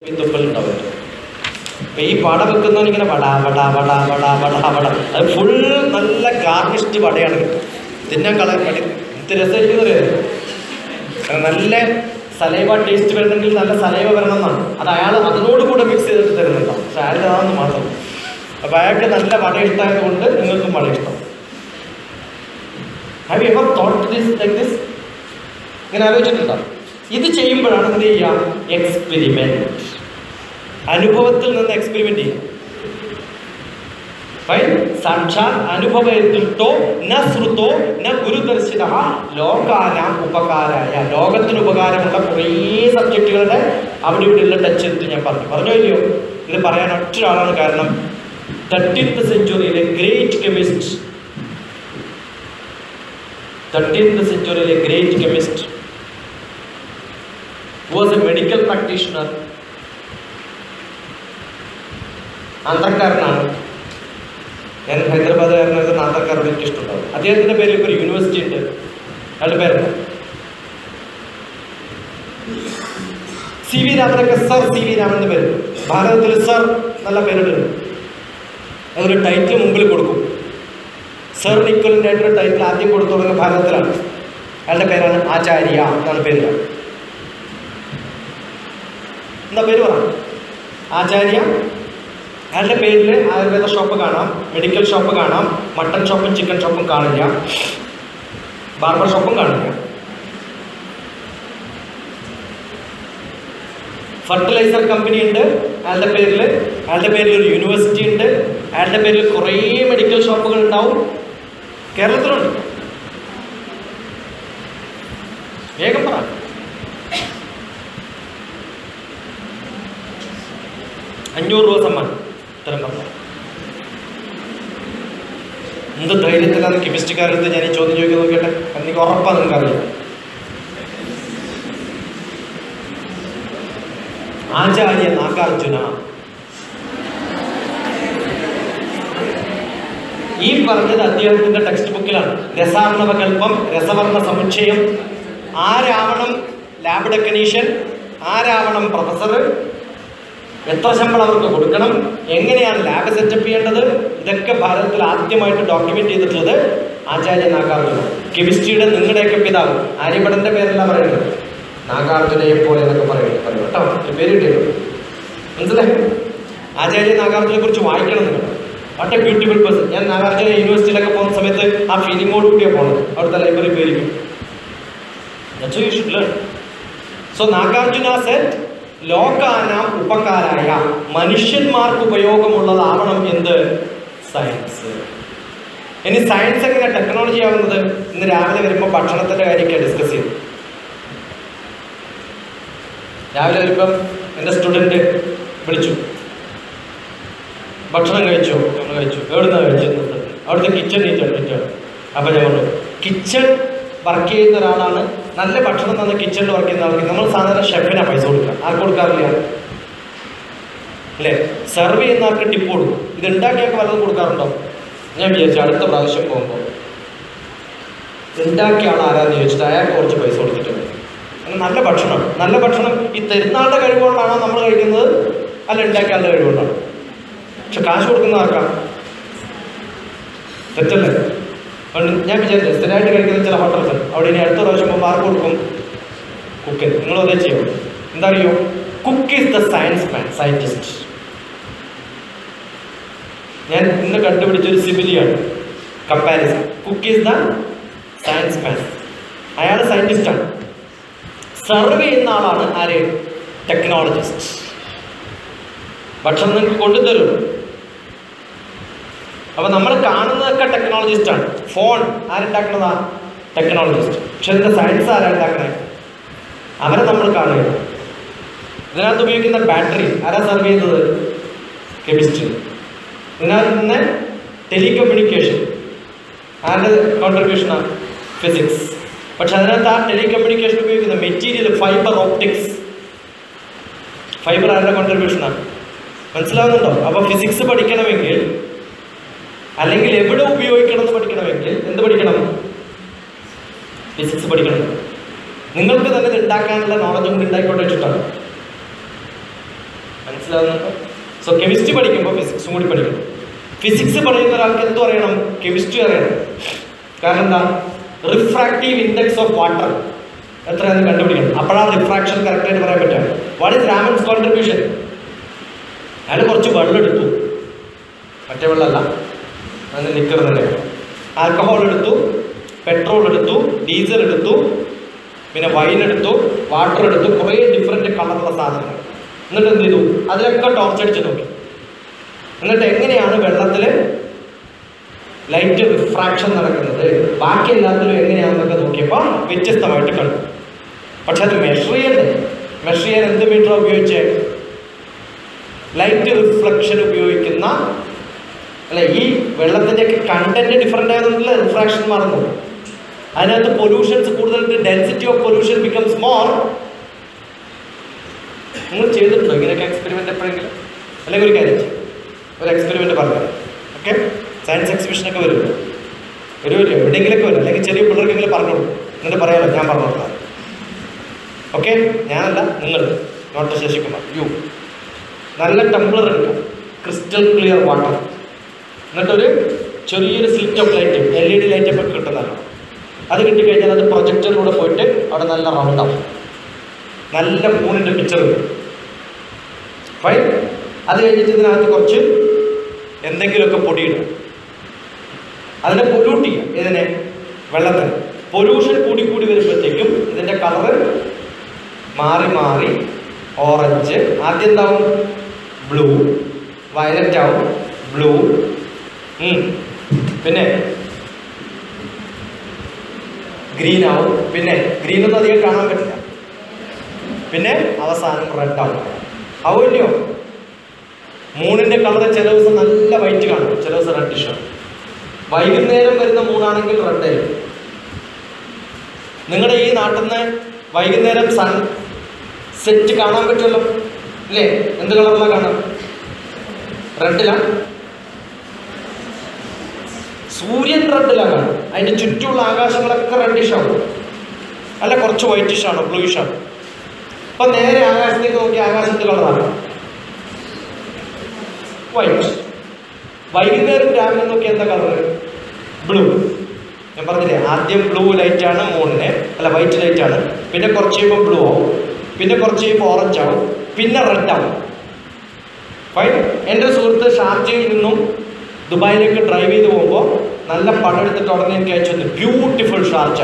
തുപ്പൽ ഉണ്ടാവും അപ്പൊ ഈ വട വെക്കുന്നവൻ ഇങ്ങനെ വട വട വട വട വട വട അത് ഫുൾ നല്ല ഗാർണിഷ്ഡ് വടയാണ് തിന്നാൻ കളർ പടി എന്ത് രസമായിരിക്കും നല്ല സലൈവ ടേസ്റ്റ് വരണമെങ്കിൽ നല്ല സലൈവ വരണം എന്നാണ് അത് അയാൾ അതിനോട് കൂടെ മിക്സ് ചെയ്തിട്ട് തരുന്നുണ്ടാവും പക്ഷെ അയാളുടെ അതാണെന്ന് മാത്രം അപ്പൊ അയാൾക്ക് നല്ല വട ഇഷ്ടമായത് കൊണ്ട് നിങ്ങൾക്കും വട ഇഷ്ടം have ever thought this like this ഇങ്ങനെ ആലോചിച്ചിട്ടുണ്ടോ ഇത് ചെയ്യുമ്പോഴാണ് എന്ത് ചെയ്യുക എക്സ്പെരിമെന്റ് അനുഭവത്തിൽ നിന്ന് എക്സ്പെരിമെന്റ് ചെയ്യുക ഫൈൻ സാക്ഷാത് അനുഭവത്തിട്ടോ ന ശ്രുതോ ന ഗുരുദർശിന ലോകാന ഉപകാരായ ലോകത്തിന് ഉപകാരമുള്ള കുറേ സബ്ജക്റ്റുകളുടെ അവിടെ ഇവിടെയുള്ള ടച്ച് എടുത്ത് ഞാൻ പറഞ്ഞു പറഞ്ഞോ ഇല്ലയോ ഇത് പറയാൻ ഒറ്റ ഒരാളാണ് കാരണം തേർട്ടീൻത്ത് സെഞ്ചുറിയിലെ ഗ്രേറ്റ് കെമിസ്റ്റ് തേർട്ടീൻത്ത് സെഞ്ചുറിയിലെ great chemist was a medical practitioner ആന്ധ്രക്കാരനാണ് ഞാൻ ഹൈദരാബാദുകാരനായിരുന്ന ആന്ധ്രക്കാരോട് എനിക്ക് ഇഷ്ടമുണ്ടാവും അദ്ദേഹത്തിന്റെ പേരിൽ ഇപ്പോൾ ഒരു യൂണിവേഴ്സിറ്റി ഉണ്ട് അയാളുടെ പേരെന്താ സി വി രാമനൊക്കെ സർ സി വി രാമന്റെ പേര് ഭാരതത്തിൽ സർ നല്ല പേരിടുന്നു അതൊരു ടൈറ്റിൽ മുമ്പിൽ കൊടുക്കും സർ നിക്കോലിൻ്റെ ആയിട്ടൊരു ടൈറ്റിൽ ആദ്യം കൊടുത്തു തുടങ്ങിയ ഭാരതത്തിലാണ് അയാളുടെ പേരാണ് ആചാര്യ എന്നാണ് പേര് എന്താ പേര് പറ ആചാര്യ അയാളുടെ പേരിൽ ആയുർവേദ ഷോപ്പ് കാണാം മെഡിക്കൽ ഷോപ്പ് കാണാം മട്ടൺ ഷോപ്പും ചിക്കൻ ഷോപ്പും കാണില്ല ബാർബർ ഷോപ്പും കാണില്ല ഫർട്ടിലൈസർ കമ്പനി ഉണ്ട് അയാളുടെ പേരിൽ അയാളുടെ പേരിൽ ഒരു യൂണിവേഴ്സിറ്റി ഉണ്ട് അയാളുടെ പേരിൽ കുറേ മെഡിക്കൽ ഷോപ്പുകൾ ഉണ്ടാവും കേരളത്തിലുണ്ട് വേഗം പറ അഞ്ഞൂറ് രൂപ സമ്മാനം ഉത്തരം പറഞ്ഞു എന്ത് ധൈര്യത്തിലാണ് കെമിസ്ട്രിക്കാരടുത്ത് ഞാൻ ഈ ചോദ്യം ചോദിക്കാൻ നോക്കിയിട്ട് എനിക്ക് ഉറപ്പാണ് നിങ്ങൾക്ക് അറിയാം ആചാര്യ നാഗാർജുന ഈ പറഞ്ഞത് അദ്ദേഹത്തിന്റെ ടെക്സ്റ്റ് ബുക്കിലാണ് രസാർണവകൽപ്പം രസവർണ്ണ സമുച്ചയം ആരാവണം ലാബ് ടെക്നീഷ്യൻ ആരാവണം പ്രൊഫസർ എത്ര ശമ്പളം അവർക്ക് കൊടുക്കണം എങ്ങനെയാണ് ലാബ് സെറ്റപ്പ് ചെയ്യേണ്ടത് ഇതൊക്കെ ഭാരതത്തിൽ ആദ്യമായിട്ട് ഡോക്യുമെന്റ് ചെയ്തിട്ടുള്ളത് ആചാര്യ നാഗാർജുന കെമിസ്ട്രിയുടെ നിങ്ങളുടെയൊക്കെ പിതാവ് ആര്യഭടന്റെ പേരല്ല പറയുന്നത് നാഗാർജുനയെ പോലെ എന്നൊക്കെ പറയുന്നത് പറയും കേട്ടോ ഒരു പേര് കിട്ടിയത് മനസ്സിലായി ആചാര്യ നാഗാർജുനെ കുറിച്ച് വായിക്കണം നിങ്ങൾ വാട്ട് എ ബ്യൂട്ടിഫുൾ പേഴ്സൺ ഞാൻ നാഗാർജുന യൂണിവേഴ്സിറ്റിയിലൊക്കെ പോകുന്ന സമയത്ത് ആ ഫീലിങ്ങോട് കൂടിയാണ് പോകുന്നത് അവിടുത്തെ ലൈബ്രറി പേരിക്കും you should learn so Nagarjuna said ലോകാനാം ഉപകാരായ മനുഷ്യന്മാർക്ക് ഉപയോഗമുള്ളതാവണം എന്ത് സയൻസ് ഇനി സയൻസ് എങ്ങനെ ടെക്നോളജി ആവുന്നത് ഇന്ന് രാവിലെ വരുമ്പോൾ ഭക്ഷണത്തിന്റെ കാര്യമൊക്കെ ഡിസ്കസ് ചെയ്തു രാവിലെ വരുമ്പം എൻ്റെ സ്റ്റുഡൻറ്റ് വിളിച്ചു ഭക്ഷണം കഴിച്ചോ നമ്മൾ കഴിച്ചു എവിടുന്നാണ് കഴിച്ചത് അവിടുത്തെ കിച്ചൺ നീറ്റ് അഡ്മിറ്റാണ് അപ്പം ഞാൻ പറഞ്ഞു കിച്ചൺ വർക്ക് ചെയ്യുന്ന ഒരാളാണ് നല്ല ഭക്ഷണം തന്ന കിച്ചണിൽ വർക്ക് ചെയ്യുന്ന ആൾക്ക് നമ്മൾ സാധാരണ ഷെഫിനാണ് പൈസ കൊടുക്കുക ആർക്ക് കൊടുക്കാറില്ല അല്ലേ സെർവ് ചെയ്യുന്ന ആൾക്ക് ടിപ്പ് കൊടുക്കും ഇത് ഉണ്ടാക്കിയൊക്കെ വല്ലതും കൊടുക്കാറുണ്ടോ ഞാൻ വിചാരിച്ചു അടുത്ത പ്രാവശ്യം പോകുമ്പോൾ ഉണ്ടാക്കിയ ആൾ ആരാന്ന് ചോദിച്ചിട്ട് അയാൾക്ക് കുറച്ച് പൈസ കൊടുത്തിട്ടുണ്ട് അങ്ങനെ നല്ല ഭക്ഷണം നല്ല ഭക്ഷണം ഈ തരുന്നാളുടെ കഴിവുകൊണ്ടാണോ നമ്മൾ കഴിക്കുന്നത് അല്ല ഉണ്ടാക്കിയ ആളുടെ കഴിവുകൊണ്ടാണോ പക്ഷെ കാശ് കൊടുക്കുന്ന ആർക്കാണ് തെറ്റല്ലേ അതുകൊണ്ട് ഞാൻ വിചാരിച്ചു സ്ഥിരമായിട്ട് കഴിക്കുന്ന ചില ഹോട്ടൽസ് ഉണ്ട് അവിടെ ഇനി അടുത്ത പ്രാവശ്യം പോകുമ്പോൾ ആർക്ക് കൊടുക്കും കുക്കിന് നിങ്ങൾ അതേ ചെയ്യും എന്താ അറിയോ cook is the science man scientist ഞാൻ ഇന്ന് കണ്ടുപിടിച്ചൊരു സിബിലിയാണ് comparison cook is the science man അയാൾ സയൻറ്റിസ്റ്റാണ് സർവ് ചെയ്യുന്ന ആളാണ് ആര് ടെക്നോളജിസ്റ്റ് ഭക്ഷണം നിങ്ങൾക്ക് കൊണ്ടുതരും അപ്പൊ നമ്മൾ കാണുന്നതൊക്കെ ടെക്നോളജിസ്റ്റ് ആണ് ഫോൺ ആരുണ്ടാക്കണതാ ടെക്നോളജിസ്റ്റ് പക്ഷെ ഇതിന്റെ സയൻസ് ആരാ ഉണ്ടാക്കണേ അവരെ നമ്മൾ കാണുക ഇതിനകത്ത് ഉപയോഗിക്കുന്ന ബാറ്ററി ആരാ സർവ് ചെയ്യുന്നത് കെമിസ്ട്രി ഇതിനകത്ത് നിന്ന് ടെലികമ്മ്യൂണിക്കേഷൻ ആരുടെ കോൺട്രിബ്യൂഷനാണ് ഫിസിക്സ് പക്ഷെ അതിനകത്ത് ആ ടെലികമ്മ്യൂണിക്കേഷൻ ഉപയോഗിക്കുന്ന മെറ്റീരിയൽ ഫൈബർ ഓപ്റ്റിക്സ് ഫൈബർ ആരുടെ കോൺട്രിബ്യൂഷനാണ് മനസ്സിലാവുന്നുണ്ടോ അപ്പോൾ ഫിസിക്സ് പഠിക്കണമെങ്കിൽ അല്ലെങ്കിൽ എവിടെ ഉപയോഗിക്കണം എന്ന് പഠിക്കണമെങ്കിൽ എന്ത് പഠിക്കണം ഫിസിക്സ് പഠിക്കണം നിങ്ങൾക്ക് തന്നെ ഇത് ഉണ്ടാക്കാനുള്ള നോളജും കൂടി ഉണ്ടാക്കിക്കൊണ്ട് വെച്ചിട്ടാണ് മനസ്സിലാവുന്നുണ്ടോ സോ കെമിസ്ട്രി പഠിക്കുമ്പോൾ ഫിസിക്സും കൂടി പഠിക്കണം ഫിസിക്സ് പഠിക്കുന്ന ഒരാൾക്ക് എന്ത് അറിയണം കെമിസ്ട്രി അറിയണം കാരണം എന്താ റിഫ്രാക്റ്റീവ് ഇൻഡെക്സ് ഓഫ് വാട്ടർ എത്രയാണെന്ന് കണ്ടുപിടിക്കണം അപ്പോഴാണ് റിഫ്രാക്ഷൻ കറക്റ്റായിട്ട് പറയാൻ പറ്റുക വാട്ട് ഇസ് രാമൻസ് കോൺട്രിബ്യൂഷൻ അയാൾ കുറച്ച് വെള്ളം എടുത്തു മറ്റേ വെള്ളമല്ല അതിന് നിൽക്കുന്നുണ്ട് ആൽക്കഹോൾ എടുത്തു പെട്രോൾ എടുത്തു ഡീസൽ എടുത്തു പിന്നെ വൈൻ എടുത്തു വാട്ടർ എടുത്തു കുറേ ഡിഫറെൻറ്റ് കളറുള്ള സാധനങ്ങൾ എന്നിട്ട് എന്ത് ചെയ്തു അതിലൊക്കെ ടോർച്ച് അടിച്ച് നോക്കി എന്നിട്ട് എങ്ങനെയാണ് വെള്ളത്തിൽ ലൈറ്റ് റിഫ്രാക്ഷൻ നടക്കുന്നത് ബാക്കി എല്ലാത്തിലും എങ്ങനെയാണെന്നൊക്കെ നോക്കിയപ്പോൾ വ്യത്യസ്തമായിട്ട് കണ്ടു പക്ഷെ അത് മെഷർ ചെയ്യണ്ടേ മെഷർ ചെയ്യാൻ എന്ത് മീറ്റർ ഉപയോഗിച്ചേ ലൈറ്റ് റിഫ്ലക്ഷൻ ഉപയോഗിക്കുന്ന അല്ലെ ഈ വെള്ളത്തിൻ്റെയൊക്കെ കണ്ടന്റ് ഡിഫറെൻ്റ് ആയതുകൊണ്ടല്ലേ റിഫ്രാക്ഷൻ മാറുന്നത് അതിനകത്ത് പൊല്യൂഷൻസ് കൂടുതൽ density of pollution becomes more നിങ്ങൾ ചെയ്തിട്ടുണ്ടോ ഇങ്ങനെയൊക്കെ എക്സ്പെരിമെൻ്റ് എപ്പോഴെങ്കിലും അല്ലെങ്കിൽ ഒരു കാര്യം ചെയ്യും ഒരു എക്സ്പെരിമെൻ്റ് പറഞ്ഞു ഓക്കെ സയൻസ് എക്സിബിഷനൊക്കെ വരും വരുമല്ലോ എവിടെയെങ്കിലൊക്കെ വരും അല്ലെങ്കിൽ ചെറിയ പിള്ളേർക്കെങ്കിലും പറഞ്ഞു കൊടുക്കും എന്നിട്ട് പറയാമല്ലോ ഞാൻ പറഞ്ഞു കൊടുക്കാം ഓക്കെ ഞാനല്ല നിങ്ങൾ ഡോക്ടർ ശശികുമാർ യു നല്ല ടംബ്ലർ എടുക്കാം ക്രിസ്റ്റൽ ക്ലിയർ വാട്ടർ എന്നിട്ടൊരു ചെറിയൊരു slit of light L E D light ഒക്കെ കിട്ടുന്നതാണ് അത് കിട്ടിക്കഴിഞ്ഞാൽ അത് പ്രൊജക്ടറിലൂടെ പോയിട്ട് അവിടെ നല്ല റൗണ്ടാവും നല്ല മൂണിൻ്റെ പിക്ചർ വരും ഫൈൻ അത് കഴിഞ്ഞിട്ട് ഇതിനകത്ത് കുറച്ച് എന്തെങ്കിലുമൊക്കെ പൊടിയിടും അതിനെ പൊല്യൂട്ട് ചെയ്യാം ഇതിനെ വെള്ളത്തിന് പൊല്യൂഷൻ കൂടി കൂടി വരുമ്പോഴത്തേക്കും ഇതിൻ്റെ കളറ് മാറി മാറി ഓറഞ്ച് ആദ്യം എന്താവും ബ്ലൂ വയലറ്റ് ആവും ബ്ലൂ പിന്നെ ഗ്രീൻ ആവും പിന്നെ ഗ്രീൻ ഒന്നും അധികം കാണാൻ പറ്റില്ല പിന്നെ അവസാനം റെഡ് ആവും ആവുമല്ലോ മൂണിന്റെ കളർ ചില ദിവസം നല്ല വൈറ്റ് കാണും ചില ദിവസം റെഡിഷ് ആണ് വൈകുന്നേരം വരുന്ന മൂണാണെങ്കിൽ റെഡ് ആയിരിക്കും നിങ്ങളുടെ ഈ നാട്ടിൽ നിന്ന് വൈകുന്നേരം സൺ സെറ്റ് കാണാൻ പറ്റുമല്ലോ ഇല്ലേ എന്ത് കളറിലാണ് കാണാം റെഡിലാണ് സൂര്യൻ റെഡിലാണ് കാണാം അതിന്റെ ചുറ്റുമുള്ള ആകാശങ്ങളൊക്കെ റെഡിഷ് ആവും അല്ല കുറച്ച് വൈറ്റിഷ് ആണോ ബ്ലൂയിഷ് ആണ് അപ്പൊ നേരെ ആകാശത്തേക്ക് നോക്കി ആകാശത്ത് കളറാണ് വൈറ്റ് വൈകുന്നേരം രാവിലെ നോക്കി എന്താ കളർ ബ്ലൂ ഞാൻ പറഞ്ഞില്ലേ ആദ്യം ബ്ലൂ ലൈറ്റ് ആണ് മൂണിന് അല്ല വൈറ്റ് ലൈറ്റ് ആണ് പിന്നെ കുറച്ച് കഴിയുമ്പോൾ ബ്ലൂ ആവും പിന്നെ കുറച്ച് കഴിയുമ്പോൾ ഓറഞ്ച് ആവും പിന്നെ റെഡ് ആവും ഫൈൻ എൻ്റെ സുഹൃത്ത് ഷാർജയിൽ നിന്നും ദുബായിലേക്ക് ഡ്രൈവ് ചെയ്ത് പോകുമ്പോൾ നല്ല പടം എടുത്തിട്ട് ഉടനെ എനിക്ക് അയച്ചു തന്നു ബ്യൂട്ടിഫുൾ ഷാർജ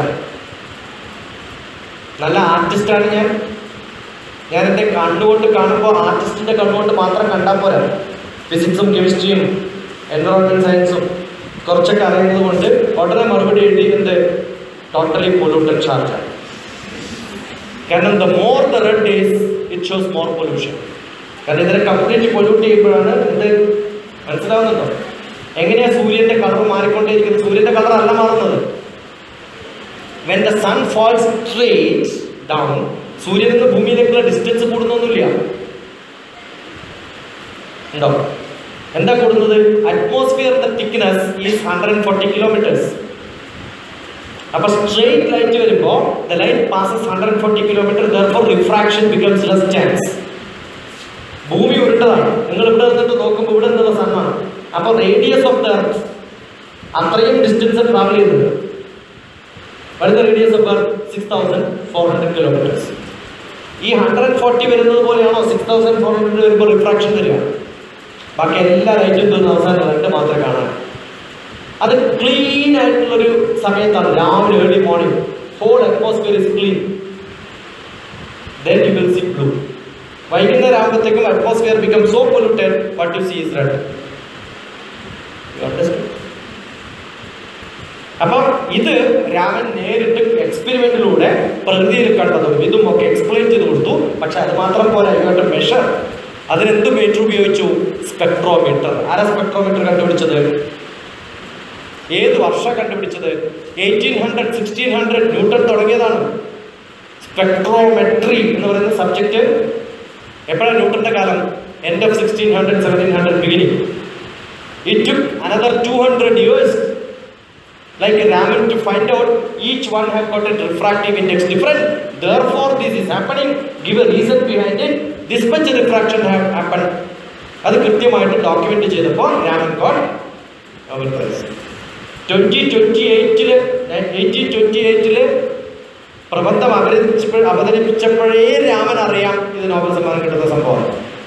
നല്ല ആർട്ടിസ്റ്റാണ് ഞാൻ ഞാൻ എൻ്റെ കണ്ണുകൊണ്ട് കാണുമ്പോൾ ആർട്ടിസ്റ്റിൻ്റെ കണ്ണുകൊണ്ട് മാത്രം കണ്ടാൽ പോരാ ഫിസിക്സും കെമിസ്ട്രിയും എൻവറോൺമെൻറ്റ് സയൻസും കുറച്ചൊക്കെ അറിയുന്നത് കൊണ്ട് ഉടനെ മറുപടി എഴുതിയിട്ടുണ്ട് ടോട്ടലി പൊല്യൂട്ടഡ് ചാർജ് കാരണം the more the red is it shows more pollution കാരണം ഇതിനെ കംപ്ലീറ്റ് പൊല്യൂട്ട് ചെയ്യുമ്പോഴാണ് ഇത് മനസ്സിലാവുന്നുണ്ടോ എങ്ങനെയാ സൂര്യന്റെ കളർ മാറിക്കൊണ്ടേയിരിക്കുന്നത് സൂര്യന്റെ കളർ അല്ല മാറുന്നത് when the sun falls straight down സൂര്യനിൽ നിന്ന് ഭൂമിയിലേക്കുള്ള ഡിസ്റ്റൻസ് കൂടുന്നൊന്നുമില്ല ഉണ്ടോ എന്താ കൂടുന്നത് അറ്റ്മോസ്ഫിയറിന്റെ thickness is hundred and forty kilometres അപ്പൊ സ്ട്രെയിറ്റ് ലൈറ്റ് വരുമ്പോൾ the light passes hundred and forty kilometre therefore refraction becomes less chance ഭൂമി ഉരുണ്ടതാണ് നിങ്ങൾ ഇവിടെ നിന്നിട്ട് നോക്കുമ്പോൾ ഇവിടെ നിന്നുള്ള സണ്ണാണ് അപ്പോൾ റേഡിയസ് ഓഫ് ദ എർത്ത് അത്രയും ഡിസ്റ്റൻസ് ട്രാവൽ ചെയ്യുന്നുണ്ട് വരുന്ന radius of earth six thousand four hundred kilometres ഈ ഹൺഡ്രഡ് ഫോർട്ടി വരുന്നത് പോലെയാണോ സിക്സ് തൗസൻഡ് ഫോർ ഹൺഡ്രഡ് വരുമ്പോൾ റിഫ്രാക്ഷൻ തരിക ബാക്കി എല്ലാ ലൈറ്റും തീർന്ന അവസാനം രണ്ട് മാത്രമേ കാണാൻ അത് ക്ലീൻ ആയിട്ടുള്ളൊരു സമയത്താണ് രാവിലെ early morning whole atmosphere is clean then you will see blue വൈകുന്നേരം ആകുമ്പോഴത്തേക്കും atmosphere become so polluted what you see is red you understand അപ്പം ഇത് രാമൻ നേരിട്ട് എക്സ്പെരിമെന്റിലൂടെ പ്രകൃതിയിൽ കണ്ടതും ഇതും ഒക്കെ എക്സ്പ്ലെയിൻ ചെയ്ത് കൊടുത്തു പക്ഷെ അത് മാത്രം പോലെ യു മെഷർ അതിനെന്ത് മീറ്റർ ഉപയോഗിച്ചു സ്പെക്ട്രോമീറ്റർ ആരാ സ്പെക്ട്രോമീറ്റർ കണ്ടുപിടിച്ചത് ഏത് വർഷം കണ്ടുപിടിച്ചത് eighteen hundred sixteen hundred Newton തുടങ്ങിയതാണ് സ്പെക്ട്രോമെട്രി എന്ന് പറയുന്ന സബ്ജക്റ്റ് എപ്പോഴാണ് ന്യൂട്ടന്റെ കാലം end of sixteen hundred seventeen hundred beginning it took another two hundred years like Raman to find out each one have got a refractive index different. Therefore, this is happening. Give a reason behind it. This much refraction have happened. അത് കൃത്യമായിട്ട് document ചെയ്തപ്പോൾ Raman got Nobel prize twenty twenty എയ്റ്റില് eighteen twenty എയ്റ്റില് പ്രബന്ധം അവതരിപ്പിച്ചപ്പോൾ അവതരിപ്പിച്ചപ്പോഴേ രാമൻ അറിയാം ഇത് Nobel സമ്മാനം കിട്ടുന്ന സംഭവം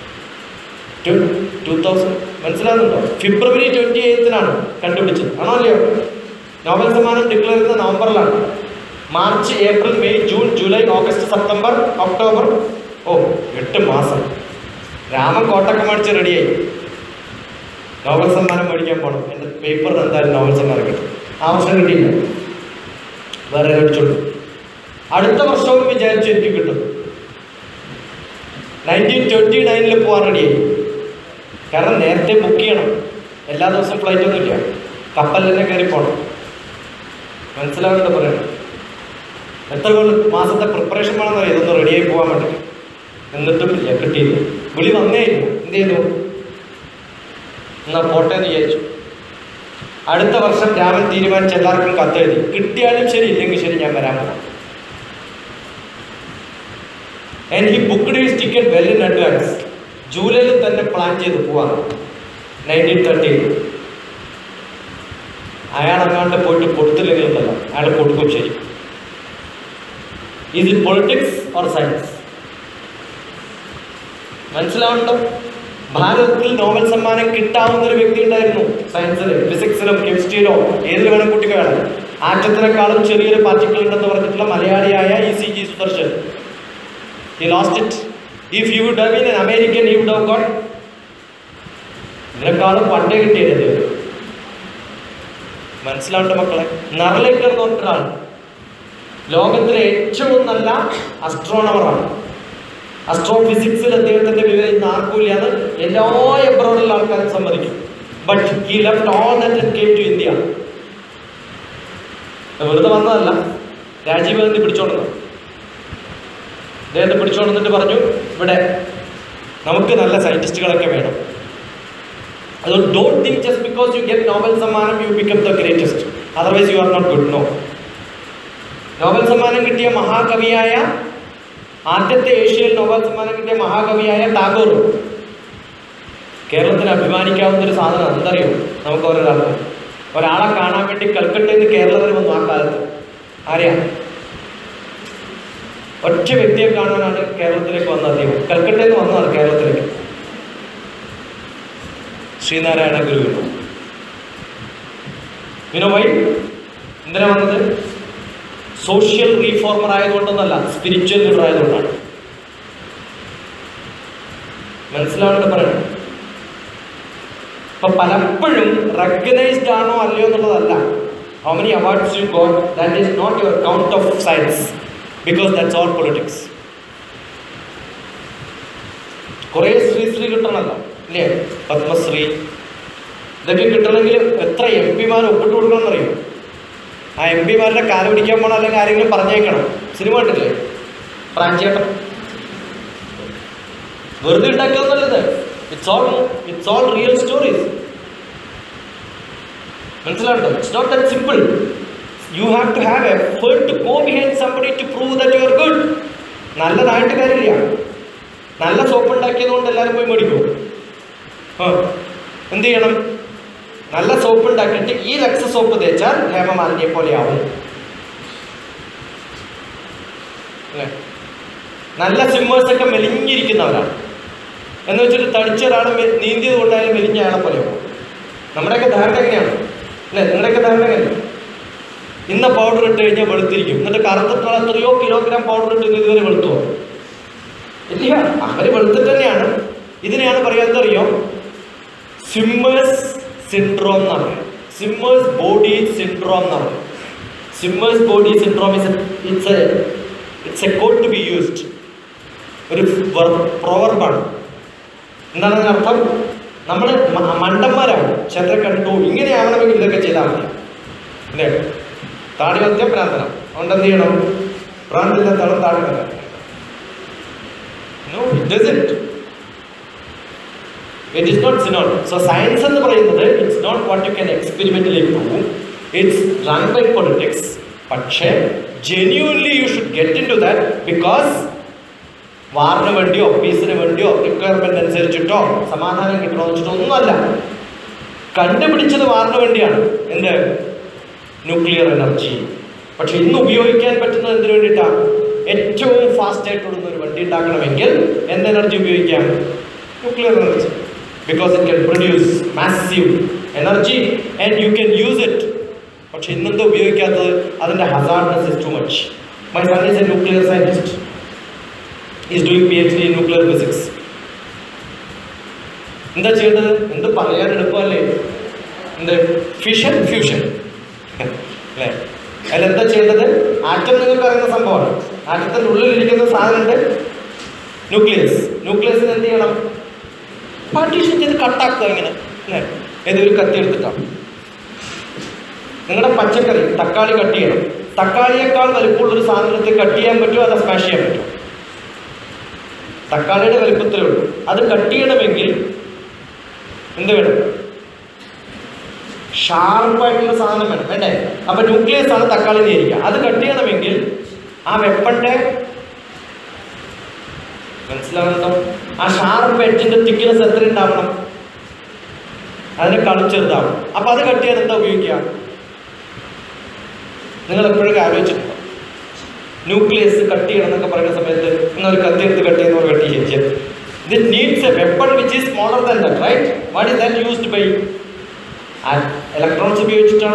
ടു തൗസൻഡ് മനസ്സിലാകുന്നുണ്ടോ ഫെബ്രുവരി ട്വന്റി എയ്ത്തിനാണ് കണ്ടുപിടിച്ചത് ആണോ അല്ലയോ നോബൽ സമ്മാനം ഡിക്ലെയർ ചെയ്യുന്നത് നവംബറിലാണ് March April May June July August September October ഓ എട്ട് മാസം രാമൻ കോട്ടൊക്കെ മേടിച്ച് റെഡിയായി നോബൽ സമ്മാനം മേടിക്കാൻ പോകണം എൻ്റെ പേപ്പറിന് എന്തായാലും നോബൽ സമ്മാനം കിട്ടും ആ വർഷം കിട്ടിയില്ല വേറെ മേടിച്ചോളൂ അടുത്ത വർഷവും വിചാരിച്ചു എനിക്ക് കിട്ടും നയൻറ്റീൻ ട്വൻറ്റി നയനിൽ പോകാൻ റെഡിയായി കാരണം നേരത്തെ ബുക്ക് ചെയ്യണം എല്ലാ ദിവസവും ഫ്ലൈറ്റ് ഒന്നുമില്ല കപ്പലിൽ തന്നെ കയറി പോകണം മനസ്സിലാവുന്നുണ്ട് പറയണം എത്ര കൊല്ലം മാസത്തെ പ്രിപ്പറേഷൻ വേണമെന്നറിയാം ഇതൊന്ന് റെഡിയായി പോകാൻ വേണ്ടി എന്നിട്ടും ഇല്ല കിട്ടിയില്ല വിളി വന്നേ ഇല്ല എന്ത് ചെയ്തു എന്നാ പോട്ടെ എന്ന് വിചാരിച്ചു അടുത്ത വർഷം രാമൻ തീരുമാനിച്ച് എല്ലാവർക്കും കത്തെഴുതി കിട്ടിയാലും ശരി ഇല്ലെങ്കിൽ ശരി ഞാൻ വരാൻ പോകാം and he booked his ticket well in advance ജൂലൈയിൽ തന്നെ പ്ലാൻ ചെയ്ത് പോവാം നയൻറ്റീൻ തേർട്ടിയിൽ അയാൾ അങ്ങാണ്ട് പോയിട്ട് കൊടുത്തില്ലെങ്കിൽ ഉണ്ടല്ലോ അയാൾ കൊടുക്കും ശരി ഇത് പൊളിറ്റിക്സ് ഓർ സയൻസ് മനസ്സിലാവുന്നുണ്ടോ ഭാരതത്തിൽ നോബൽ സമ്മാനം കിട്ടാവുന്ന ഒരു വ്യക്തി ഉണ്ടായിരുന്നു സയൻസിലും ഫിസിക്സിലും കെമിസ്ട്രിയിലോ ഏതിൽ വേണം കുട്ടിക്ക് വേണം ആറ്റത്തിനേക്കാളും ചെറിയൊരു പാർട്ടിക്കിൾ ഉണ്ടെന്ന് പറഞ്ഞിട്ടുള്ള മലയാളിയായ E C G Sudarshan he lost it if you would have been an American you would have got ഇതിനേക്കാളും പണ്ടേ കിട്ടിയത് മനസ്സിലാവുണ്ട് മക്കളെ നറലേക്കർ എന്ന് പറഞ്ഞിട്ടാണ് ലോകത്തിലെ ഏറ്റവും നല്ല അസ്ട്രോണമറാണ് അസ്ട്രോഫിസിക്സിൽ അദ്ദേഹത്തിന്റെ വിവരം ഇന്ന് ആർക്കുമില്ലാന്ന് എല്ലാ എബ്രോഡുള്ള ആൾക്കാരും സമ്മതിക്കും but he left all that came to India വെറുതെ വന്നതല്ല രാജീവ് ഗാന്ധി പിടിച്ചോണ്ടുന്നത് അദ്ദേഹത്തെ പിടിച്ചോണ്ടിട്ട് പറഞ്ഞു ഇവിടെ നമുക്ക് നല്ല സയന്റിസ്റ്റുകളൊക്കെ വേണം അതുകൊണ്ട് don't think just because you get Nobel സമ്മാനം you become the greatest otherwise you are not good no Nobel സമ്മാനം കിട്ടിയ മഹാകവിയായ ആദ്യത്തെ ഏഷ്യയിൽ നോബൽ സമ്മാനം കിട്ടിയ മഹാകവിയായ ടാഗോർ കേരളത്തിന് അഭിമാനിക്കാവുന്ന ഒരു സാധനം എന്തറിയോ നമുക്ക് ഓരോരാൾക്ക് ഒരാളെ കാണാൻ വേണ്ടി കൽക്കട്ടയിൽ നിന്ന് കേരളത്തിൽ വന്നു ആ കാലത്ത് ആരെയാ ഒറ്റ വ്യക്തിയെ കാണാനാണ് കേരളത്തിലേക്ക് വന്നത് അദ്ദേഹം കൽക്കട്ടയിൽ നിന്ന് വന്നതാണ് കേരളത്തിലേക്ക് ശ്രീനാരായണ ഗുരു വിനോ വൈ എന്തിനാ വന്നത് സോഷ്യൽ റീഫോർമർ ആയതുകൊണ്ടൊന്നല്ല സ്പിരിച്വൽ ലീഡർ ആയതുകൊണ്ടാണ് മനസ്സിലാവുന്നത് പറയണം അപ്പൊ പലപ്പോഴും റെക്കഗ്നൈസ്ഡ് ആണോ അല്ലയോ എന്നുള്ളതല്ല how many awards you got that is not your count of science because that's all politics കുറേ ശ്രീശ്രീ കിട്ടണമല്ലോ ഇല്ലേ പത്മശ്രീ ഇതൊക്കെ കിട്ടണമെങ്കിൽ എത്ര എം പിമാർ ഒപ്പിട്ട് കൊടുക്കണമെന്നറിയോ ആ എം പിമാരുടെ കാല് പിടിക്കാൻ പോകണം അല്ലെങ്കിൽ ആരെങ്കിലും പറഞ്ഞേക്കണം സിനിമ കണ്ടില്ലേ പ്രാഞ്ചേട്ടൻ വെറുതെ ഉണ്ടാക്കാന്നല്ലത് it's all it's all real stories മനസ്സിലാണ്ടോ it's not that simple you have to have effort to go behind somebody to prove that you are good നല്ലതായിട്ട് കാര്യമില്ല നല്ല സോപ്പ് ഉണ്ടാക്കിയത് കൊണ്ട് എല്ലാവരും പോയി മേടിക്കും ആ എന്ത് ചെയ്യണം നല്ല സോപ്പ് ഉണ്ടാക്കിയിട്ട് ഈ ലക്സ് സോപ്പ് തേച്ചാൽ ഹേമമാലിനിയെ പോലെയാവും അല്ലേ നല്ല സ്വിമ്മേഴ്സ് ഒക്കെ മെലിഞ്ഞിരിക്കുന്നവരാണ് എന്ന് വെച്ചിട്ട് തടിച്ച ഒരാൾ മെ- നീന്തിയത് കൊണ്ടായാലും മെലിഞ്ഞ അയാളെ പോലെയാവും നമ്മുടെയൊക്കെ ധാരണ എങ്ങനെയാണ് അല്ലേ നിങ്ങളുടെയൊക്കെ ധാരണ എങ്ങനെയാണ് ഇന്ന പൗഡർ ഇട്ട് കഴിഞ്ഞാൽ വെളുത്തിരിക്കും എന്നിട്ട് കറുത്തിട്ടുള്ള എത്രയോ കിലോഗ്രാം പൗഡർ ഇട്ട് ഇതുവരെ വെളുത്തുവോ ഇല്ല അവര് വെളുത്തിട്ട് തന്നെയാണ് ഇതിനെയാണ് പറയാൻ അറിയോ സ്വിമ്മേഴ്സ് സിൻഡ്രോം എന്നാണ് സ്വിമ്മേഴ്സ് ബോഡി സിൻഡ്രോം എന്നാണ് swimmers body syndrome is it's a it's a code to be used ഒരു പ്രോവർബാണ് എന്താണ് അതിന് അർത്ഥം നമ്മൾ മണ്ടന്മാരാണ് ചിലരെ കണ്ടു ഇങ്ങനെയാവണമെങ്കിൽ ഇതൊക്കെ ചെയ്താൽ മതി അല്ലേ താടി വന്ധ്യം ഭ്രാന്തനം അതുകൊണ്ട് എന്ത് ചെയ്യണം ഭ്രാന്തില്ലാത്തവളും താടി വരാം no it doesn't it is not synonym so science എന്ന് പറയുന്നത് it's not what you can experimentally prove it's run by politics പക്ഷേ genuinely you should get in to that because വാറിന് വേണ്ടിയോ പീസിന് വേണ്ടിയോ റിക്വയർമെന്റ് അനുസരിച്ചിട്ടോ സമാധാനം കിട്ടണമെന്ന് വെച്ചിട്ടോ ഒന്നുമല്ല കണ്ടുപിടിച്ചത് വാറിന് വേണ്ടിയാണ് എന്ത് ന്യൂക്ലിയർ എനർജി പക്ഷെ ഇന്ന് ഉപയോഗിക്കാൻ പറ്റുന്നത് എന്തിനു വേണ്ടിയിട്ടാണ് ഏറ്റവും ഫാസ്റ്റ് ആയിട്ട് ഓടുന്ന ഒരു വണ്ടി ഉണ്ടാക്കണമെങ്കിൽ എന്ത് എനർജി ഉപയോഗിക്കാം nuclear energy because it can produce massive energy and you can use it പക്ഷെ ഇന്നെന്താ ഉപയോഗിക്കാത്തത് അതിൻ്റെ hazardness is too much my son is a nuclear scientist is doing P H D in nuclear physics എന്താ ചെയ്യേണ്ടത് എന്ത് പറയാൻ എളുപ്പമല്ലേ എന്ത് ഫിഷൻ ഫ്യൂഷൻ അല്ലേ അതിലെന്താ ചെയ്യേണ്ടത് ആറ്റം നിങ്ങൾക്ക് അറിയുന്ന സംഭവമാണ് ആറ്റത്തിൻ്റെ ഉള്ളിലിരിക്കുന്ന സാധനമുണ്ട് ന്യൂക്ലിയസ് ന്യൂക്ലിയസിന് എന്ത് ചെയ്യണം പാർട്ടീഷൻ ചെയ്ത് കട്ടാക്കുക ഇങ്ങനെ അല്ലേ ഏതൊരു കത്തി എടുത്തിട്ടാണ് നിങ്ങളുടെ പച്ചക്കറി തക്കാളി കട്ട് ചെയ്യണം തക്കാളിയേക്കാൾ വലിപ്പമുള്ളൊരു സാധനത്തെ കട്ട് ചെയ്യാൻ പറ്റുമോ അല്ല സ്മാഷ് ചെയ്യാൻ പറ്റുമോ തക്കാളിയുടെ വലിപ്പത്തിലേ ഉള്ളൂ അത് കട്ട് ചെയ്യണമെങ്കിൽ എന്ത് വേണം ഷാർപ്പായിട്ടുള്ള സാധനം വേണം വേണ്ടേ അപ്പൊ ന്യൂക്ലിയസ് ആണ് തക്കാളി നേരിക്കുക അത് കട്ട് ചെയ്യണമെങ്കിൽ ആ വെപ്പന്റെ മനസ്സിലാവുന്നുണ്ടോ ആ ഷാർപ്പ് എഡ്ജിന്റെ തിക്നെസ് എത്ര ഉണ്ടാവണം അതിനേക്കാളും ചെറുതാവണം അപ്പൊ അത് കട്ട് ചെയ്യാൻ എന്താ ഉപയോഗിക്കുക നിങ്ങൾ എപ്പോഴൊക്കെ ആലോചിച്ചിട്ടുണ്ടോ ന്യൂക്ലിയസ് കട്ട് ചെയ്യണം എന്നൊക്കെ പറയുന്ന സമയത്ത് നിങ്ങൾ ഒരു കത്തി എടുത്ത് കട്ട് ചെയ്യുന്നവർ കട്ട് ചെയ്യും ഇത് needs a weapon which is smaller than that right what is that used by electrons ഉപയോഗിച്ചിട്ടാണ്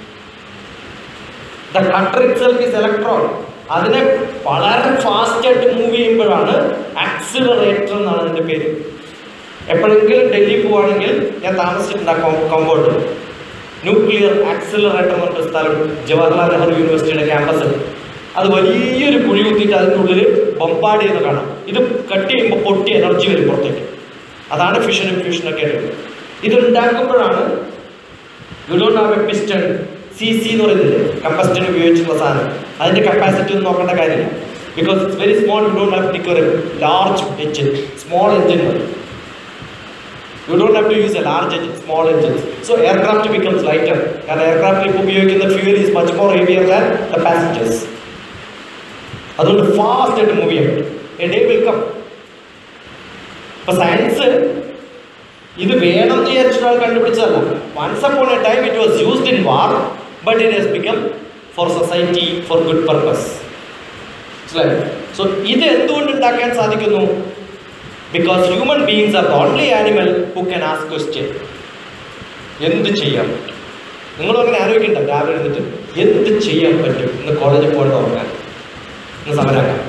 the cutter itself is electron അതിനെ വളരെ ഫാസ്റ്റ് ആയിട്ട് മൂവ് ചെയ്യുമ്പോഴാണ് ആക്സിലറേറ്റർ എന്നാണ് അതിൻ്റെ പേര് എപ്പോഴെങ്കിലും ഡൽഹി പോവുകയാണെങ്കിൽ ഞാൻ താമസിച്ചിട്ടുണ്ട് ആ കോമ്പൗണ്ട് ന്യൂക്ലിയർ ആക്സിലറേറ്റർ എന്ന് പറഞ്ഞ സ്ഥലം ജവഹർലാൽ നെഹ്റു യൂണിവേഴ്സിറ്റിയുടെ ക്യാമ്പസിൽ അത് വലിയൊരു കുഴി കുത്തിയിട്ട് അതിൻ്റെ ഉള്ളിൽ ബൊമ്പാട് ചെയ്യുന്ന കാണാം ഇത് കട്ട് ചെയ്യുമ്പോൾ പൊട്ടി എനർജി വരും പുറത്തേക്ക് അതാണ് ഫിഷനും ഫ്യൂഷനും ഒക്കെ ഉള്ളത് ഇത് ഉണ്ടാക്കുമ്പോഴാണ് you don't have a piston C C എന്ന് പറയുന്നില്ലേ കമ്പസ്റ്റൻ ഉപയോഗിച്ചിട്ടുള്ള സാധനം അതിൻ്റെ കപ്പാസിറ്റി ഒന്നും നോക്കേണ്ട കാര്യമില്ല because it's very small you don't have to large engine small engine മതി you don't have to use a large engine small engines so aircraft becomes lighter കാരണം എയർക്രാഫ്റ്റിൽ ഇപ്പോൾ ഉപയോഗിക്കുന്ന fuel is much more heavier than the passengers അതുകൊണ്ട് fast ആയിട്ട് move ചെയ്യാൻ പറ്റും a day will come ഇപ്പൊ സയൻസ് ഇത് വേണം എന്ന് വിചാരിച്ചിട്ട് കണ്ടുപിടിച്ചതല്ല once upon a time it was used in war but it has become for society for good purpose മനസ്സിലായോ സോ ഇത് എന്തുകൊണ്ട് ഉണ്ടാക്കാൻ സാധിക്കുന്നു because human beings are the only animal who can ask question എന്ത് ചെയ്യാൻ പറ്റും നിങ്ങളും അങ്ങനെ ആലോചിക്കണ്ട രാവിലെ എഴുന്നിട്ട് എന്ത് ചെയ്യാൻ പറ്റും ഇന്ന് കോളേജിൽ പോകേണ്ട ഉറങ്ങാൻ ഇന്ന് സമരാക്കാം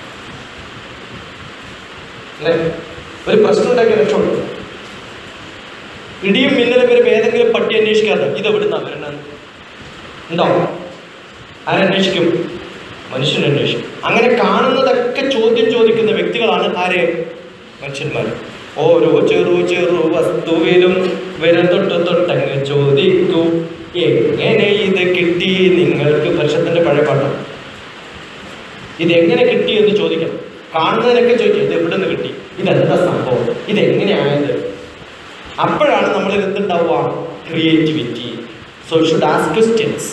അല്ലേ ഒരു പ്രശ്നം ഉണ്ടാക്കിയ രക്ഷപ്പെട്ടു ഇടിയും മിന്നലും വരുമ്പോൾ ഏതെങ്കിലും പട്ടി അന്വേഷിക്കാതെ ഇത് എവിടുന്നാ വരണത് ഉണ്ടോ ആരന്വേഷിക്കും മനുഷ്യൻ അന്വേഷിക്കും അങ്ങനെ കാണുന്നതൊക്കെ ചോദ്യം ചോദിക്കുന്ന വ്യക്തികളാണ് ആര് മനുഷ്യന്മാർ ഓരോ ചെറു ചെറു വസ്തുവിലും വരം തൊട്ട് തൊട്ടങ്ങ് ചോദിക്കൂ എങ്ങനെ ഇത് കിട്ടി നിങ്ങൾക്ക് വർഷത്തിന്റെ പഴയ പാട്ടാണ് ഇത് എങ്ങനെ കിട്ടി എന്ന് ചോദിക്കണം കാണുന്നതിനൊക്കെ ചോദിക്കും ഇത് എവിടെ നിന്ന് കിട്ടി ഇതെന്താ സംഭവം ഇതെങ്ങനെയായത് അപ്പോഴാണ് നമ്മളിൽ എന്തുണ്ടാവുക creativity so should ask questions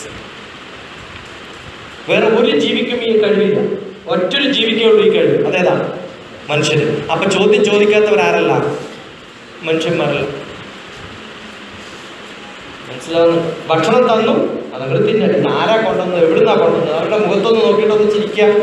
വേറെ ഒരു ജീവിക്കും ഈ കഴിവില്ല ഒറ്റൊരു ജീവിക്കേ ഉള്ളൂ ഈ കഴിവ് അതേതാണ് മനുഷ്യന് അപ്പൊ ചോദ്യം ചോദിക്കാത്തവരാരല്ല മനുഷ്യന്മാരല്ല മനസ്സിലാവുന്നു ഭക്ഷണം തന്നു അതങ്ങൾ തിന്നെ ഇത് ആരാ കൊണ്ടുവന്നത് എവിടുന്നാ കൊണ്ടുവന്നത് അവരുടെ മുഖത്തൊന്ന് നോക്കിയിട്ടൊന്ന് ചിരിക്കാം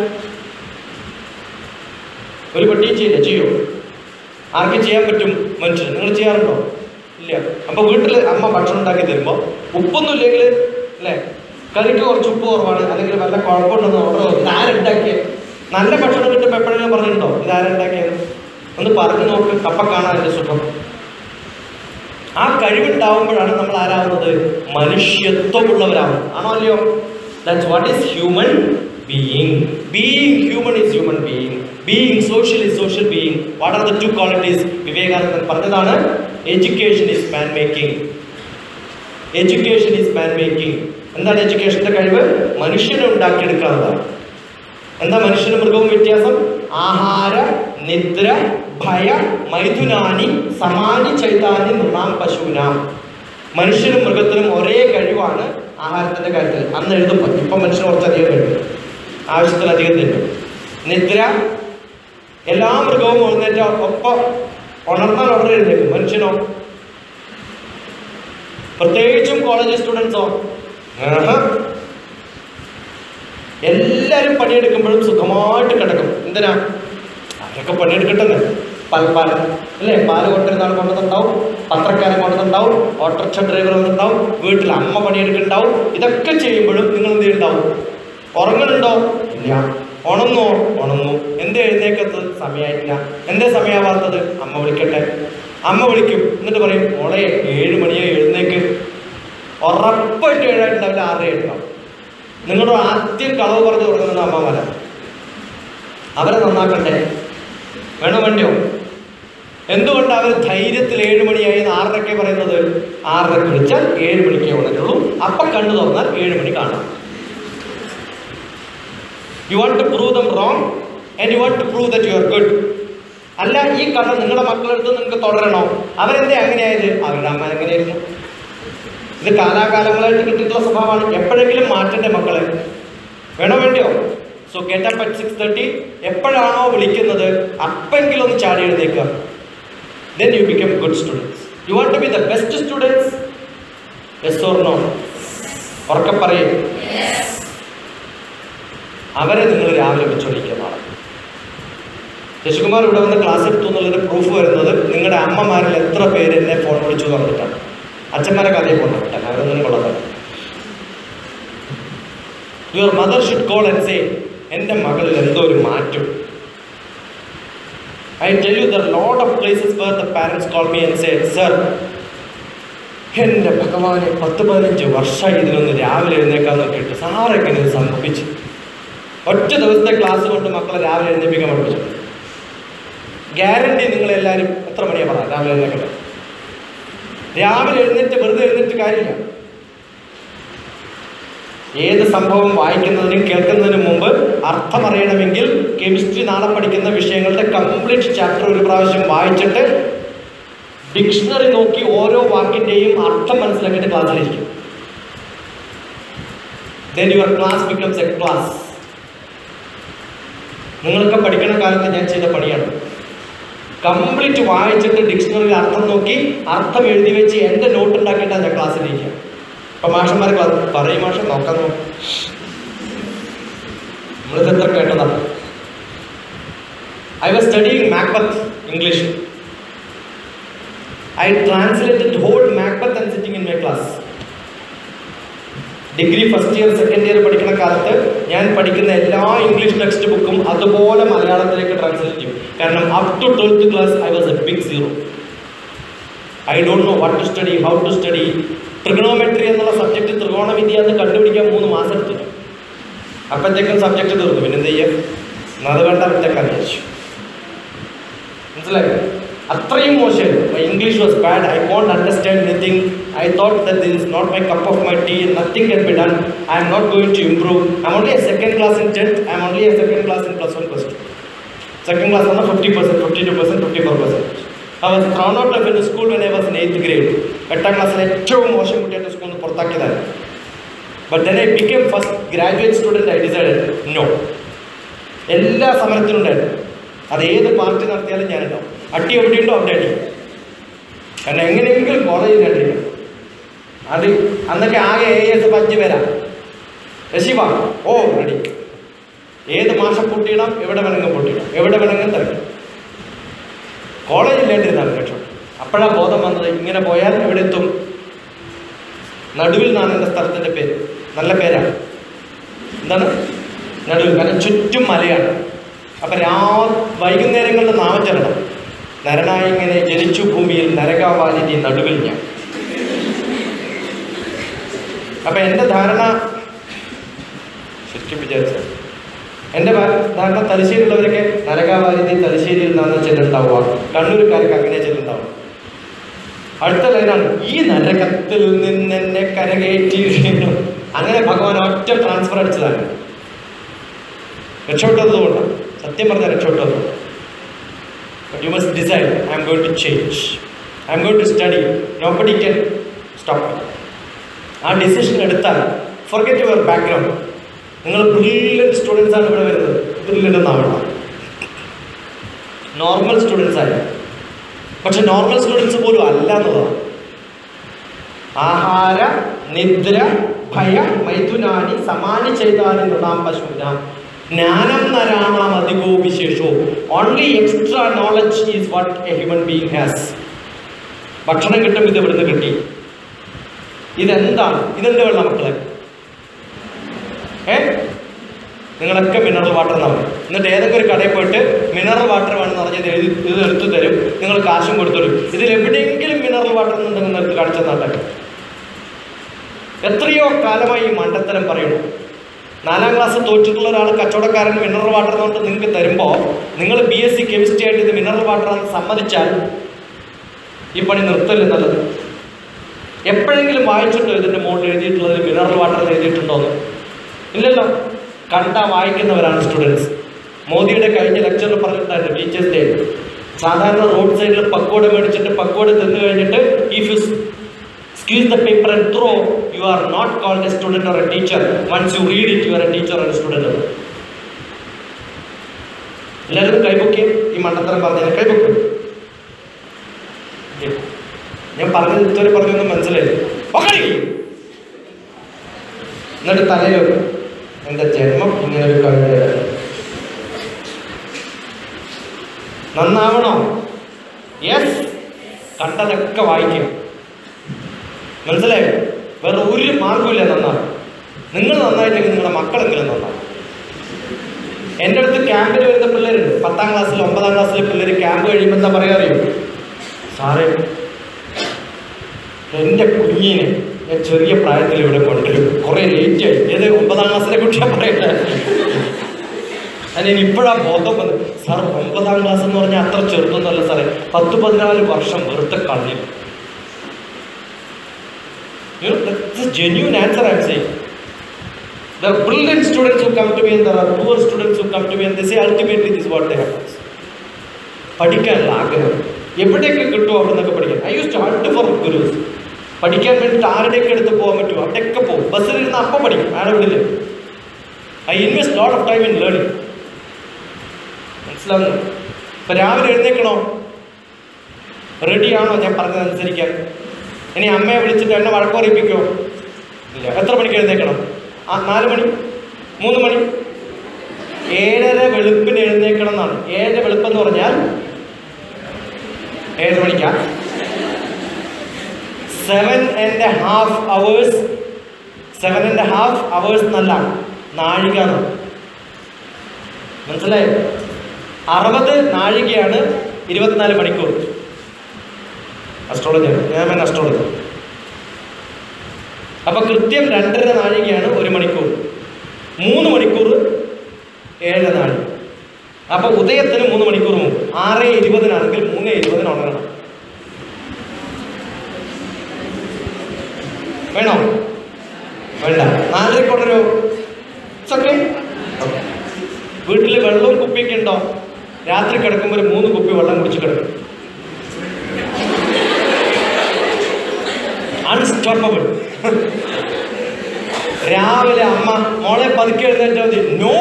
ഒരു പട്ടിയും ചെയ്യില്ല ചെയ്യോ ആർക്കും ചെയ്യാൻ പറ്റും മനുഷ്യൻ നിങ്ങൾ ചെയ്യാറുണ്ടോ ഇല്ല അപ്പൊ വീട്ടിൽ അമ്മ ഭക്ഷണം ഉണ്ടാക്കി തരുമ്പോൾ ഉപ്പൊന്നും ഇല്ലെങ്കിൽ അല്ലേ കറിക്ക് കുറച്ച് ഉപ്പ് കുറവാണ് അല്ലെങ്കിൽ വല്ല കുഴപ്പമുണ്ടെന്ന് ഓർഡർ ഇത് ആരുണ്ടാക്കിയത് നല്ല ഭക്ഷണം കിട്ടുമ്പോൾ എപ്പോഴെങ്കിലും പറഞ്ഞിട്ടുണ്ടോ ഇത് ആരുണ്ടാക്കിയത് ഒന്ന് പറഞ്ഞു നോക്ക് അപ്പ കാണാൻ അതിന്റെ സുഖം ആ കഴിവുണ്ടാവുമ്പോഴാണ് നമ്മൾ ആരാവുന്നത് മനുഷ്യത്വമുള്ളവരാവുന്നത് ആണോ അല്ലയോ that's what is human being being human is human being being social is social being what are the two qualities Vivekanandan പറഞ്ഞതാണ് education is man making education is man making എന്താണ് എഡ്യൂക്കേഷന്റെ കഴിവ് മനുഷ്യനെ ഉണ്ടാക്കിയെടുക്കാവുന്നതാണ് എന്താ മനുഷ്യനും മൃഗവും വ്യത്യാസം ആഹാര നിദ്ര ഭയ മൈഥുനാനി സമാനി ചൈതാനി നൃണാം പശുവിനാം മനുഷ്യനും മൃഗത്തിനും ഒരേ കഴിവാണ് ആഹാരത്തിന്റെ കാര്യത്തിൽ അന്ന് എഴുതുമ്പോൾ ഇപ്പം മനുഷ്യന് കുറച്ചധികം കഴിക്കും ആവശ്യത്തിലധികം തിന്നും നിദ്ര എല്ലാ മൃഗവും എഴുന്നേറ്റ ഒപ്പം ഉണർന്നാൽ ഉടനെ എഴുന്നേക്കും മനുഷ്യനോ പ്രത്യേകിച്ചും കോളേജ് സ്റ്റുഡൻസോ എല്ലാവരും പണിയെടുക്കുമ്പോഴും സുഖമായിട്ട് കിടക്കും എന്തിനാ അവരൊക്കെ പണിയെടുക്കട്ടെ പാൽ പാൽ അല്ലേ പാല് കൊണ്ടിരുന്ന ആൾ കൊണ്ടുവന്നുണ്ടാവും പത്രക്കാരൻ കൊണ്ടുവന്നുണ്ടാവും ഓട്ടോറിക്ഷ ഡ്രൈവർ വന്നിട്ടുണ്ടാവും വീട്ടിൽ അമ്മ പണിയെടുക്കുന്നുണ്ടാവും ഇതൊക്കെ ചെയ്യുമ്പോഴും നിങ്ങൾ എന്ത് ചെയ്യുന്നുണ്ടാവും ഉറങ്ങുന്നുണ്ടോ ഇല്ല ഉണന്നോ ഉണന്നു എന്തേ എഴുന്നേക്കത്ത് സമയമായിട്ടില്ല എന്തേ സമയമാവാത്തത് അമ്മ വിളിക്കട്ടെ അമ്മ വിളിക്കും എന്നിട്ട് പറയും മോളെ ഏഴ് മണിയെ എഴുന്നേക്ക് ഉറപ്പായിട്ട് ഏഴായിട്ടുണ്ടാവില്ല ആറര ആയിട്ടുണ്ടാവും നിങ്ങളുടെ ആദ്യം കളവ് പറഞ്ഞു തുടങ്ങുന്നത് അമ്മമാരാ അവരെ നന്നാക്കണ്ടേ വേണോ വേണ്ടിയോ എന്തുകൊണ്ട് അവർ ധൈര്യത്തിൽ ഏഴ് മണിയായി എന്ന് ആറരക്കെ പറയുന്നത് ആറരക്ക് വിളിച്ചാൽ ഏഴ് മണിക്കേ ഉണരുള്ളൂ അപ്പൊ കണ്ണു തുറന്നാൽ ഏഴ് മണി കാണാം you want to prove them wrong and you want to prove that you are good അല്ല ഈ കഥ നിങ്ങളുടെ മക്കളെടുത്ത് നിങ്ങൾക്ക് തുടരണോ അവരെന്തേ അങ്ങനെയായത് അവരുടെ അമ്മ എങ്ങനെയായിരുന്നു ഇത് കാലാകാലങ്ങളായിട്ട് കിട്ടിയിട്ടുള്ള സ്വഭാവമാണ് എപ്പോഴെങ്കിലും മാറ്റണ്ടേ മക്കളെ വേണോ വേണ്ടിയോ so get up at six thirty എപ്പോഴാണോ വിളിക്കുന്നത് അപ്പെങ്കിലും ഒന്ന് ചാടി എഴുന്നേക്കുക then you become good students you want to be the best students yes or no ഉറക്കെ പറയും അവരെ നിങ്ങൾ രാവിലെ വെച്ചോടിക്കുക നാളെ ശശികുമാർ ഇവിടെ വന്ന് ക്ലാസ് എടുത്തു എന്നുള്ളൊരു പ്രൂഫ് വരുന്നത് നിങ്ങളുടെ അമ്മമാരിൽ എത്ര പേര് എന്നെ ഫോൺ വിളിച്ചു എന്ന് പറഞ്ഞിട്ടാണ് അച്ഛന്മാരെ കഥയെ കൊണ്ടിട്ടാണ് അവരൊന്നും കൊള്ളതാണ് your mother should call and say എൻ്റെ മകളിൽ എന്തോ ഒരു മാറ്റം I tell you there lot of places where the parents call me and say sir എൻ്റെ ഭഗവാനെ പത്ത് പതിനഞ്ച് വർഷമായി ഇതിനൊന്ന് രാവിലെ എഴുന്നേക്കാൻ നോക്കിയിട്ട് സാറൊക്കെ ഇത് സംഭവിച്ചു ഒറ്റ ദിവസത്തെ ക്ലാസ് കൊണ്ട് മക്കളെ രാവിലെ എഴുന്നേപ്പിക്കാൻ പഠിപ്പിച്ചു ഗ്യാരണ്ടി നിങ്ങളെല്ലാവരും എത്ര മണിയാണ് പറ രാവിലെ എഴുന്നേക്കട്ടെ രാവിലെ എഴുന്നേറ്റ് വെറുതെ എഴുന്നേറ്റ് കാര്യമില്ല ഏത് സംഭവം വായിക്കുന്നതിനും കേൾക്കുന്നതിനും മുമ്പ് അർത്ഥം അറിയണമെങ്കിൽ കെമിസ്ട്രി നാളെ പഠിക്കുന്ന വിഷയങ്ങളുടെ കംപ്ലീറ്റ് ചാപ്റ്റർ ഒരു പ്രാവശ്യം വായിച്ചിട്ട് ഡിക്ഷണറി നോക്കി ഓരോ വാക്കിൻ്റെയും അർത്ഥം മനസ്സിലാക്കിയിട്ട് ക്ലാസ്സിലിരിക്കും then your class becomes a class നിങ്ങളൊക്കെ പഠിക്കുന്ന കാലത്ത് ഞാൻ ചെയ്ത പണിയാണ് കംപ്ലീറ്റ് വായിച്ചിട്ട് ഡിക്ഷണറിയിൽ അർത്ഥം നോക്കി അർത്ഥം എഴുതി വെച്ച് എൻ്റെ നോട്ട് ഉണ്ടാക്കിയിട്ടാണ് ഞാൻ ക്ലാസ്സിലിരിക്കുക ഇപ്പം മാഷന്മാർ ക്ലാസ് പറയും മാഷം നോക്കാൻ നോക്കും നമ്മളിത് എത്ര കേട്ടതാണ് I was studying Macbeth English I translated whole Macbeth and sitting in my class degree first year second year പഠിക്കുന്ന കാലത്ത് ഞാൻ പഠിക്കുന്ന എല്ലാ ഇംഗ്ലീഷ് ടെക്സ്റ്റ് ബുക്കും അതുപോലെ മലയാളത്തിലേക്ക് ട്രാൻസ്ലേറ്റ് ചെയ്യും കാരണം up to twelfth class I was a big zero I don't know what to study how to study trigonometry എന്നുള്ള സബ്ജക്റ്റ് ത്രികോണമിതി എന്ന് കണ്ടുപിടിക്കാൻ മൂന്ന് മാസം എടുത്തു അപ്പോഴത്തേക്കും സബ്ജക്റ്റ് തീർന്നു പിന്നെ എന്ത് ചെയ്യാം എന്നാ അത് വേണ്ട വിട്ടേക്കാൻ വിചാരിച്ചു മനസ്സിലായോ അത്രയും മോശമായിരുന്നു my English was bad I can't understand anything I thought that this is not my cup of my tea nothing can be done I'm not going to improve I'm only a second class in tenth I'm only a second class in plus one plus two second class പറഞ്ഞാൽ fifty percent fifty two percent fifty four percent I was thrown out of in school when I was in eighth grade എട്ടാം ക്ലാസ്സിൽ ഏറ്റവും മോശം കുട്ടിയായിട്ട് സ്കൂളിൽ നിന്ന് പുറത്താക്കിയതായിരുന്നു but then I become first graduate student I decided no എല്ലാ സമരത്തിനും ഉണ്ടായിരുന്നു അത് ഏത് പാർട്ടി നടത്തിയാലും ഞാനുണ്ടാവും അട്ടി എവിടെയുണ്ടോ അവിടെ അടി കാരണം എങ്ങനെയെങ്കിലും കോളേജിൽ കണ്ടിരിക്കണം അത് അന്നൊക്കെ ആകെ എ എസ് അഞ്ച് പേരാ രശിവ ഓ റെഡി ഏത് മാസം പൊട്ടിയിടാം എവിടെ വേണമെങ്കിലും പൊട്ടിയിടാം എവിടെ വേണമെങ്കിലും തിരക്കാം കോളേജില്ലാണ്ടിരുന്നാണ് രക്ഷപ്പെട്ടു അപ്പോഴാ ബോധം വന്നത് ഇങ്ങനെ പോയാൽ എവിടെ എത്തും നടുവിൽ നിന്നാണ് എൻ്റെ സ്ഥലത്തിൻ്റെ പേര് നല്ല പേരാണ് എന്താണ് നടുവിൽ കാരണം ചുറ്റും മലയാണ് അപ്പം രാ വൈകുന്നേരങ്ങളിൽ നാമം ചെല്ലണം നരനായി ഇങ്ങനെ ജനിച്ചു ഭൂമിയിൽ നരകാവാലിനി നടുവിൽ ഞാൻ അപ്പം എൻ്റെ ധാരണ ശരിക്കും വിചാരിച്ചത് എൻ്റെ ഭാ- ധാരണ തലശ്ശേരിയുള്ളവരൊക്കെ നരകാവാലിനി തലശ്ശേരിയിൽ നിന്നാണ് ചെല്ലുണ്ടാവുക കണ്ണൂർക്കാർക്ക് അങ്ങനെ ചെല്ലുണ്ടാവുക അടുത്ത ലൈനാണ് ഈ നരകത്തിൽ നിന്നെന്നെ കരകയറ്റി അങ്ങനെ ഭഗവാൻ ഒറ്റ ട്രാൻസ്ഫർ അടിച്ചതാണ് രക്ഷപ്പെട്ടത് കൊണ്ടാണ് സത്യം പറഞ്ഞാൽ രക്ഷപ്പെട്ടത് you must decide I M going to change I M going to study nobody can stop ആ ഡിസിഷൻ എടുത്താൽ ഫോർഗെറ്റ് യുവർ ബാക്ക്ഗ്രൗണ്ട് നിങ്ങൾ ബ്രില്യൻ സ്റ്റുഡൻസ് ആണ് ഇവിടെ വരുന്നത് ബ്രില്യൻ എന്നാവണം നോർമൽ സ്റ്റുഡൻസ് ആയി പക്ഷെ നോർമൽ സ്റ്റുഡൻസ് പോലും അല്ല എന്നുള്ളതാണ് ആഹാര നിദ്ര ഭയ മൈഥുനാനി സമാനി ചെയ്താലും നൃണാം പശുവിനാം ജ്ഞാനം നരാണാം അധികോ വിശേഷോ only extra knowledge is what a human being has ഭക്ഷണം കിട്ടും ഇത് ഇവിടുന്ന് കിട്ടി ഇതെന്താണ് ഇതെന്ത് വെള്ളം മക്കളെ ഏ നിങ്ങളൊക്കെ മിനറൽ വാട്ടർ എന്നാണ് എന്നിട്ട് ഏതൊക്കെ ഒരു കടയിൽ പോയിട്ട് മിനറൽ വാട്ടർ വേണമെന്ന് പറഞ്ഞത് എഴുതി ഇത് എടുത്തു തരും നിങ്ങൾ കാശും കൊടുത്തരും ഇതിൽ എവിടെയെങ്കിലും മിനറൽ വാട്ടർ എന്നുണ്ടെങ്കിൽ എടുത്ത് കാണിച്ചു തന്നാട്ടെ എത്രയോ കാലമായി ഈ മണ്ടത്തരം പറയുന്നു നാലാം ക്ലാസ് തോറ്റിട്ടുള്ള ഒരാൾ കച്ചവടക്കാരൻ മിനറൽ വാട്ടർ കൊണ്ട് നിങ്ങൾക്ക് തരുമ്പോൾ നിങ്ങൾ ബി എസ് സി കെമിസ്ട്രി ആയിട്ട് ഇത് മിനറൽ വാട്ടർ ആണെന്ന് സമ്മതിച്ചാൽ ഈ പണി നിർത്തല്ലേ നല്ലത് എപ്പോഴെങ്കിലും വായിച്ചിട്ടോ ഇതിൻ്റെ മുകളിൽ എഴുതിയിട്ടുള്ളത് മിനറൽ വാട്ടർ എന്ന് എഴുതിയിട്ടുണ്ടോ എന്ന് ഇല്ലല്ലോ കണ്ട വായിക്കുന്നവരാണ് സ്റ്റുഡൻസ് മോദിയുടെ കഴിഞ്ഞ ലെക്ചറിൽ പറഞ്ഞിട്ടുണ്ടായിരുന്നു ടീച്ചേഴ്സ് ഡേ സാധാരണ റോഡ് സൈഡിൽ പക്കോട മേടിച്ചിട്ട് പക്കോട തിന്നു കഴിഞ്ഞിട്ട് if you squeeze the paper and throw you are not called a student or a teacher once you read it you are a teacher or a student എല്ലാവരും കൈബുക്കി ഈ മണ്ടത്തരം പറഞ്ഞാൽ കൈബുക്കും ഞാൻ പറഞ്ഞത് ഇതുവരെ പറഞ്ഞൊന്നും മനസ്സിലായി ഒക്കെ എന്നിട്ട് തലയിൽ വെക്കും എന്റെ ജന്മം ഇങ്ങനെ ഒരു കവിതയാണ് നന്നാവണോ യെസ് കണ്ടതൊക്കെ വായിക്കും മനസ്സിലായോ വേറെ ഒരു മാർഗമില്ല നന്നാവും നിങ്ങൾ നന്നായിട്ടെങ്കിൽ നിങ്ങളുടെ മക്കളെങ്കിലും നന്നാവും എൻ്റെ അടുത്ത് ക്യാമ്പിൽ വരുന്ന പിള്ളേരുണ്ട് പത്താം ക്ലാസ്സിൽ ഒമ്പതാം ക്ലാസ്സിലെ പിള്ളേർ ക്യാമ്പ് കഴിയുമ്പോൾ എന്താ പറയാ അറിയോ സാറേ എൻ്റെ കുഞ്ഞിനെ ഞാൻ ചെറിയ പ്രായത്തിൽ ഇവിടെ കൊണ്ടുവരും കുറേ ലേറ്റ് ആയി ഏത് ഒമ്പതാം ക്ലാസ്സിനെ കുറിച്ച് ഞാൻ പറയട്ടെ അതിന് ഇപ്പോഴാ ബോധം വന്നു സാർ ഒമ്പതാം ക്ലാസ് എന്ന് പറഞ്ഞാൽ അത്ര ചെറുതൊന്നുമല്ല സാറേ പത്ത് പതിനാല് വർഷം വെറുതെ കളഞ്ഞു genuine answer I'm saying There are brilliant students who come to me and there are poor students who come to me and they say ultimately this is what they happens. പഠിക്കാനുള്ള ആഗ്രഹം എവിടെയൊക്കെ കിട്ടുമോ അവിടെ നിന്നൊക്കെ പഠിക്കാൻ I use to hunt for gurus പഠിക്കാൻ വേണ്ടിയിട്ട് ആരുടെയൊക്കെ അടുത്ത് പോകാൻ പറ്റുമോ അവിടെയൊക്കെ പോകും ബസ്സിലിരുന്ന് അപ്പം പഠിക്കും ആടെ വിടില്ല I invest lot of time in learning മനസ്സിലാവുന്നു ഇപ്പം രാവിലെ എഴുന്നേക്കണോ റെഡിയാണോ ഞാൻ പറഞ്ഞതനുസരിക്കാൻ ഇനി അമ്മയെ വിളിച്ചിട്ട് എന്നെ വഴക്കുറയിപ്പിക്കുമോ ഇല്ല എത്ര മണിക്ക് എഴുന്നേക്കണം ആ നാല് മണി മൂന്ന് മണി ഏഴര വെളുപ്പിന് എഴുന്നേക്കണം എന്നാണ് ഏഴര വെളുപ്പെന്ന് പറഞ്ഞാൽ ഏഴര മണിക്കാ seven and half hours seven and half hours എന്നല്ല നാഴിക എന്നാണ് മനസ്സിലായോ അറുപത് നാഴികയാണ് ഇരുപത്തിനാല് മണിക്കൂർ അസ്ട്രോളജി ഞാൻ അസ്ട്രോളജി അപ്പൊ കൃത്യം രണ്ടര നാഴികയാണ് ഒരു മണിക്കൂർ മൂന്ന് മണിക്കൂർ ഏഴര നാഴിക അപ്പൊ ഉദയത്തിന് മൂന്ന് മണിക്കൂർ മുമ്പ് ആറ് ഇരുപതിനാണെങ്കിൽ മൂന്ന് ഇരുപതിന് ഉണരണം വേണോ വേണ്ട നാലരയ്ക്ക് ഉണരോ ഓക്കെ വീട്ടിൽ വെള്ളവും കുപ്പിയൊക്കെ ഉണ്ടോ രാത്രി കിടക്കുമ്പോൾ ഒരു മൂന്ന് കുപ്പി വെള്ളം കുടിച്ച് കിടക്കും അൺസ്റ്റോപ്പബിൾ രാവിലെ അമ്മ മോളെ പതുക്കെ എഴുന്നേറ്റാൽ മതി നോ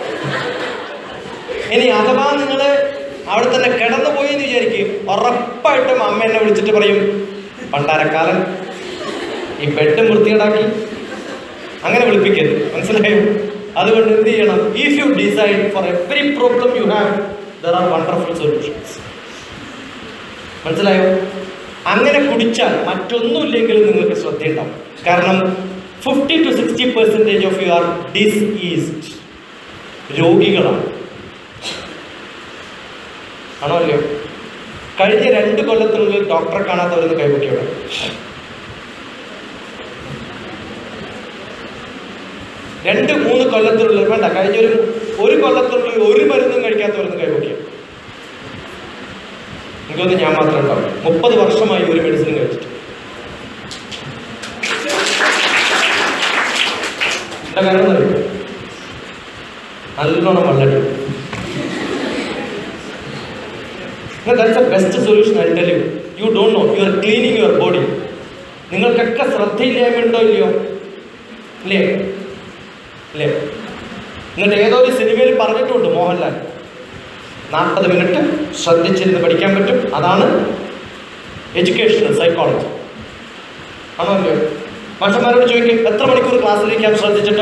ഇനി അഥവാ നിങ്ങൾ അവിടെ തന്നെ കിടന്നു പോയി എന്ന് വിചാരിക്കും ഉറപ്പായിട്ടും അമ്മ എന്നെ വിളിച്ചിട്ട് പറയും പണ്ടാരക്കാലൻ ഈ ബെഡും വൃത്തികേടാക്കി അങ്ങനെ വിളിപ്പിക്കരുത് മനസ്സിലായോ അതുകൊണ്ട് എന്ത് ചെയ്യണം if you decide for every problem you have there are wonderful solutions മനസ്സിലായോ അങ്ങനെ കുടിച്ചാൽ മറ്റൊന്നുമില്ലെങ്കിലും നിങ്ങൾക്ക് ശ്രദ്ധയുണ്ടാവും കാരണം fifty to sixty percentage of you are diseased രോഗികളാണ് ആണോ അല്ലയോ കഴിഞ്ഞ രണ്ട് കൊല്ലത്തിനുള്ളിൽ ഡോക്ടറെ കാണാത്തവരെന്ന് കൈപൊക്കിയോടെ രണ്ട് മൂന്ന് കൊല്ലത്തിനുള്ളിൽ വേണ്ട കഴിഞ്ഞ ഒരു ഒരു കൊല്ലത്തിനുള്ളിൽ ഒരു മരുന്നും കഴിക്കാത്തവരെന്ന് കൈപൊക്കിയോ എനിക്കൊന്ന് ഞാൻ മാത്രം ഉണ്ടാവും മുപ്പത് വർഷമായി ഒരു മെഡിസിൻ കഴിച്ചിട്ട് എന്താ കാരണം എന്നറിയോ? നല്ലോണം വെള്ളടി that's a best solution I tell you you don't know you are cleaning your body നിങ്ങൾക്കൊക്കെ ശ്രദ്ധയില്ലായ്മ ഉണ്ടോ ഇല്ലയോ ഇല്ലേ ഇല്ലേ എന്നിട്ട് ഏതോ ഒരു സിനിമയിൽ പറഞ്ഞിട്ടുണ്ട് മോഹൻലാൽ നാൽപ്പത് മിനിറ്റ് ശ്രദ്ധിച്ചിരുന്ന് പഠിക്കാൻ പറ്റും അതാണ് എഡ്യൂക്കേഷണൽ സൈക്കോളജി ആണോ അല്ലയോ മാഷന്മാരോട് ചോദിക്കും എത്ര മണിക്കൂർ ക്ലാസ്സിലിരിക്കാൻ ശ്രദ്ധിച്ചിട്ട്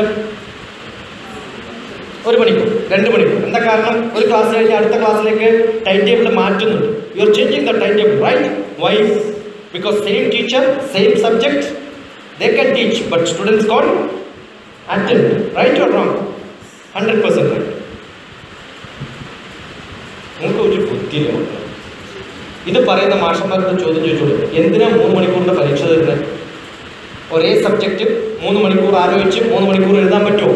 ഒരു മണിക്കൂർ രണ്ട് മണിക്കൂർ എന്താ കാരണം ഒരു ക്ലാസ് കഴിഞ്ഞ് അടുത്ത ക്ലാസ്സിലേക്ക് ടൈം ടേബിൾ മാറ്റുന്നുണ്ട് you are changing the time table right why because same teacher same subject they can teach but students can't attend right or wrong hundred percent right നിങ്ങൾക്ക് ഒരു ബുദ്ധിയില്ല മക്കളെ. ഇത് പറയുന്ന മാഷന്മാരോട് ചോദ്യം ചോദിച്ചോളൂ എന്തിനാ മൂന്ന് മണിക്കൂറിൻ്റെ പരീക്ഷ തരുന്നത് ഒരേ സബ്ജക്റ്റ് മൂന്ന് മണിക്കൂർ ആലോചിച്ച് മൂന്ന് മണിക്കൂർ എഴുതാൻ പറ്റുമോ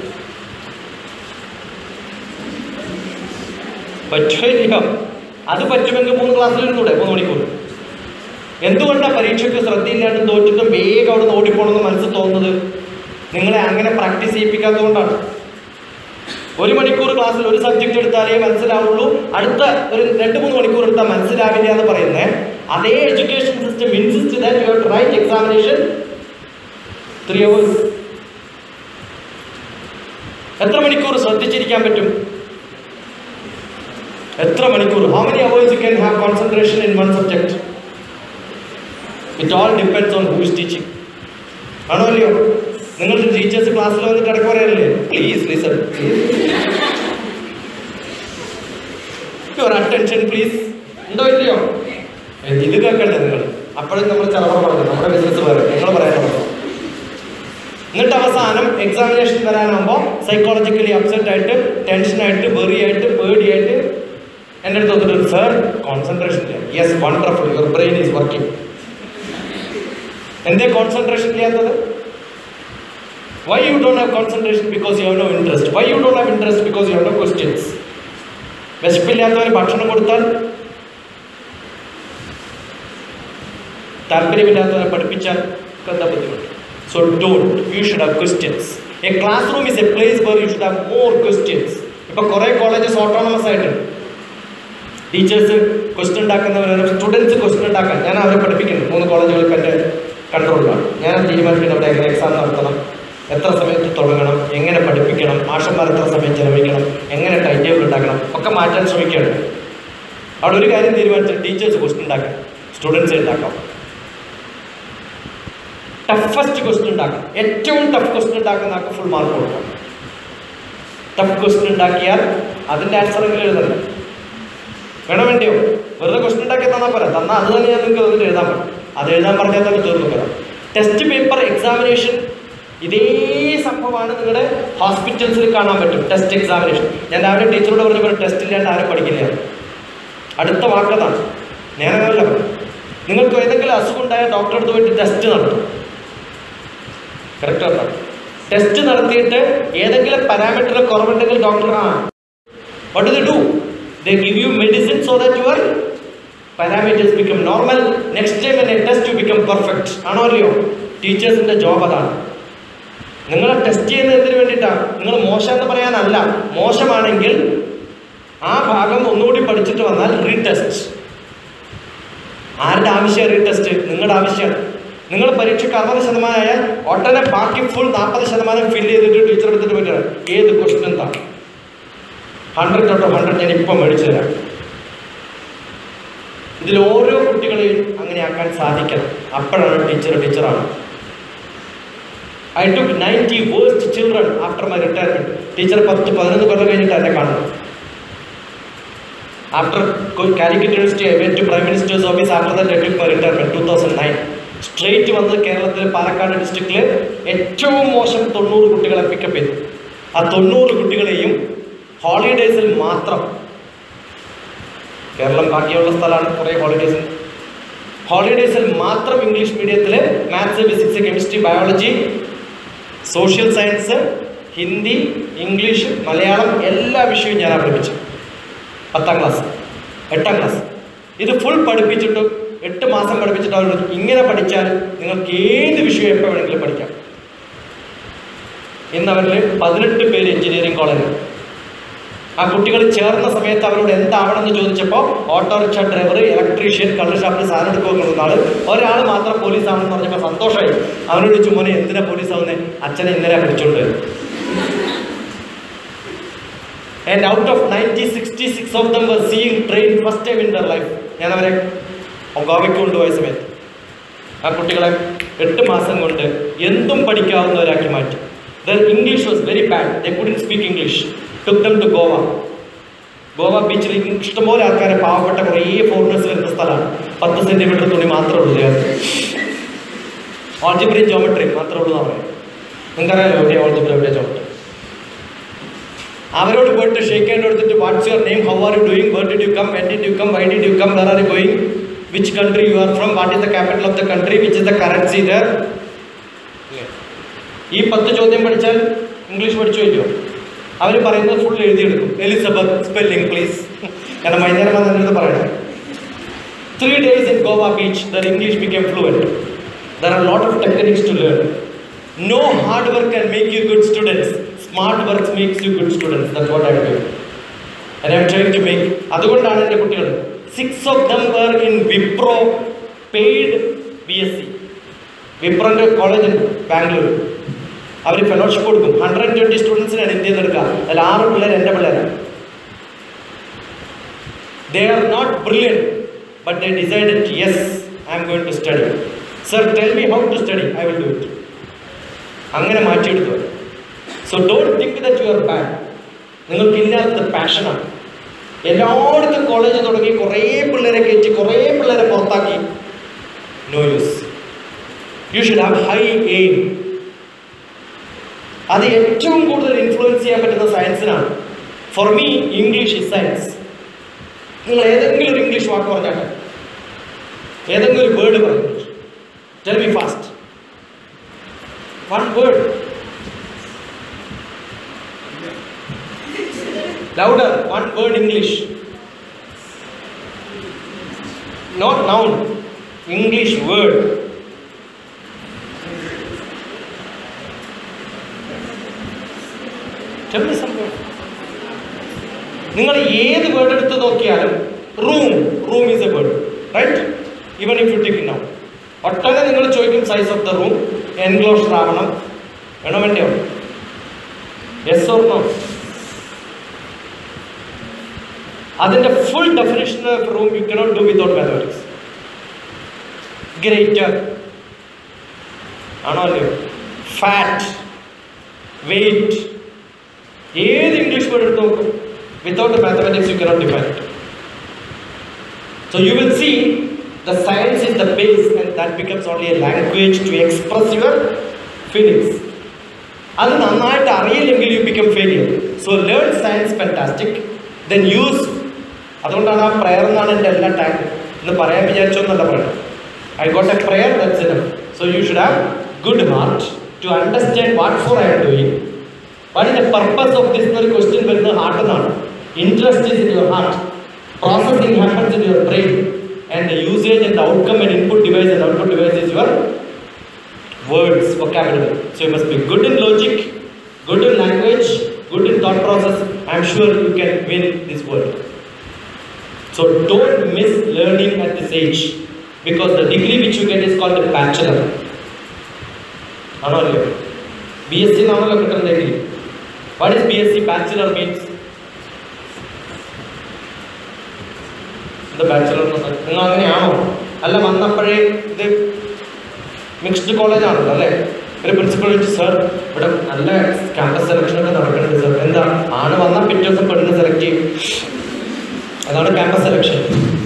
പറ്റില്ല അത് പറ്റുമെങ്കിൽ മൂന്ന് ക്ലാസ്സിൽ ഇരുന്നൂടെ മൂന്ന് മണിക്കൂർ എന്തുകൊണ്ടാണ് പരീക്ഷയ്ക്ക് ശ്രദ്ധയില്ലാണ്ട് തോറ്റിട്ടും വേഗം അവിടെ നിന്ന് ഓടിപ്പോണെന്ന് മനസ്സിൽ തോന്നുന്നത് നിങ്ങളെ അങ്ങനെ പ്രാക്ടീസ് ചെയ്യിപ്പിക്കാത്തതുകൊണ്ടാണ് ഒരു മണിക്കൂർ ക്ലാസ്സിൽ ഒരു സബ്ജക്റ്റ് എടുത്താലേ മനസ്സിലാവുള്ളൂ അടുത്ത ഒരു രണ്ട് മൂന്ന് മണിക്കൂർ എടുത്താൽ മനസ്സിലാവില്ല എന്ന് പറയുന്നത് അതേ education system insist that you have write examination three hours എത്ര മണിക്കൂർ ശ്രദ്ധിച്ചിരിക്കാൻ പറ്റും എത്ര മണിക്കൂർ how many hours you can have concentration in one subject it all depends on who is teaching ആണോ അല്ലയോ നിങ്ങളുടെ ടീച്ചേഴ്സ് ക്ലാസ്സിൽ വന്നിട്ട് ഇടയ്ക്ക് പറയാറില്ലേ please listen your attention please ഉണ്ടോ ഇല്ലയോ ഏ, ഇത് കേൾക്കണ്ടേ നിങ്ങൾ അപ്പോഴും നമ്മൾ ചിലവർ പറഞ്ഞു നമ്മുടെ ബിസിനസ് പറയാം നിങ്ങൾ പറയാനുള്ളൂ എന്നിട്ട് അവസാനം എക്സാമിനേഷൻ വരാനാകുമ്പോൾ സൈക്കോളജിക്കലി അപ്സെറ്റ് ആയിട്ട് ടെൻഷനായിട്ട് വെറിയായിട്ട് പേടിയായിട്ട് എൻ്റെ അടുത്ത് വന്നിട്ട് സർ കോൺസെൻട്രേഷൻ ഇല്ല yes wonderful your brain is working എന്തേ കോൺസെൻട്രേഷൻ ഇല്ലാത്തത് why you don't have concentration because you have no interest why you don't have interest because you have no questions വിശപ്പില്ലാത്തവന് ഭക്ഷണം കൊടുത്താൽ താല്പര്യമില്ലാത്തവനെ പഠിപ്പിച്ചാൽ ഒക്കെ എന്താ ബുദ്ധിമുട്ട് so don't you should have questions a class room is a place where you should have more questions ഇപ്പൊ കുറെ കോളേജസ് ഓട്ടോണമസ് ആയിട്ടുണ്ട് ടീച്ചേഴ്സ് ക്വസ്റ്റ്യൻ ഉണ്ടാക്കുന്നവർ സ്റ്റുഡൻസ് ക്വസ്റ്റ്യൻ ഉണ്ടാക്കാൻ ഞാൻ അവരെ പഠിപ്പിക്കുന്നു മൂന്ന് കോളേജുകൾക്ക് എൻ്റെ കൺട്രോളിലാണ് ഞാൻ തീരുമാനിക്കുന്നത് അവിടെ എങ്ങനെ എക്സാം നടത്തണം എത്ര സമയത്ത് തുടങ്ങണം എങ്ങനെ പഠിപ്പിക്കണം മാഷന്മാർ എത്ര സമയം ചെലവഴിക്കണം എങ്ങനെ ടൈം ടേബിൾ ഉണ്ടാക്കണം ഒക്കെ മാറ്റാൻ ശ്രമിക്കുകയാണ് അവിടെ ഒരു കാര്യം തീരുമാനിച്ചാൽ ടീച്ചേഴ്സ് ക്വസ്റ്റ്യൻ ഉണ്ടാക്കാം സ്റ്റുഡൻസ് ഉണ്ടാക്കാം ടഫസ്റ്റ് ക്വസ്റ്റ്യൻ ഉണ്ടാക്കാം ഏറ്റവും ടഫ് ക്വസ്റ്റ്യൻ ഉണ്ടാക്കുന്ന ആൾക്ക് ഫുൾ മാർക്ക് കൊടുക്കാം ടഫ് ക്വസ്റ്റ്യൻ ഉണ്ടാക്കിയാൽ അതിൻ്റെ ആൻസർ എങ്കിലും എഴുതണ്ട വേണം വേണ്ടിയോ വെറുതെ ക്വസ്റ്റ്യൻ ഉണ്ടാക്കി തന്നാൽ പോരാ തന്നാൽ അത് തന്നെ ഞാൻ നിങ്ങൾക്ക് വന്നിട്ട് എഴുതാൻ പറ്റും അത് എഴുതാൻ പറഞ്ഞാൽ തന്നെ തീർന്നു പോരാ ടെസ്റ്റ് പേപ്പർ എക്സാമിനേഷൻ ഇതേ സംഭവമാണ് നിങ്ങളുടെ ഹോസ്പിറ്റൽസിൽ കാണാൻ പറ്റും ടെസ്റ്റ് എക്സാമിനേഷൻ ഞാൻ രാവിലെ ടീച്ചറോട് പറഞ്ഞപ്പോൾ ടെസ്റ്റ് ഇല്ലാണ്ട് ആരും പഠിക്കില്ല അടുത്ത വാക്കതാണ് ഞാനല്ല നിങ്ങൾക്ക് ഏതെങ്കിലും അസുഖം ഉണ്ടായാൽ ഡോക്ടറെ അടുത്ത് പോയിട്ട് ടെസ്റ്റ് നടത്തും കറക്റ്റ് അല്ല ടെസ്റ്റ് നടത്തിയിട്ട് ഏതെങ്കിലും പാരാമീറ്റർ കുറവുണ്ടെങ്കിൽ ഡോക്ടർ ആ what do do they give you medicine so that your parameters become normal next time in test you become perfect ആണോ അല്ലയോ ടീച്ചേഴ്സിന്റെ ജോബ് അതാണ് നിങ്ങളെ ടെസ്റ്റ് ചെയ്യുന്നത് എന്തിനു വേണ്ടിയിട്ടാണ് നിങ്ങൾ മോശം എന്ന് പറയാനല്ല മോശമാണെങ്കിൽ ആ ഭാഗം ഒന്നുകൂടി പഠിച്ചിട്ട് വന്നാൽ റീടെസ്റ്റ് ആരുടെ ആവശ്യം റീടെസ്റ്റ് നിങ്ങളുടെ ആവശ്യമാണ് നിങ്ങൾ പരീക്ഷയ്ക്ക് അറുപത് ശതമാനം ആയാൽ ഒട്ടനെ ബാക്കി ഫുൾ നാൽപ്പത് ശതമാനം ഫില്ല് ചെയ്തിട്ട് ടീച്ചർ എടുത്തിട്ട് പറ്റുക ഏത് ക്വസ്റ്റ്യൻ എന്താ ഹൺഡ്രഡ് ഔട്ട് ഓഫ് ഹൺഡ്രഡ് ഞാൻ ഇപ്പം മേടിച്ചു തരാം ഇതിൽ ഓരോ കുട്ടികളെയും അങ്ങനെ ആക്കാൻ സാധിക്കണം അപ്പോഴാണ് ടീച്ചർ ടീച്ചറാണ് I took ninety worst children after my retirement teacher പത്ത് പതിനൊന്ന് കൊല്ലം കഴിഞ്ഞിട്ട് എന്നെ കാണുന്നത് after Calicut university I went to prime minister's office after that I took my retirement two thousand nine straight വന്നത് കേരളത്തിലെ പാലക്കാട് ഡിസ്ട്രിക്റ്റിൽ ഏറ്റവും മോശം തൊണ്ണൂറ് കുട്ടികളെ പിക്കപ്പ് ചെയ്തു ആ തൊണ്ണൂറ് കുട്ടികളെയും ഹോളിഡേയ്സിൽ മാത്രം കേരളം ബാക്കിയുള്ള സ്ഥലമാണ് കുറേ ഹോളിഡേയ്സിൽ ഹോളിഡേയ്സിൽ മാത്രം ഇംഗ്ലീഷ് മീഡിയത്തിൽ maths physics chemistry biology social science Hindi English Malayalam എല്ലാ വിഷയവും ഞാൻ പഠിപ്പിച്ചു പത്താം ക്ലാസ് എട്ടാം ക്ലാസ് ഇത് ഫുൾ പഠിപ്പിച്ചിട്ട് എട്ട് മാസം പഠിപ്പിച്ചിട്ട് അവർ ഇങ്ങനെ പഠിച്ചാൽ നിങ്ങൾക്ക് ഏത് വിഷയം എപ്പോൾ വേണമെങ്കിലും പഠിക്കാം ഇന്ന് അവരിൽ പതിനെട്ട് പേര് എഞ്ചിനീയറിംഗ് കോളേജ് ആ കുട്ടികൾ ചേർന്ന സമയത്ത് അവരോട് എന്താവണമെന്ന് ചോദിച്ചപ്പോൾ ഓട്ടോറിക്ഷ ഡ്രൈവർ ഇലക്ട്രീഷ്യൻ കള്ള് ഷാപ്പിൽ സാധനം എടുക്കുന്ന ആള് ഒരാൾ മാത്രം പോലീസ് ആണെന്ന് പറഞ്ഞപ്പോൾ സന്തോഷമായി അവനോട് ചോദിച്ചു മോനെ എന്തിനാ പോലീസ് ആവുന്നേ അച്ഛനെ ഇന്നലെ പിടിച്ചോണ്ട് വരും and out of ninety sixty six of them were seeing train first time in their life ഞാൻ അവരെ ഗോവയ്ക്ക് കൊണ്ടുപോയ സമയത്ത് ആ കുട്ടികളെ എട്ട് മാസം കൊണ്ട് എന്തും പഠിക്കാവുന്നവരാക്കി മാറ്റി their English was very bad they couldn't speak English took them to Goa Goa ബീച്ചിൽ ഇഷ്ടംപോലെ ആൾക്കാരെ പാവപ്പെട്ട കുറേ ഫോറിനേഴ്സ് വരുന്ന സ്ഥലമാണ് പത്ത് സെന്റിമീറ്റർ തുണി മാത്രമേ ഉള്ളൂ ദേഹത്ത് ഓൾജിബ്രി ജോമെട്രി മാത്രമേ ഉള്ളൂ എന്നാണ് പറയുന്നത് നിങ്ങൾക്കറിയാലോ എവിടെയാ ഓൾജിബ്രി എവിടെയാ ജോമെട്രി അവരോട് പോയിട്ട് ഷേക്ക് ഹാൻഡ് എടുത്തിട്ട് what's your name how are you doing where did you come when did you come why did you come where are you going which country you are from what is the capital of the country which is the currency there ഈ പത്ത് ചോദ്യം പഠിച്ചാൽ English പഠിച്ചു പറ്റുമോ അവർ പറയുന്നത് full എഴുതിയെടുക്കും Elizabeth spelling please കാരണം വൈകുന്നേരം വന്ന് എൻ്റെ അടുത്ത് പറയണം three days in Goa beach their English become fluent there are lot of techniques to learn no hard work can make you good students smart works makes you good students that what I do and I'm trying to make അതുകൊണ്ടാണ് എൻ്റെ കുട്ടികൾ six of them were in Wipro paid B S C വിപ്രോൻ്റെ college ഉണ്ട് ബാംഗ്ലൂർ അവർ fellowship കൊടുക്കും hundred twenty സ്റ്റുഡൻസിനാണ് ഇന്ത്യയിൽ നിന്ന് എടുക്കുക അതിൽ ആറ് പിള്ളേർ എൻ്റെ പിള്ളേരാണ് they are not brilliant but they decided yes I M going to study sir tell me how to study I will do it അങ്ങനെ മാറ്റിയെടുത്തു so don't think that you are bad നിങ്ങൾക്കില്ലാത്തത് പാഷനാണ് എല്ലായിടത്തും കോളേജ് തുടങ്ങി കുറേ പിള്ളേരെ കയറ്റി കുറേ പിള്ളേരെ പുറത്താക്കി no use you should have high aim അത് ഏറ്റവും കൂടുതൽ ഇൻഫ്ലുവൻസ് ചെയ്യാൻ പറ്റുന്ന സയൻസിനാണ് for me English is science നിങ്ങൾ ഏതെങ്കിലും ഒരു ഇംഗ്ലീഷ് വാക്ക് പറഞ്ഞാട്ടെ ഏതെങ്കിലും ഒരു വേർഡ് പറഞ്ഞു tell me fast one word louder one word english not noun english word tell me some word നിങ്ങൾ ഏത് വേർഡ് എടുത്ത് നോക്കിയാലും room room is a word right even if you take now ഒട്ടനെ നിങ്ങൾ ചോദിക്കും size of the room enclosure ആവണം വേണോ വേണ്ടയോ യെസ് ഓർ നോ അതിൻ്റെ full definition of room you cannot do without mathematics greater ആണോ അല്ലയോ ഫാറ്റ് വെയിറ്റ് ഏത് ഇംഗ്ലീഷ് വേർഡ് എടുത്ത് നോക്കും without mathematics you cannot define it so you will see the science is the base and that becomes only a language to express your feelings അത് നന്നായിട്ട് അറിയില്ലെങ്കിൽ you become failure so learn science fantastic then use അതുകൊണ്ടാണ് ആ prayer എന്നാണ് എൻ്റെ എല്ലാ tag എന്ന് പറയാൻ വിചാരിച്ചോന്നല്ല പറയണം I got a prayer that's enough so you should have good heart to understand what for I am doing what is the purpose of this എന്നൊരു ക്വസ്റ്റ്യൻ വരുന്നത് ഹാർട്ട് എന്നാണ് interest is in your heart processing happens in your brain and the usage and outcome and input device and output device is your words, vocabulary. So you must be good in logic, good in language, good in thought process. I'm sure you can win this world. So don't miss learning at this age because the degree which you get is called a bachelor. ആണോ അല്ലയോ B S C എന്നാണല്ലോ കിട്ടുന്ന degree what is B S C bachelor means എന്താ bachelor എന്ന് പറഞ്ഞാൽ നിങ്ങൾ അങ്ങനെയാണോ അല്ല വന്നപ്പോഴേ ഇത് മിക്സ്ഡ് കോളേജ് ആണല്ലോ അല്ലേ ഒരു പ്രിൻസിപ്പൾ ചോദിച്ചു സർ ഇവിടെ നല്ല ക്യാമ്പസ് സെലക്ഷൻ ഒക്കെ നടക്കുന്നുണ്ട് സർ എന്താ ആണ് വന്നാൽ പിറ്റേ ദിവസം പെണ്ണിനെ സെലക്ട് ചെയ്യും അതാണ് ക്യാമ്പസ് സെലക്ഷൻ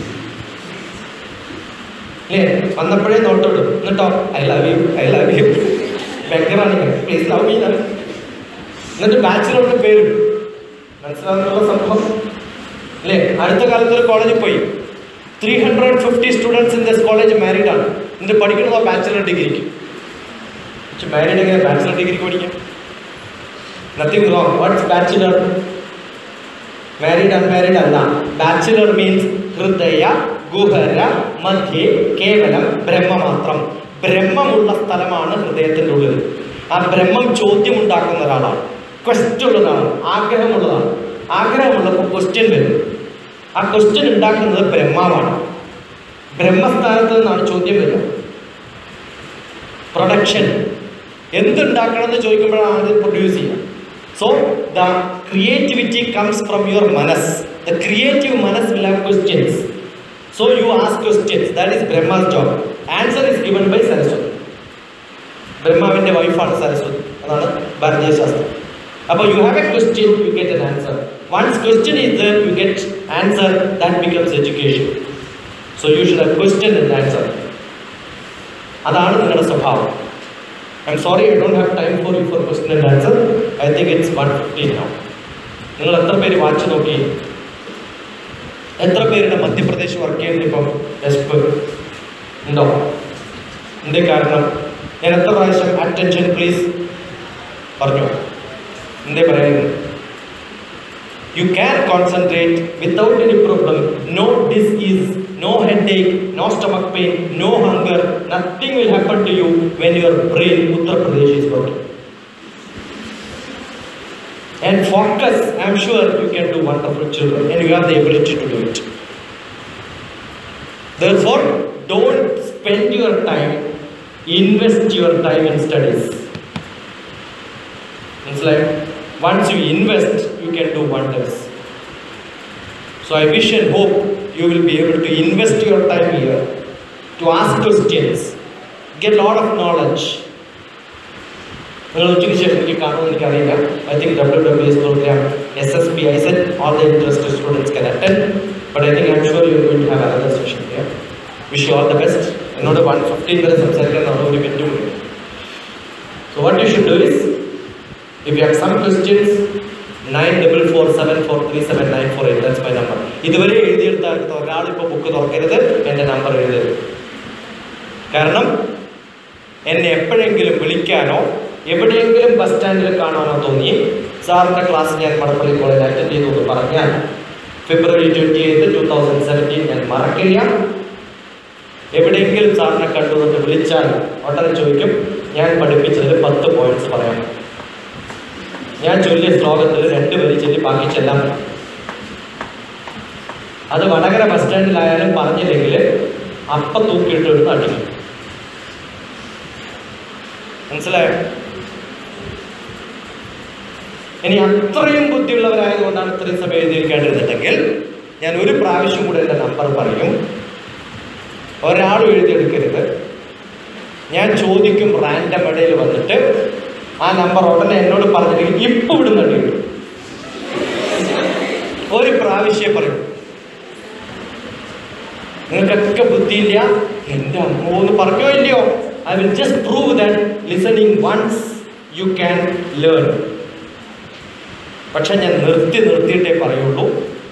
അല്ലേ വന്നപ്പോഴേ നോട്ടിടും എന്നിട്ടോ I love you I love you ഭയങ്കരമാണ് പ്ലീസ് ലവ് മീ എന്നിട്ട് ബാച്ചിലറിന്റെ പേരും മനസ്സിലാകുന്നുള്ള സംഭവം അല്ലേ അടുത്ത കാലത്ത് ഒരു കോളേജിൽ പോയി three hundred fifty students in this college married ആണ് എന്നിട്ട് പഠിക്കുന്നത് ബാച്ചിലർ ഡിഗ്രിക്ക് പക്ഷെ മാരീഡ് എങ്ങനെ ബാച്ചിലർ ഡിഗ്രിക്ക് പഠിക്കും nothing wrong what's bachelor married unmarried അല്ല ബാച്ചിലർ മീൻസ് ഹൃദയ ഗുഹര മധ്യേ കേവലം ബ്രഹ്മ മാത്രം ബ്രഹ്മമുള്ള സ്ഥലമാണ് ഹൃദയത്തിൻ്റെ ഉള്ളിൽ ആ ബ്രഹ്മം ചോദ്യം ഉണ്ടാക്കുന്ന ഒരാളാണ് ക്വസ്റ്റ് ഉള്ളതാണ് ആഗ്രഹമുള്ളതാണ് ആഗ്രഹമുള്ളപ്പോൾ ക്വസ്റ്റ്യൻ വരും ആ ക്വസ്റ്റ്യൻ ഉണ്ടാക്കുന്നത് ബ്രഹ്മാവാണ് ബ്രഹ്മസ്ഥാനത്ത് നിന്നാണ് ചോദ്യം വരിക പ്രൊഡക്ഷൻ എന്തുണ്ടാക്കണം എന്ന് ചോദിക്കുമ്പോഴാണ് അത് പ്രൊഡ്യൂസ് ചെയ്യുക so the creativity comes from your മനസ് ദ ക്രിയേറ്റീവ് മനസ് will have questions so you ask questions that is Brahma's job answer is given by Saraswati ബ്രഹ്മാവിൻ്റെ വൈഫാണ് സരസ്വതി അതാണ് ഭാരതീയ ശാസ്ത്രം അപ്പോൾ you have a question you get an answer once question is there you get answer that becomes education so you should have question and answer അതാണ് നിങ്ങളുടെ സ്വഭാവം I am sorry I don't have time for you for question and answer I think it's one fifteen now നിങ്ങൾ എത്ര പേര് watch നോക്കി എത്ര പേരുടെ Madhya Pradesh work ചെയ്യുന്നത് ഇപ്പം എസ്പ് ഉണ്ടോ എന്തേ കാരണം ഞാൻ എത്ര പ്രാവശ്യം അറ്റൻഷൻ പ്ലീസ് പറഞ്ഞു എന്തേ പറയുന്നത് you can concentrate without any problem no disease no headache no stomach pain no hunger nothing will happen to you when your brain ഉത്തർപ്രദേശ് is working and focus, I'm sure you can do wonderful children and you have the ability to do it. Therefore, don't spend your time, invest your time in studies. It's like once you invest, you can do wonders. So I wish and hope you will be able to invest your time here to ask questions, get a lot of knowledge, നിങ്ങൾ ഉച്ചയ്ക്ക് ശേഷം എനിക്ക് കാണുമെന്ന് എനിക്കറിയില്ല I think W W S program S S P I set all the interested students can attend but I think I am sure you going to have another session here wish you all the best എന്നോട് one fifteen വരെ സംസാരിക്കാൻ നമ്മൾ ഒരു minute കൂടി so what you should do is if you have some questions nine double four seven four three seven nine four eight that's my number ഇതുവരെ എഴുതിയെടുത്ത ഒരാൾ ഇപ്പോൾ ബുക്ക് തുറക്കരുത് എൻ്റെ നമ്പർ എഴുതരുത് കാരണം എന്നെ എപ്പോഴെങ്കിലും വിളിക്കാനോ എവിടെയെങ്കിലും ബസ് സ്റ്റാൻഡിൽ കാണാനോ തോന്നി സാറിൻ്റെ ക്ലാസ് ഞാൻ മടപ്പള്ളി കോളേജ് അറ്റൻഡ് ചെയ്തു എന്ന് പറഞ്ഞാൽ February twenty eighth two thousand seventeen ഞാൻ മറക്കില്ല എവിടെയെങ്കിലും സാറിനെ കണ്ടു എന്ന് വിളിച്ചാൽ ഉടനെ ചോദിക്കും ഞാൻ പഠിപ്പിച്ചതിൽ പത്ത് പോയിന്റ്സ് പറയാം ഞാൻ ചൊല്ലിയ ശ്ലോകത്തിൽ രണ്ട് വരി ചൊല്ലി ബാക്കി ചെല്ലാൻ പറ്റും അത് വടകര ബസ് സ്റ്റാൻഡിലായാലും പറഞ്ഞില്ലെങ്കിൽ അപ്പം തൂക്കിയിട്ട് എടുത്ത് അടിക്കും മനസ്സിലായോ ഇനി അത്രയും ബുദ്ധിയുള്ളവരായതുകൊണ്ടാണ് ഇത്രയും സമയം എഴുതിയിരിക്കേണ്ടിരുന്നിട്ടെങ്കിൽ ഞാൻ ഒരു പ്രാവശ്യം കൂടെ എൻ്റെ നമ്പർ പറയും ഒരാളും എഴുതിയെടുക്കരുത് ഞാൻ ചോദിക്കും റാൻഡം ഇടയിൽ വന്നിട്ട് ആ നമ്പർ ഉടനെ എന്നോട് പറഞ്ഞിട്ടുണ്ടെങ്കിൽ ഇപ്പം ഇവിടുന്ന് അടി കിട്ടും ഒരു പ്രാവശ്യം പറയും നിങ്ങൾക്കൊക്കെ ബുദ്ധിയില്ല എൻ്റെ അമ്മോ എന്ന് പറഞ്ഞോ ഇല്ലയോ I will just prove that listening once you can learn പക്ഷെ ഞാൻ നിർത്തി നിർത്തിയിട്ടേ പറയുള്ളൂ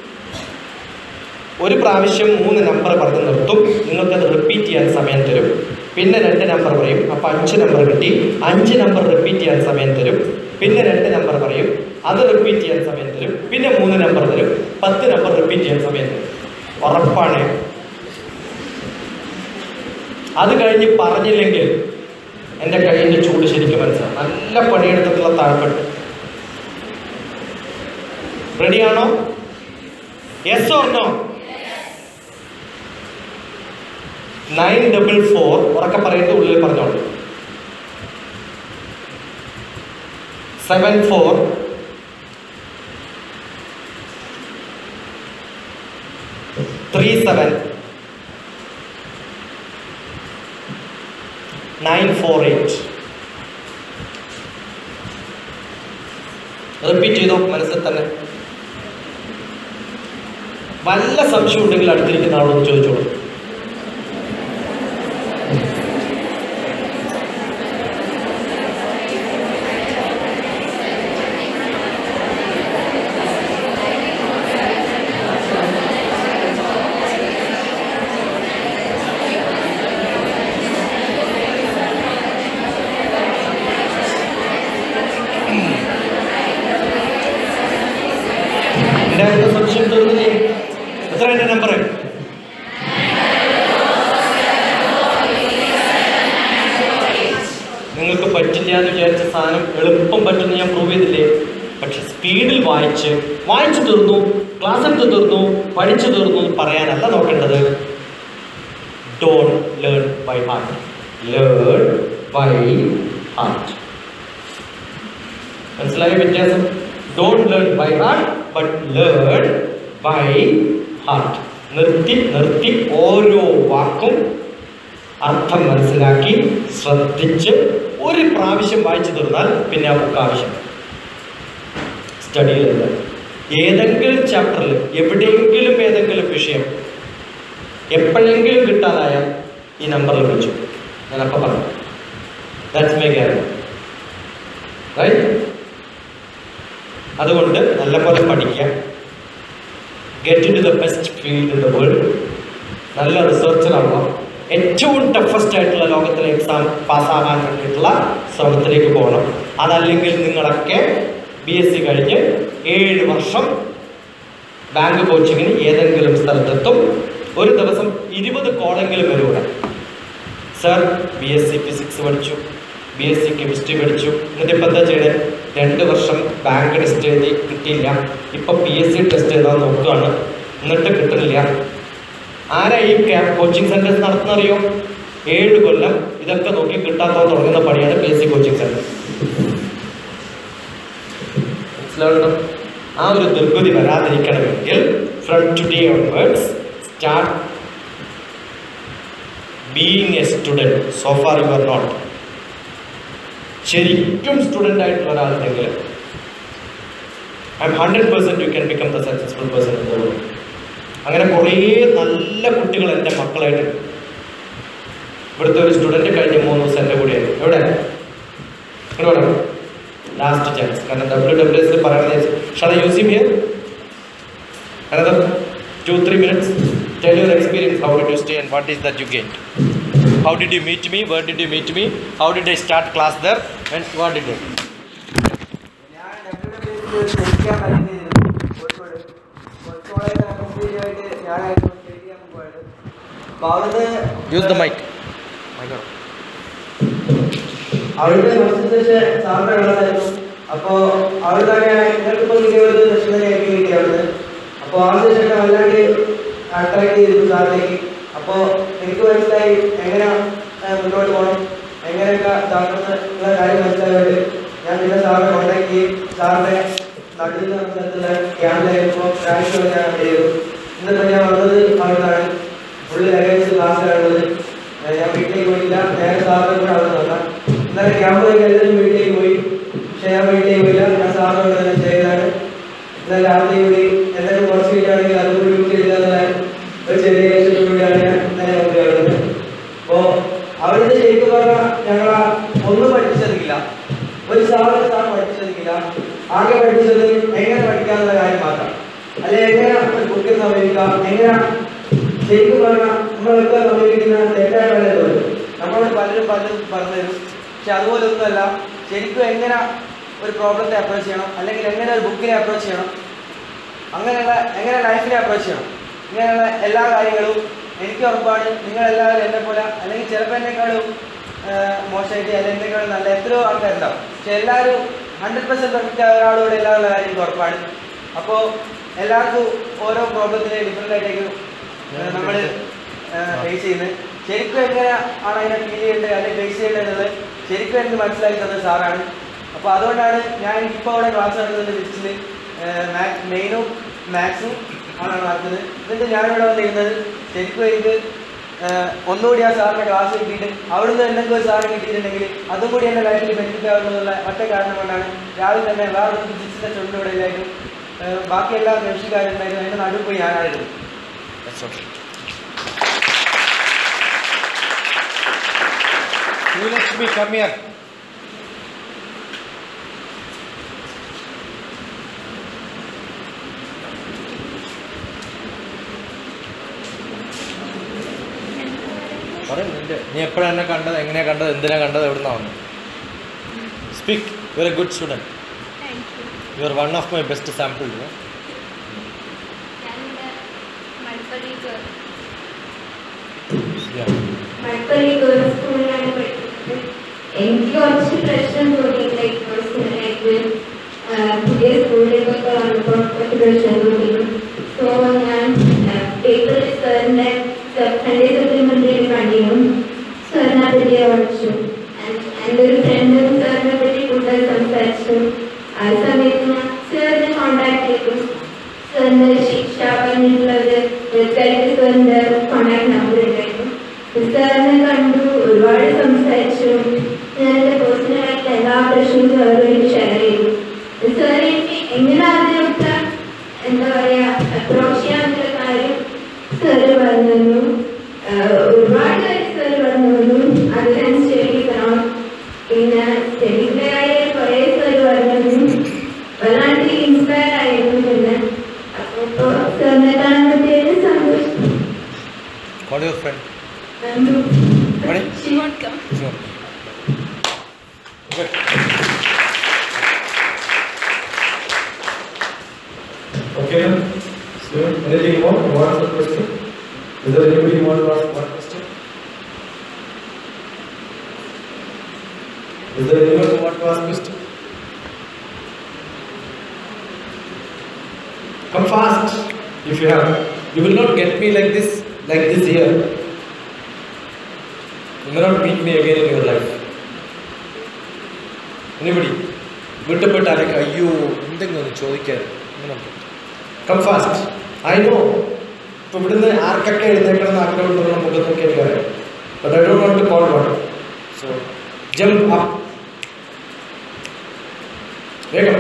ഒരു പ്രാവശ്യം മൂന്ന് നമ്പർ പറഞ്ഞ് നിർത്തും നിങ്ങൾക്കത് റിപ്പീറ്റ് ചെയ്യാൻ സമയം തരും പിന്നെ രണ്ട് നമ്പർ പറയും അപ്പോൾ അഞ്ച് നമ്പർ കിട്ടി അഞ്ച് നമ്പർ റിപ്പീറ്റ് ചെയ്യാൻ സമയം തരും പിന്നെ രണ്ട് നമ്പർ പറയും അത് റിപ്പീറ്റ് ചെയ്യാൻ സമയം തരും പിന്നെ മൂന്ന് നമ്പർ തരും പത്ത് നമ്പർ റിപ്പീറ്റ് ചെയ്യാൻ സമയം തരും ഉറപ്പാണ് അത് കഴിഞ്ഞ് പറഞ്ഞില്ലെങ്കിൽ എൻ്റെ കയ്യിൻ്റെ ചൂട് ശരിക്കും മനസ്സിലാവും നല്ല പണിയെടുത്തിട്ടുള്ള താഴ്പ്പെട്ട് റെഡിയാണോ yes or no nine double four ഉറക്കെ പറയുന്നത് ഉള്ളിൽ പറഞ്ഞോളൂ seven four three seven nine four eight repeat ചെയ്തോ മനസ്സിൽ തന്നെ വല്ല സംശയം ഉണ്ടെങ്കിൽ അടുത്തിരിക്കുന്ന ആളോട് ചോദിച്ചോളൂ എൻ്റെ അടുത്ത സംശയം തീർന്നില്ലേ എത്ര എൻ്റെ നമ്പർ പറ്റില്ല എന്ന് വിചാരിച്ച സാധനം എളുപ്പം പറ്റുമെന്ന് ഞാൻ പ്രൂവ് ചെയ്തില്ലേ പക്ഷെ സ്പീഡിൽ വായിച്ച് വായിച്ചു തീർന്നു ക്ലാസ് എടുത്ത് തീർന്നു പഠിച്ചു തീർന്നു എന്ന് പറയാനല്ല നോക്കേണ്ടത് don't learn by heart learn by heart മനസ്സിലായ വ്യത്യാസം don't learn by heart but learn by heart നിർത്തി നിർത്തി ഓരോ വാക്കും അർത്ഥം മനസ്സിലാക്കി ശ്രദ്ധിച്ച് ഒരു പ്രാവശ്യം വായിച്ചു തീർന്നാൽ പിന്നെ ആ ബുക്ക് ആവശ്യം സ്റ്റഡിയിലല്ല ഏതെങ്കിലും ചാപ്റ്ററിൽ എവിടെയെങ്കിലും ഏതെങ്കിലും വിഷയം എപ്പോഴെങ്കിലും കിട്ടാതായ ഈ നമ്പറിൽ വിളിച്ചു ഞാനപ്പോൾ പറഞ്ഞു ദാറ്റ്സ് മൈ ഗ്യാരണ്ടി റൈറ്റ് അതുകൊണ്ട് നല്ലപോലെ പഠിക്കുക get in into the best field in the world നല്ല റിസർച്ചർ ആവുക ഏറ്റവും ടഫസ്റ്റ് ആയിട്ടുള്ള ലോകത്തിലെ എക്സാം പാസ്സാകാൻ വേണ്ടിയിട്ടുള്ള ശ്രമത്തിലേക്ക് പോകണം അതല്ലെങ്കിൽ നിങ്ങളൊക്കെ ബി എസ് സി കഴിഞ്ഞ് ഏഴ് വർഷം ബാങ്ക് കോച്ചിങ്ങിന് ഏതെങ്കിലും സ്ഥലത്തെത്തും ഒരു ദിവസം ഇരുപത് കോളെങ്കിലും വരും sir B S C physics പഠിച്ചു ബി എസ് സി കെമിസ്ട്രി പഠിച്ചു എന്നിട്ട് ഇപ്പം എന്താ ചെയ്യണേ രണ്ട് വർഷം ബാങ്ക് ടെസ്റ്റ് എഴുതി കിട്ടിയില്ല ഇപ്പം പി എസ് സി ടെസ്റ്റ് എഴുതാൻ നോക്കുകയാണ് എന്നിട്ട് കിട്ടുന്നില്ല ആരാ ഈ ക്യാമ്പ് കോച്ചിങ് സെൻറ്റേഴ്സ് നടത്തുന്നറിയോ ഏഴ് കൊല്ലം ഇതൊക്കെ നോക്കി കിട്ടാത്തോ തുടങ്ങുന്ന പണിയാണ് P S C coaching centre മനസ്സിലാവുന്നുണ്ടോ ആ ഒരു ദുർഗതി വരാതിരിക്കണമെങ്കിൽ from today onwards start being a student so far you are not ശരിക്കും സ്റ്റുഡൻ്റ് ആയിട്ടുള്ള ഒരാളുണ്ടെങ്കിൽ I am hundred percent you can become the successful person in the world അങ്ങനെ കുറേ നല്ല കുട്ടികൾ എൻ്റെ മക്കളായിട്ടുണ്ട് ഇവിടുത്തെ ഒരു സ്റ്റുഡൻറ്റ് കഴിഞ്ഞ മൂന്ന് ദിവസം എൻ്റെ കൂടെയാണ് എവിടെ ഇവിടെ വേണം ലാസ്റ്റ് ചാൻസ് കാരണം ഡബ്ല്യു ഡബ്ല്യു എസ് പറയുന്നത് ഷാ use him here another two three minutes tell your experience how did you stay and what is that you gained how did you meet me where did you meet me how did i start class there and what did you ഞാൻ W W ജയിക്കാൻ പറ്റുന്നില്ല കോഴിക്കോട് കോഴിക്കോട് കമ്പനിയായിട്ട് ഞാനായിരുന്നു state ചെയ്യാൻ പോയത് അപ്പോൾ അവിടുന്ന് use the mic my god അവിടുത്തെ first session സാറിന്റെ ക്ലാസ്സായിരുന്നു അപ്പോൾ അവിടുന്ന് ഞങ്ങൾക്കിപ്പോൾ കിട്ടിയ ഒരു സെഷൻ തന്നെയായിരിക്കും കിട്ടിയത് അവിടുന്ന് അപ്പോൾ ആ സെഷൻ വല്ലാണ്ട് അട്രാക്ട് ചെയ്തു സാറിലേക്ക് അപ്പോൾ എനിക്ക് മനസ്സിലായി എങ്ങനെ ആ, മുന്നോട്ട് പോകണം എങ്ങനെയൊക്കെ സാറിനുള്ള കാര്യം മനസ്സിലായതുകൊണ്ട് ഞാൻ പിന്നെ സാറിനെ കോൺടാക്ട് ചെയ്യും സാറിന്റെ നടുവിൽ നടന്ന സ്ഥലത്തുള്ള ക്യാമ്പിലായിരുന്നപ്പോൾ പ്രാക്ടീസ് ഞാൻ ചെയ്തു ഇന്നിപ്പോൾ ഞാൻ വന്നത് അവിടുന്നാണ് ഫുള്ള് ലഗേജ് ക്ലാസ്സിലാണുള്ളത് ഏഹ് ഞാൻ വീട്ടിലേക്ക് പോയില്ല നേരെ സാറിനെ കൂടെ അവിടെ നോക്കാം ഇന്നലെ ക്യാമ്പിലേക്ക് എല്ലാവരും വീട്ടിലേക്ക് പോയി പക്ഷെ ഞാൻ വീട്ടിലേക്ക് പോയില്ല ഞാൻ സാറിനോട് തന്നെ ചെയ്തതാണ് ഇന്നലെ രാത്രി കൂടി എന്തെങ്കിലും കുറച്ച് കിട്ടുകയാണെങ്കിൽ അത് കൂടി യൂസ് ചെയ്തതെന്നുള്ള ഒരു ചെറിയ ലക്ഷ്യത്തോടുകൂടിയാണ് ഞാൻ ഇന്നലെ കൊണ്ടുവരുന്നത് അപ്പോൾ അവിടുന്ന് ശരിക്കും പറഞ്ഞാൽ ഞങ്ങൾ ഒന്നും പഠിപ്പിച്ചതില്ല ഒരു സാറിന് സാർ പഠിപ്പിച്ചതില്ല ആകെ പഠിച്ചത് എങ്ങനെ പഠിക്കാന്നുള്ള കാര്യം മാത്രം അല്ലെ എങ്ങനെ ഒരു ബുക്കിൽ സമീപിക്കാം എങ്ങനെ ശരിക്കും പറഞ്ഞാൽ നമ്മളൊക്കെ സമീപിക്കുന്ന തെറ്റായ വല്ല തോന്നും നമ്മളോട് പലരും പലരും പറഞ്ഞു തരും പക്ഷെ അതുപോലെ ഒന്നുമല്ല ശരിക്കും എങ്ങനെ ഒരു പ്രോബ്ലത്തെ അപ്രോച്ച് ചെയ്യണം അല്ലെങ്കിൽ എങ്ങനെ ഒരു ബുക്കിനെ അപ്രോച്ച് ചെയ്യണം അങ്ങനെയുള്ള എങ്ങനെ ലൈഫിനെ അപ്രോച്ച് ചെയ്യണം ഇങ്ങനെയുള്ള എല്ലാ കാര്യങ്ങളും എനിക്ക് ഉറപ്പാണ് നിങ്ങളെല്ലാവരും എന്നെ പോലെ അല്ലെങ്കിൽ ചിലപ്പോൾ എന്നെക്കാളും മോശമായിട്ട് അല്ലെങ്കിൽ എന്നെക്കാളും നല്ല എത്രയോ ആൾക്കാരുണ്ടാവും പക്ഷെ എല്ലാവരും ഹൺഡ്രഡ് പെർസെൻറ്റ് പെർഫെക്റ്റ് ആയ ഒരാളോട് എല്ലാവരുടെ കാര്യം എനിക്ക് ഉറപ്പാണ് അപ്പോൾ എല്ലാവർക്കും ഓരോ പ്രോബ്ലത്തിനെ ഡിഫറെൻ്റ് ആയിട്ടേക്കും നമ്മൾ ഫേസ് ചെയ്യുന്നത് ശരിക്കും എങ്ങനെ ആണ് അതിനെ ഫീൽ ചെയ്യേണ്ടത് അല്ലെങ്കിൽ ഫേസ് ചെയ്യേണ്ടത് എന്നുള്ളത് ശരിക്കും എനിക്ക് മനസ്സിലാക്കി തന്നത് സാറാണ് അപ്പോൾ അതുകൊണ്ടാണ് ഞാൻ ഇപ്പോൾ അവിടെ ക്ലാസ് നടത്തുന്നത് ഫിസിക്സിൽ മെയിനും മാത്സും ആണ് നടത്തുന്നത് എന്നിട്ട് ഞാനിവിടെ വന്നിരുന്നത് ശരിക്കും എനിക്ക് ഏഹ്, ഒന്നുകൂടി ആ സാറിൻ്റെ ക്ലാസ് കിട്ടിയിട്ട് അവിടുന്ന് എന്തെങ്കിലും ഒരു സാറ് കിട്ടിയിട്ടുണ്ടെങ്കിൽ അതും കൂടി എൻ്റെ ലൈഫിൽ ബെനിഫിറ്റ് ആവുന്നുള്ള ഒറ്റ കാരണം കൊണ്ടാണ് രാവിലെ തന്നെ വേറൊരു ഫിസിക്സിൻ്റെ ചുണ്ട് ഇവിടെ ഇല്ലായിരുന്നു ഏഹ്, ബാക്കി എല്ലാ കൃഷിക്കാരുണ്ടായിരുന്നു അതിൻ്റെ നടുവ് പോയി ഞാനായിരുന്നു that's okay you let me come here പറയ് നിന്റെ നീ എപ്പോഴാണ് എന്നെ കണ്ടത് എങ്ങനെയാ കണ്ടത് എന്തിനാ കണ്ടത് എവിടുന്നാ വന്നു speak you are a good student Thank you. You are one of my best sample ഞാനിവിടെ Malpally girl Yeah. Malpally girls സ്കൂളിലാണ് പഠിക്കുന്നത് എനിക്ക് കുറച്ച് പ്രശ്നം തോന്നി ലൈക്ക് ലൈക്ക് പുതിയ സ്കൂളിലേക്കൊക്കെ വന്നപ്പോൾ കുറച്ച് കുറച്ചു എൻ്റെ ഒരു ഫ്രണ്ടും സാറിനെ പറ്റി കൂടുതൽ സംസാരിച്ചു ആ സമയത്ത് ഞാൻ സാറിനെ കോണ്ടാക്ട് ചെയ്തു സാറിൻ്റെ ശിക്ഷ പറഞ്ഞിട്ടുള്ളത് വെബ്സൈറ്റിൽ സാറിൻ്റെ കോണ്ടാക്ട് നമ്പർ ഉണ്ടായിരുന്നു സാറിനെ കണ്ടു ഒരുപാട് സംസാരിച്ചു ഞാൻ എൻ്റെ പേഴ്സണലായിട്ട് എല്ലാ പ്രശ്നവും സാറുമായിട്ട് ഷെയർ ചെയ്തു സാർ എനിക്ക് എങ്ങനെ ആദ്യമൊക്കെ എന്താ പറയാ അപ്രോച്ച് ചെയ്യാനുള്ള കാര്യം സാറ് പറഞ്ഞു തന്നു ആഹ് ഒരുപാട് കാര്യം സാറ് പറഞ്ഞു തന്നു അതിനാണ് സ്റ്റഡി തരണം പിന്നെ സ്റ്റഡീസിന്റെ കാര്യം കുറേ സാറ് പറഞ്ഞു തന്നു വല്ലാണ്ട് ഇൻസ്പയർ ആയിരുന്നു പിന്നെ അപ്പോൾ ഇപ്പോൾ സാറിനെ കാണാൻ പറ്റിയതിൽ സന്തോഷം Call your friend. Nandu Ready? She won't come. Sure. Good. Okay, so anything more? You want to question? Is there anybody who want to ask one question? Is there anyone who want to ask question? Come fast if you have. You will not get me like this, like this here. You may not meet me again in your life. Anybody? വിട്ടപ്പെട്ട് ആരൊക്കെ അയ്യോ എന്തെങ്കിലും ഒന്ന് ചോദിക്കാൻ ഇങ്ങനെ ഉണ്ട്. Come fast I know ഇപ്പൊ ഇവിടുന്ന് ആർക്കൊക്കെ എഴുന്നേക്കണം എന്ന് ആഗ്രഹമുണ്ടെന്നുള്ള മുഖം നോക്കി എനിക്കറിയാം but I don't want to call one so jump up വേഗം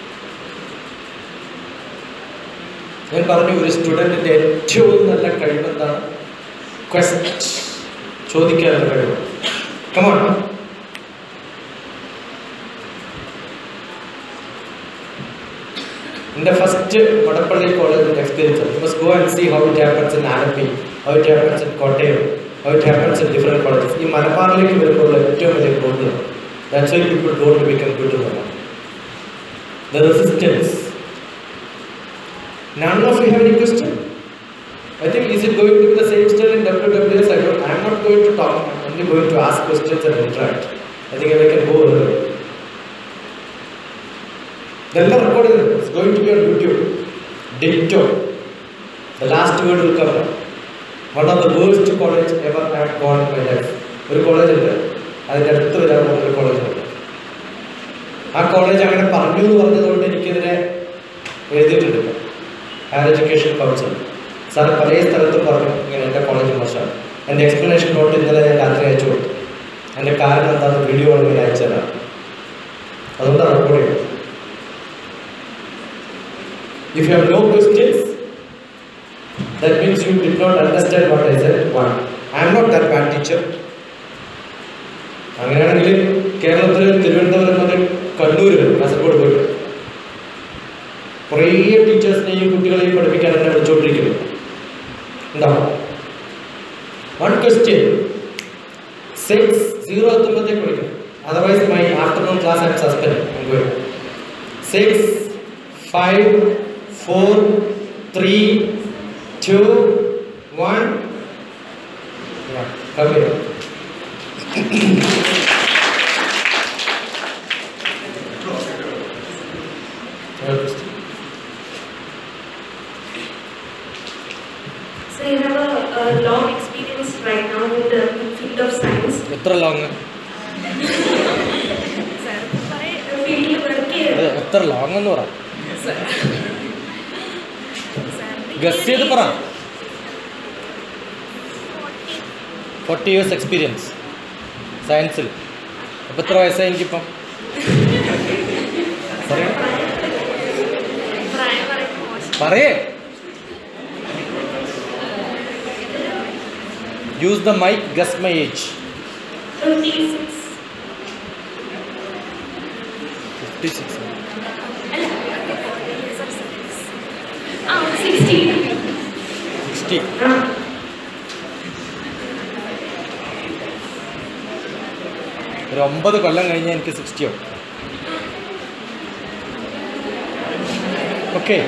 ഞാൻ പറഞ്ഞു ഒരു സ്റ്റുഡൻറ്റിൻ്റെ ഏറ്റവും നല്ല കഴിവെന്താണ് ക്വസ്റ്റ് ചോദിക്കാനുള്ള കഴിവ് കമാൺ എൻ്റെ ഫസ്റ്റ് വടപ്പള്ളി കോളേജിൻ്റെ experience you must go and see how it happens in Alleppey how it happens in Kottayam how it happens in different colleges ഈ മലബാറിലേക്ക് വരുമ്പോൾ ഏറ്റവും വലിയ problem that's why people don't become good എന്നുള്ള the resistance None of you have any question? I think is it going to be the same style in WWS? I don't. I am not going to talk. I am only going to ask questions and interact. I think I can go over. ഇതെല്ലാം record ചെയ്തിട്ടുണ്ട് it's going to be on YouTube ditto the last word will come one of the worst college ever I have gone in my life ഒരു college ഉണ്ട് അതിൻ്റെ അടുത്ത് വരാൻ പോകുന്ന ഒരു college ഉണ്ട് ആ കോളേജ് അങ്ങനെ പറഞ്ഞു എന്ന് പറഞ്ഞതുകൊണ്ട് എനിക്കെതിരെ എഴുതിയിട്ടുണ്ട് ഹയർ എഡ്യൂക്കേഷൻ കൗൺസിൽ സാർ പല സ്ഥലത്തും പറഞ്ഞു ഇങ്ങനെ എൻ്റെ കോളേജ് മോശമാണ് എൻ്റെ എക്സ്പ്ലനേഷൻ നോട്ട് ഇന്നലെ ഞാൻ രാത്രി അയച്ചു കൊടുത്തു എൻ്റെ കാരണം എന്താണെന്ന് വീഡിയോ ഇങ്ങനെ അയച്ചു തരാം അതുകൊണ്ടാണ് റെക്കോർഡ് ചെയ്യുന്നത് If you have no questions, that means you did not understand what I said. One, I am not that bad teacher. അങ്ങനെയാണെങ്കിൽ കേരളത്തിൽ തിരുവനന്തപുരം മുതൽ കണ്ണൂർ വരെ കാസർഗോഡ് പോയിട്ട് കുറേ ടീച്ചേഴ്സിനെയും കുട്ടികളെയും പഠിപ്പിക്കാൻ എന്നെ വിളിച്ചുകൊണ്ടിരിക്കുന്നു ഉണ്ടാവും വൺ ക്വസ്റ്റ്യൻ സിക്സ് സീറോ എത്തുമ്പോഴത്തേക്ക് വിളിക്കണം otherwise my afternoon class I am suspend six five four three two one come here. Your question. So you have a, a long experience right now in the field of science. എത്ര long Sir, കുറേ ഫീൽഡിൽ work ചെയ്ത് എത്ര long എന്ന് പറ guess ചെയ്ത് പറ forty years experience സയൻസിൽ അപ്പം എത്ര വയസ്സായി എനിക്കിപ്പം പറയ്. പ്രായം പറയുമ്പോൾ മോശം പറയേ use the mic guess my age twenty six fifty six അല്ല ആ സിക്സ്റ്റി സിക്സ്റ്റി ആ ഒരു ഒമ്പത് കൊല്ലം കഴിഞ്ഞാൽ എനിക്ക് സിക്സ്റ്റി ആവും okay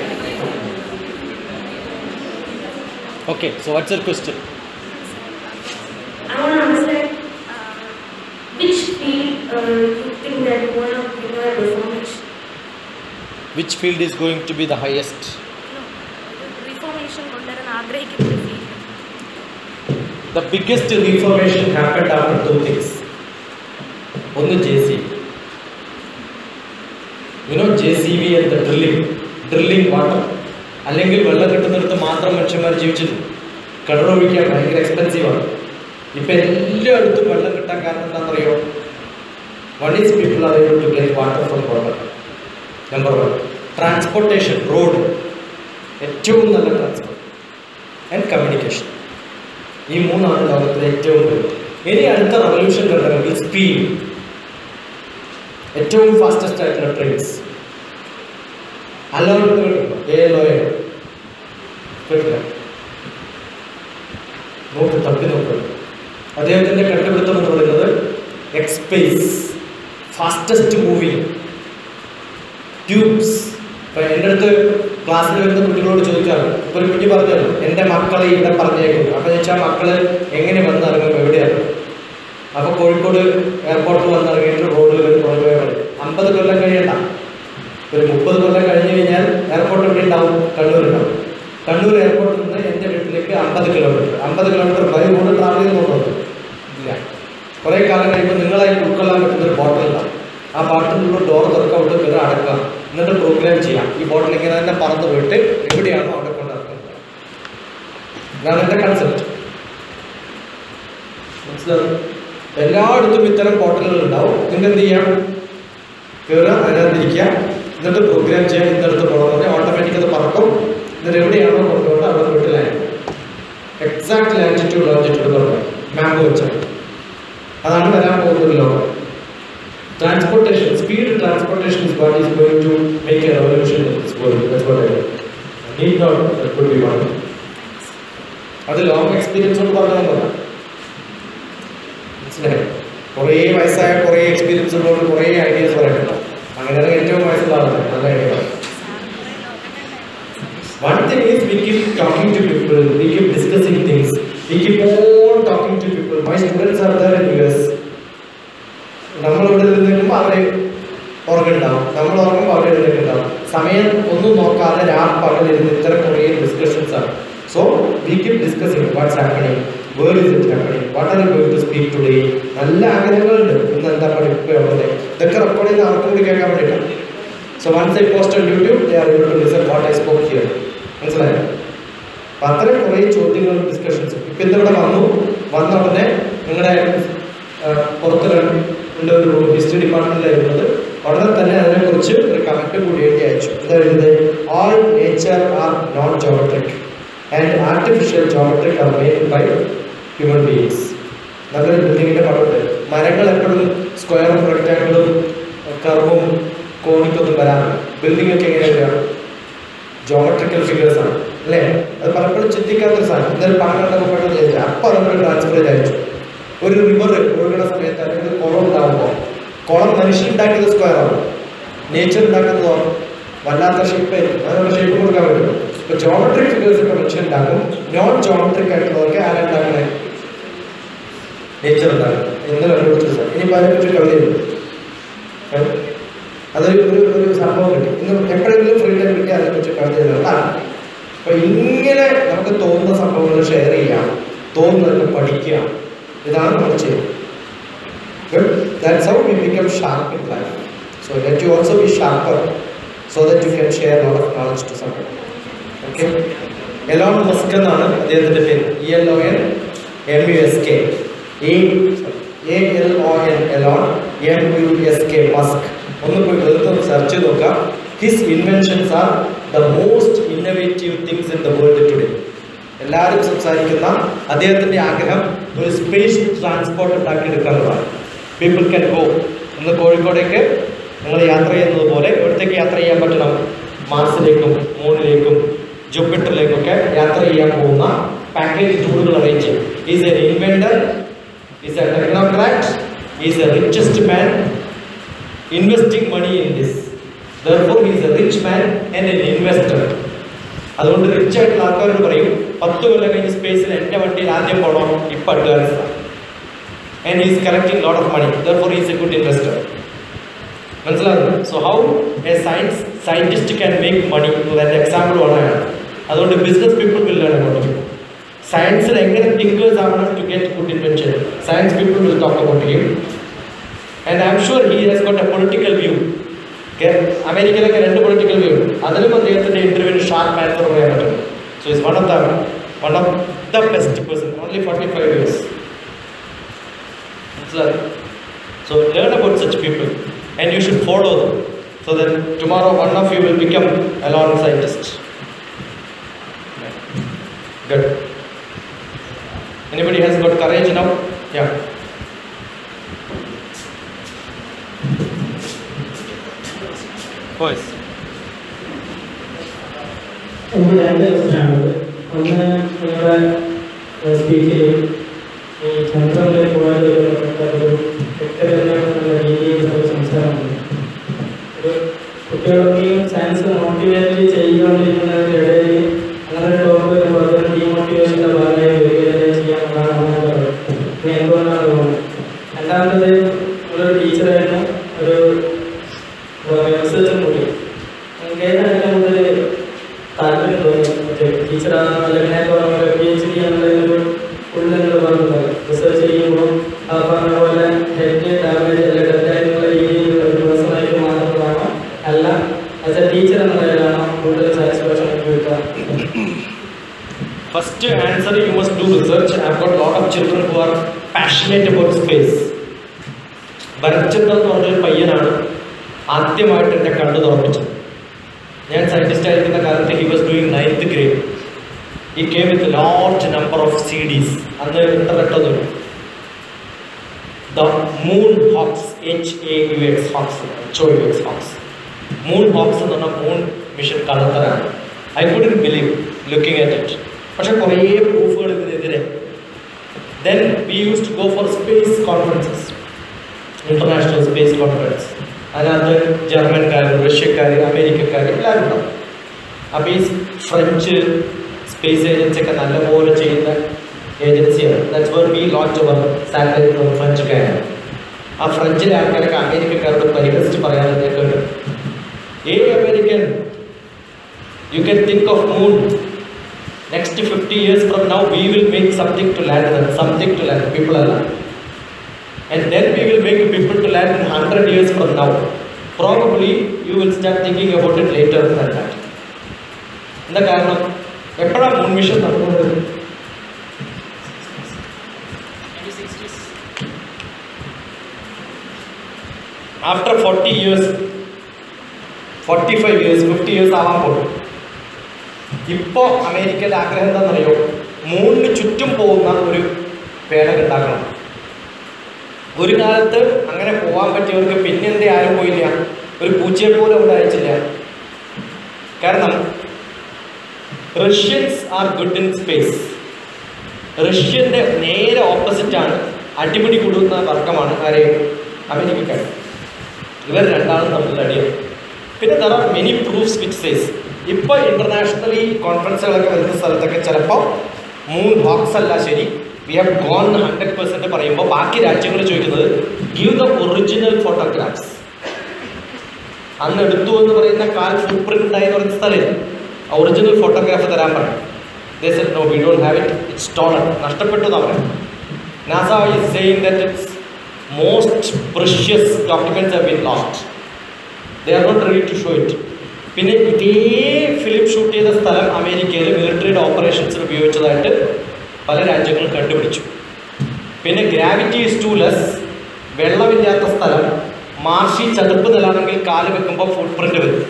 okay so what's your question I want to understand uh, which field uh, you think that you want to bring a reformation. Which field is going to be the highest reformation കൊണ്ടുവരാൻ ആഗ്രഹിക്കുന്ന ഒരു field The biggest reformation happened after two things. ഒന്ന് J C you know J C B എന്ന drilling drilling water അല്ലെങ്കിൽ വെള്ളം കിട്ടുന്നിടത്ത് മാത്രം മനുഷ്യന്മാർ ജീവിച്ചിരുന്നു കിണറൊഴിക്കാൻ ഭയങ്കര എക്സ്പെൻസീവാണ് ഇപ്പം എല്ലായിടത്തും വെള്ളം കിട്ടാൻ കാരണം എന്താണെന്നറിയോ one is people are able to get water from water number one transportation road ഏറ്റവും നല്ല ട്രാൻസ്പോർട്ട് ആൻഡ് കമ്മ്യൂണിക്കേഷൻ ഈ മൂന്നാണ് ലോകത്തിലെ ഏറ്റവും വലുത് ഇനി അടുത്ത റവല്യൂഷൻ കണ്ടെങ്കിൽ സ്പീഡ് ഏറ്റവും ഫാസ്റ്റസ്റ്റ് ആയിട്ടുള്ള ട്രെയിൻസ് അലോട്ട് കേട്ടോ എ ലോയ കേട്ടില്ല നോക്ക് തപ്പി നോക്കുക അദ്ദേഹത്തിൻ്റെ കണ്ടുപിടുത്തം എന്ന് പറയുന്നത് എക്സ്പേസ് ഫാസ്റ്റസ്റ്റ് മൂവിങ് ട്യൂബ്സ് ഇപ്പം എൻ്റെ അടുത്ത് ക്ലാസ്സിൽ വരുന്ന കുട്ടികളോട് ചോദിക്കാറ് ഇപ്പൊ ഒരു കുട്ടി പറഞ്ഞല്ലോ എൻ്റെ മക്കളെ ഇവിടെ പറഞ്ഞേക്കും അപ്പം ചോദിച്ചാൽ മക്കള് എങ്ങനെ വന്നിറങ്ങും എവിടെയാണ് അപ്പോൾ കോഴിക്കോട് എയർപോർട്ടിൽ വന്നിറങ്ങിയിട്ട് റോഡിൽ ഒരു പുറകെ കളി അമ്പത് കൊല്ലം കഴിയണ്ട ഒരു മുപ്പത് കൊല്ലം കഴിഞ്ഞ് കഴിഞ്ഞാൽ എയർപോർട്ട് എവിടെ ഉണ്ടാവും കണ്ണൂർ ഉണ്ടാവും കണ്ണൂർ എയർപോർട്ടിൽ നിന്ന് എൻ്റെ വീട്ടിലേക്ക് അമ്പത് കിലോമീറ്റർ അമ്പത് കിലോമീറ്റർ ബൈ റോഡ് ട്രാവൽ ചെയ്യുന്നുണ്ടോ ഇല്ല കുറേ കാലം കഴിയുമ്പോൾ നിങ്ങളായി ഉൾക്കൊള്ളാൻ പറ്റുന്ന ഒരു ബോട്ടിൽ ഉണ്ടാവും ആ ബോട്ടിലുള്ള ഡോർ തുറക്കാൻ ഉള്ളിൽ കയറി അടക്കാം എന്നിട്ട് പ്രോഗ്രാം ചെയ്യാം ഈ ബോട്ടിൽ ഇങ്ങനെ തന്നെ പറന്ന് പോയിട്ട് എവിടെയാണോ അവിടെ കൊണ്ടിറക്കുന്നത് ഇതാണ് എൻ്റെ കൺസെപ്റ്റ് മനസ്സിലാവും എല്ലായിടത്തും ഇത്തരം ബോട്ടിലുകൾ ഉണ്ടാവും നിങ്ങൾക്ക് എന്ത് ചെയ്യാം കയറുക അതിനകത്തിരിക്കുക എന്നിട്ട് പ്രോഗ്രാം ചെയ്യാൻ ഇന്നടുത്ത് പോകണം പറഞ്ഞാൽ ഓട്ടോമാറ്റിക് അത് പറക്കും എന്നിട്ട് എവിടെയാണോ കൊണ്ടുപോകുന്നത് അവിടെ പോയിട്ട് ലാൻഡ് എക്സാക്ട് ലാൻഡിറ്റ്യൂഡ് ലോഞ്ചിറ്റ്യൂഡ് പറഞ്ഞു മാപ്പ് വെച്ചാൽ അതാണ് വരാൻ പോകുന്ന ഒരു ലോകം transportation speed transportation is what is going to make a revolution in this world that's what I need not that could be one അത് ലോങ് എക്സ്പീരിയൻസ് കൊണ്ട് പറഞ്ഞതല്ല മനസ്സിലായോ കുറേ വയസ്സായ കുറേ എക്സ്പീരിയൻസ് ഉള്ളവർ കുറേ ഐഡിയാസ് പറയുന്നുണ്ട് അങ്ങനെയാണ് ഏറ്റവും വയസ്സുള്ള ആളാണ് നല്ല idea One thing is we keep talking to people, we keep discussing things, we keep on talking to people. My students are there in US. നമ്മളിവിടെ നിൽക്കുമ്പോൾ അവര് ഉറങ്ങുണ്ടാവും നമ്മൾ ഉറങ്ങുമ്പോൾ അവർ എഴുന്നേക്കുണ്ടാവും സമയം ഒന്നും നോക്കാതെ രാ പകലിരുന്ന് ഇത്തരം കുറേ ഡിസ്കഷൻസ് ആണ് so we keep discussing what's happening where is it happening what are you going to speak today നല്ല ആഗ്രഹങ്ങളുണ്ട് ഇന്ന് എന്താ പഠിക്കുന്നത് ഇതൊക്കെ റെക്കോർഡ് ചെയ്ത് അവർക്കും കൂടി കേൾക്കാൻ വേണ്ടിയിട്ടാണ് so once I post on YouTube they are able to listen what I spoke here മനസ്സിലായോ അപ്പൊ അത്തരം കുറേ ചോദ്യങ്ങളും ഡിസ്കഷൻസും ഇപ്പൊ ഇന്നിവിടെ വന്നു വന്ന ഉടനെ നിങ്ങളുടെ പുറത്ത് ഉണ്ട് ഒരു ഹിസ്റ്ററി ഡിപ്പാർട്ട്മെന്റിലായിരുന്നത് ഉടനെ തന്നെ അതിനെക്കുറിച്ച് ഒരു കമന്റ് കൂടി എഴുതി അയച്ചു എന്താ എഴുതുന്നത് all nature are non geometric and artificial geometric are made by human beings നല്ലൊരു ബിൽഡിങ്ങിന്റെ പടമുണ്ട് മരങ്ങൾ എപ്പോഴും സ്ക്വയറും റെക്ടാങ്കിളും കർവും കോണിക്കൊന്നും വരാറില്ല ബിൽഡിംഗ് ഒക്കെ എങ്ങനെ വരിക ജോമെട്രിക്കൽ ഫിഗേഴ്സ് ആണ് അല്ലേ അത് പലപ്പോഴും ചിന്തിക്കാത്തൊരു സാധനം എന്തായാലും പണം കണ്ടപ്പോൾ പെട്ടെന്ന് ചോദിച്ചാൽ അപ്പോൾ നമ്മൾ ട്രാൻസ്ഫർ ചെയ്ത് അയച്ചു ഒരു റിവർ ഒഴുകുന്ന സമയത്ത് അല്ലെങ്കിൽ ഒരു കുളം ഉണ്ടാകുമ്പോൾ കുളം മനുഷ്യൻ ഉണ്ടാക്കിയത് സ്ക്വയർ ആണ് നേച്ചർ ഉണ്ടാക്കുന്നതോ വല്ലാത്ത ഷേപ്പ് അതിനുള്ള ഷേപ്പ് കൊടുക്കാൻ പറ്റും ഇപ്പൊ ജോമെട്രിക് ഫിഗേഴ്സ് ഒക്കെ മനുഷ്യൻ ഉണ്ടാക്കും നോൺ ജോമെട്രിക് ആയിട്ടുള്ളതൊക്കെ ആരുണ്ടാക്കണേ നേച്ചർ ഉണ്ടാക്കും എന്ന് കണ്ടുപിടിച്ചത് സാർ ഇനിയിപ്പോൾ അതിനെക്കുറിച്ച് കവിതയുണ്ട് ഏ? അതൊരു ഒരു ഒരു സംഭവം കിട്ടി ഇന്ന് എപ്പോഴെങ്കിലും ഫ്രീ ടൈം കിട്ടി അതിനെക്കുറിച്ച് കവിത എഴുതുന്നതാണ് അപ്പൊ ഇങ്ങനെ നമുക്ക് തോന്നുന്ന സംഭവങ്ങൾ ഷെയർ ചെയ്യാം തോന്നുന്നതൊക്കെ പഠിക്കുക ഇതാണ് നമ്മൾ ചെയ്യുന്നത് Good. That's how we become sharp in life. So let you also be sharper so that you can share a lot of knowledge to someone. Okay? Elon Musk എന്നാണ് അദ്ദേഹത്തിന്റെ പേര് E L O N M U S K A L O N Elon M U S K Musk ഒന്ന് പോയി വെറുതെ search ചെയ്ത് നോക്കാം his inventions are the most innovative things in the world today എല്ലാവരും സംസാരിക്കുന്ന അദ്ദേഹത്തിന്റെ ആഗ്രഹം ഒരു സ്പേസ് ട്രാൻസ്പോർട്ട് ഉണ്ടാക്കിയെടുക്കുക എന്നുള്ളതാണ് പീപ്പിൾ ക്യാൻ ഗോ ഇന്ന് കോഴിക്കോടേക്ക് നിങ്ങൾ യാത്ര ചെയ്യുന്നത് പോലെ എവിടത്തേക്ക് യാത്ര ചെയ്യാൻ പറ്റണം മാർസിലേക്കും മൂണിലേക്കും ജൂപ്പിറ്ററിലേക്കൊക്കെ യാത്ര ചെയ്യാൻ പോകുന്ന പാക്കേജ് ടൂറുകൾ അറേഞ്ച് ചെയ്യും is an inventor is a technocrat is a richest man investing money in this therefore is a rich man and an investor അതുകൊണ്ട് റിച്ച് ആയിട്ടുള്ള ആൾക്കാരോട് പറയും പത്ത് കൊല്ലം കഴിഞ്ഞ് സ്പേസിൽ എൻ്റെ വണ്ടിയിൽ ആദ്യം പോകണം ഇപ്പം advance and is collecting lot of money therefore is a good investor മനസ്സിലാകുന്നു so how a science scientist can make money അതിൻ്റെ എക്സാമ്പിൾ വളരെ അതുകൊണ്ട് business people will learn about സയൻസിൽ എങ്ങനെ തിങ്കേഴ്സ് ആവണം to get good invention science people will talk about him and I am sure he has got a political view അമേരിക്കയിലൊക്കെ രണ്ട് political view അതിലും അദ്ദേഹത്തിന്റെ ഇന്റർവ്യൂവിന് ഷാർപ്പ് ആൻസർ പറയാൻ പറ്റും so is one of the one of the best person only forty five years മനസ്സിലായി so learn about such people and you should follow them so that tomorrow one of you will become a lawn scientist. Good. Anybody has got courage now? Yeah. Boys. എനിക്ക് രണ്ട് ക്വസ്റ്റ്യനാണുള്ളത് ഒന്ന് നിങ്ങളുടെ സ്പീച്ചിൽ ഈ ചന്ദ്രനിലെ പോയാൽ ഒരു വ്യക്തപരമായിട്ടുള്ള രീതിയിലുള്ള സംസാരമുണ്ട് ഒരു കുട്ടികളൊക്കെയും സയൻസ് മോട്ടിവേറ്റ് ചെയ്തുകൊണ്ടിരിക്കുന്നതിനിടയിൽ അങ്ങനെ ഒരു ടോപ്പ് വരുമ്പോൾ അതൊരു ഡീമോട്ടിവേഷൻ്റെ ഭാഗമായി വരികയും ചെയ്യാനുള്ളതാണ് ഇനി എന്തുകൊണ്ടാണ് തോന്നുന്നത് രണ്ടാമത്തത് നമ്മളൊരു ടീച്ചറായിരുന്നു ഒരു റിസർച്ചും കൂടി എനിക്ക് ഏതാണ് മുതൽ താല്പര്യം തോന്നി മറ്റേ ടീച്ചറാണ് അല്ലെങ്കിൽ നേരത്തെ പറഞ്ഞ പോലെ പി എച്ച് ഡി എന്നുള്ളതിനൊരു ഉള്ളെന്ന് പറഞ്ഞത് റിസർച്ച് ചെയ്യുമ്പോൾ ആ പറഞ്ഞ പോലെ ഹെഡ് ഡാമേജ് അല്ലെങ്കിൽ ഡെഡ് എന്നുള്ള രീതിയിൽ ഒരു പേഴ്സണായിട്ട് മാറുന്നതാണോ അല്ല ആസ് എ ടീച്ചർ എന്നുള്ളതിലാണോ കൂടുതൽ സാറ്റിസ്ഫാക്ഷൻ എനിക്ക് കിട്ടുക First answer you must do research. I've got a lot of children who are passionate about space. Bharathchandran എന്ന് പറഞ്ഞൊരു പയ്യനാണ് ആദ്യമായിട്ട് എൻ്റെ കണ്ണു തുറപ്പിച്ചത് ഞാൻ സയൻറ്റിസ്റ്റ് ആയിരിക്കുന്ന കാലത്ത് he was doing ninth grade he came with lot number of CDs അന്ന് ഇന്റർനെറ്റ് ഒന്നുമില്ല the moon hoax H A U X hoax H O U X hoax moon hoax എന്ന് പറഞ്ഞാൽ മൂൺ മിഷൻ കള്ളത്തരാണ് I couldn't believe looking at it പക്ഷെ കുറേ പ്രൂഫുകൾ ഇതിനെതിരെ then we use to go for space conferences international space conference അതിനകത്ത് ജർമ്മൻകാർ റഷ്യക്കാർ അമേരിക്കക്കാർ എല്ലാവരും ഉണ്ടാവും അപ്പോൾ ഈ ഫ്രഞ്ച് സ്പേസ് ഏജൻസി ഒക്കെ നല്ലപോലെ ചെയ്യുന്ന ഏജൻസിയാണ് that's where we launch our satellite ഫ്രഞ്ചുകാരാണ് ആ ഫ്രഞ്ചിലെ ആൾക്കാരൊക്കെ അമേരിക്കക്കാരോട് പരിഹസിച്ച് പറയാമെന്ന് ഞാൻ കേട്ടു ഏ American you can think of moon next fifty years from now we will make something to land something to land people അല്ല and then we will make people to land in 100 years from now. Probably you will start thinking about it later than that. എന്താ കാരണം എപ്പോഴാണ് moon mission നടന്നത് after forty years forty five years fifty years ആവാൻ പോകും ഇപ്പോൾ അമേരിക്കയിലെ ആഗ്രഹം എന്താണെന്നറിയോ മൂണിന് ചുറ്റും പോകുന്ന ഒരു പേടകം ഉണ്ടാക്കണം ഒരു കാലത്ത് അങ്ങനെ പോകാൻ പറ്റിയവർക്ക് പിന്നെന്തേ ആരും പോയില്ല ഒരു പൂച്ചയെ പോലും അവിടെ അയച്ചില്ല കാരണം Russians are good in space റഷ്യൻ്റെ നേരെ ഓപ്പോസിറ്റാണ് അടിപിടി കൂടുന്ന വർഗമാണ് ആരെ അമേരിക്കക്കാർ ഇവർ രണ്ടാളും തമ്മിൽ അടിയാണ് പിന്നെ there are many proofs which says ഇപ്പോൾ ഇൻ്റർനാഷണലി കോൺഫറൻസുകളൊക്കെ വരുന്ന സ്ഥലത്തൊക്കെ ചിലപ്പോൾ മൂൺ ഹോക്സ് അല്ല ശരി we have gone hundred percent പറയുമ്പോൾ ബാക്കി രാജ്യങ്ങൾ ചോദിക്കുന്നത് ഗീവ് ദ ഒറിജിനൽ ഫോട്ടോഗ്രാഫ്സ് അന്ന് എടുത്തു എന്ന് പറയുന്ന കാൽ ഫുട് പ്രിന്റ് ഉണ്ടായെന്ന് പറയുന്ന സ്ഥലം ഒറിജിനൽ ഫോട്ടോഗ്രാഫ് തരാൻ പറയും they said no we don't have it it's stolen നഷ്ടപ്പെട്ടു എന്നാണ് പറയുന്നത് NASA is saying that it's most precious documents have been lost they are not ready to show it പിന്നെ ഇതേ ഫിലിം ഷൂട്ട് ചെയ്ത സ്ഥലം അമേരിക്കയിൽ മിലിറ്ററിയുടെ ഓപ്പറേഷൻസിന് ഉപയോഗിച്ചതായിട്ട് പല രാജ്യങ്ങളും കണ്ടുപിടിച്ചു പിന്നെ ഗ്രാവിറ്റി ഈസ് ടു ലെസ് വെള്ളമില്ലാത്ത സ്ഥലം മാർഷി ചതുപ്പ് നിലാണെങ്കിൽ കാല് വെക്കുമ്പോൾ ഫുട് പ്രിന്റ് വരും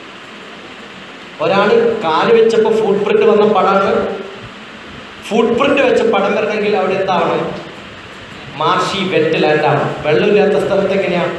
ഒരാൾ കാല് വെച്ചപ്പോൾ ഫുട് പ്രിന്റ് വന്ന പടമാണ് ഫുട് പ്രിന്റ് വെച്ച പടം വരണമെങ്കിൽ അവിടെ എന്താവണം മാർഷി വെറ്റ് ലാൻഡ് ആവണം വെള്ളമില്ലാത്ത സ്ഥലത്ത് എങ്ങനെയാണ്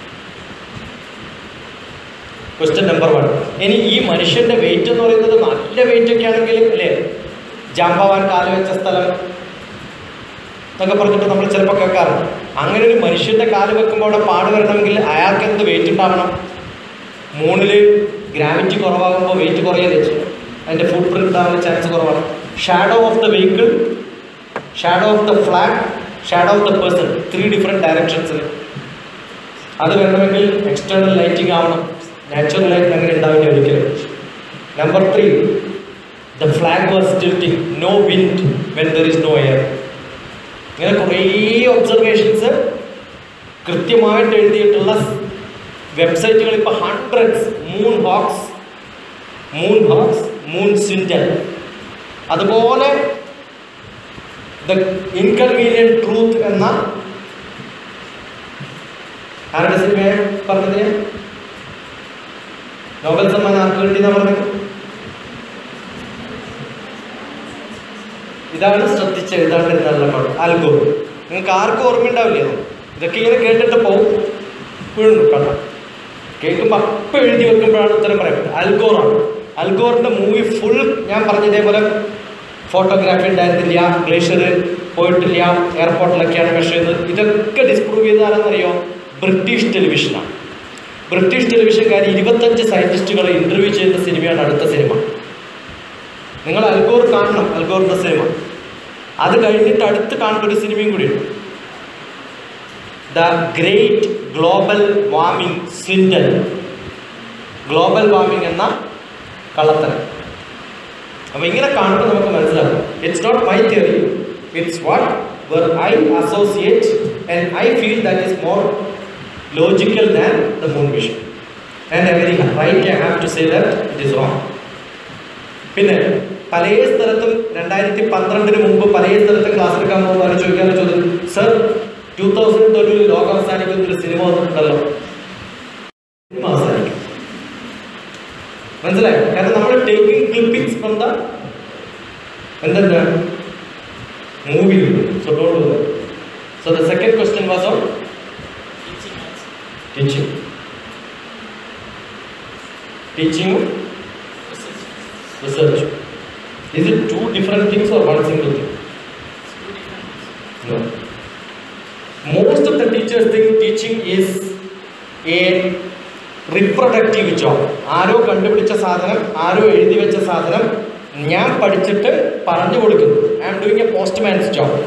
ക്വസ്റ്റ്യൻ നമ്പർ വൺ ഇനി ഈ മനുഷ്യന്റെ വെയിറ്റ് എന്ന് പറയുന്നത് നല്ല വെയിറ്റ് ഒക്കെ ആണെങ്കിൽ അല്ലേ ജാമ്പവാൻ കാല് വെച്ച സ്ഥലം എന്നൊക്കെ പറഞ്ഞിട്ട് നമ്മൾ ചിലപ്പോൾ കേൾക്കാറുണ്ട് അങ്ങനെ ഒരു മനുഷ്യന്റെ കാല് വെക്കുമ്പോൾ അവിടെ പാട് വരണമെങ്കിൽ അയാൾക്ക് എന്ത് വെയിറ്റ് ഉണ്ടാവണം മൂണില് ഗ്രാവിറ്റി കുറവാകുമ്പോൾ വെയിറ്റ് കുറയല്ലേ ചെയ്യും അതിൻ്റെ ഫുട് പ്രിന്റ് ഉണ്ടാകാനുള്ള ചാൻസ് കുറവാണ് shadow of the vehicle shadow of the flag shadow of the person three different ഡയറക്ഷൻസിൽ അത് വേണമെങ്കിൽ എക്സ്റ്റേണൽ ലൈറ്റിംഗ് ആവണം നാച്ചുറൽ ലൈറ്റ് അങ്ങനെ ഉണ്ടാവില്ല ഒരിക്കലും number three the flag was tilting no wind when there is no air ഇങ്ങനെ കുറേ observations കൃത്യമായിട്ട് എഴുതിയിട്ടുള്ള വെബ്സൈറ്റുകൾ ഇപ്പോൾ hundreds moon hoax moon hoax moon swindle അതുപോലെ ദ ഇൻകൺവീനിയൻ ട്രൂത്ത് എന്ന ആരുടെ സിനിമയെ പറഞ്ഞത് ഞാൻ? നോബൽ സമ്മാനം ആർക്ക് കിട്ടിയെന്നാ പറഞ്ഞത് ഇതാണ് ശ്രദ്ധിച്ച് എഴുതാണ്ടിരുന്നുള്ള കുഴപ്പം അൽഗോർ നിങ്ങൾക്ക് ആർക്കും ഓർമ്മയുണ്ടാവില്ലേ അത്? ഇതൊക്കെ ഇങ്ങനെ കേട്ടിട്ട് പോവും വീഴുന്നു കണ്ട കേൾക്കുമ്പോൾ അപ്പം എഴുതി വെക്കുമ്പോഴാണ് ഉത്തരം പറയാൻ പറ്റുക അൽഗോറാണ് അൽഗോറിൻ്റെ മൂവി ഫുൾ ഞാൻ പറഞ്ഞതേപോലെ ഫോട്ടോഗ്രാഫി ഉണ്ടായിരുന്നില്ല ഗ്ലേഷ്യർ പോയിട്ടില്ല എയർപോർട്ടിലൊക്കെയാണ് മെഷർ ചെയ്തത് ഇതൊക്കെ ഡിസ്പ്രൂവ് ചെയ്താലെന്നറിയോ ബ്രിട്ടീഷ് ടെലിവിഷനാണ് ബ്രിട്ടീഷ് ടെലിവിഷൻകാർ ഇരുപത്തഞ്ച് സയൻറ്റിസ്റ്റുകളെ ഇൻ്റർവ്യൂ ചെയ്യുന്ന സിനിമയാണ് അടുത്ത സിനിമ നിങ്ങൾ അൽഗോർ കാണണം അൽഗോറിൻ്റെ സിനിമ അത് കഴിഞ്ഞിട്ട് അടുത്ത് കാണേണ്ട ഒരു സിനിമയും കൂടിയുണ്ട് the great global warming swindle global warming എന്ന കള്ളത്തരം അപ്പോൾ ഇങ്ങനെ കാണുമ്പോൾ നമുക്ക് മനസ്സിലാകും it's not my theory it's what were I associate and I feel that is more logical than the moon vision and every right I have to say that it is wrong പിന്നെ പല സ്ഥലത്തും രണ്ടായിരത്തി പന്ത്രണ്ടിന് മുമ്പ് പല സ്ഥലത്തും class എടുക്കാൻ പോകുമ്പോൾ അവർ ചോദിക്കാനുള്ള ചോദ്യം സർ ടൂ തൗസൻഡ് ട്വൽവിൽ ലോകം അവസാനിക്കുന്ന ഒരു സിനിമ വന്നിട്ടുണ്ടല്ലോ സിനിമ അവസാനിക്കും മനസ്സിലായോ കാരണം നമ്മൾ ടേക്കിംഗ് ക്ലിപ്പിംഗ്സ് ഫ്രം ദ എന്തെന്താ movie so don't do so the second question was on teaching teaching research. Is it two different things or one single thing? No. Most of the teachers think teaching is a reproductive job ആരോ കണ്ടുപിടിച്ച സാധനം ആരോ എഴുതി വെച്ച സാധനം ഞാൻ പഠിച്ചിട്ട് പറഞ്ഞു കൊടുക്കുന്നു I am doing a postman's job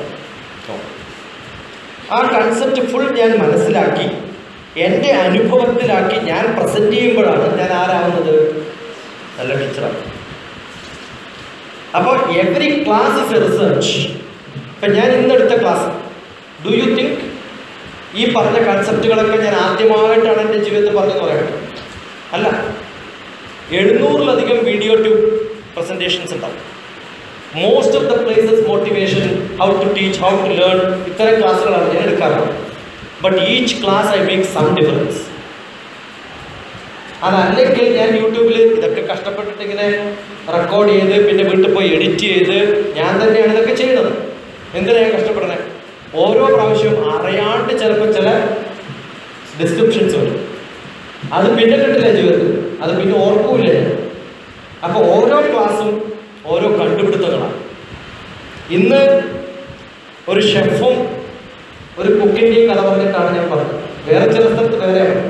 ആ കൺസെപ്റ്റ് ഫുൾ ഞാൻ മനസ്സിലാക്കി എൻ്റെ അനുഭവത്തിലാക്കി ഞാൻ പ്രസൻറ്റ് ചെയ്യുമ്പോഴാണ് ഞാൻ ആരാവുന്നത് നല്ല ടീച്ചറാണ് അപ്പോൾ every class is a research ഇപ്പം ഞാൻ ഇന്നെടുത്ത ക്ലാസ് ഡു യു തിങ്ക് ഈ പറഞ്ഞ കൺസെപ്റ്റുകളൊക്കെ ഞാൻ ആദ്യമായിട്ടാണ് എൻ്റെ ജീവിതത്തിൽ പറഞ്ഞെന്ന് പറയട്ടെ അല്ല എഴുന്നൂറിലധികം വീഡിയോ ട്യൂബ് പ്രസൻറ്റേഷൻസ് ഉണ്ടാവും most of the places motivation how to teach how to learn ഇത്തരം ക്ലാസ്സുകളാണ് ഞാൻ എടുക്കാറുള്ളത് but each class I make some difference അതല്ലെങ്കിൽ ഞാൻ യൂട്യൂബിൽ ഇതൊക്കെ കഷ്ടപ്പെട്ടിട്ട് ഇങ്ങനെ റെക്കോർഡ് ചെയ്ത് പിന്നെ വീട്ടിൽ പോയി എഡിറ്റ് ചെയ്ത് ഞാൻ തന്നെയാണ് ഇതൊക്കെ ചെയ്യുന്നത് എന്തിനാണ് ഞാൻ കഷ്ടപ്പെടുന്നത് ഓരോ പ്രാവശ്യവും അറിയാണ്ട് ചിലപ്പോൾ ചില ഡിസ്ക്രിപ്ഷൻസ് വരും അത് പിന്നെ കിട്ടില്ല ജീവിതത്തിൽ അത് പിന്നെ ഓർക്കൂല അപ്പോൾ ഓരോ ക്ലാസ്സും ഓരോ കണ്ടുപിടുത്തങ്ങളാണ് ഇന്ന് ഒരു ഷെഫും ഒരു കുക്കിൻ്റെയും കഥ പറഞ്ഞിട്ടാണ് ഞാൻ പറഞ്ഞത് വേറെ ചില സ്ഥലത്ത് വേറെയാണ്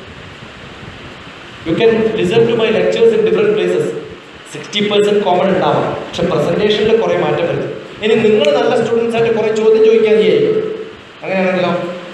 you can listen to my lectures in different places sixty percent common ഉണ്ടാവാം പക്ഷെ പ്രസൻറ്റേഷനിൽ കുറേ മാറ്റം വരുത്തും ഇനി നിങ്ങൾ നല്ല സ്റ്റുഡൻസ് ആയിട്ട് കുറേ ചോദ്യം ചോദിക്കാൻ ചെയ്യായിരിക്കും അങ്ങനെയാണെങ്കിലോ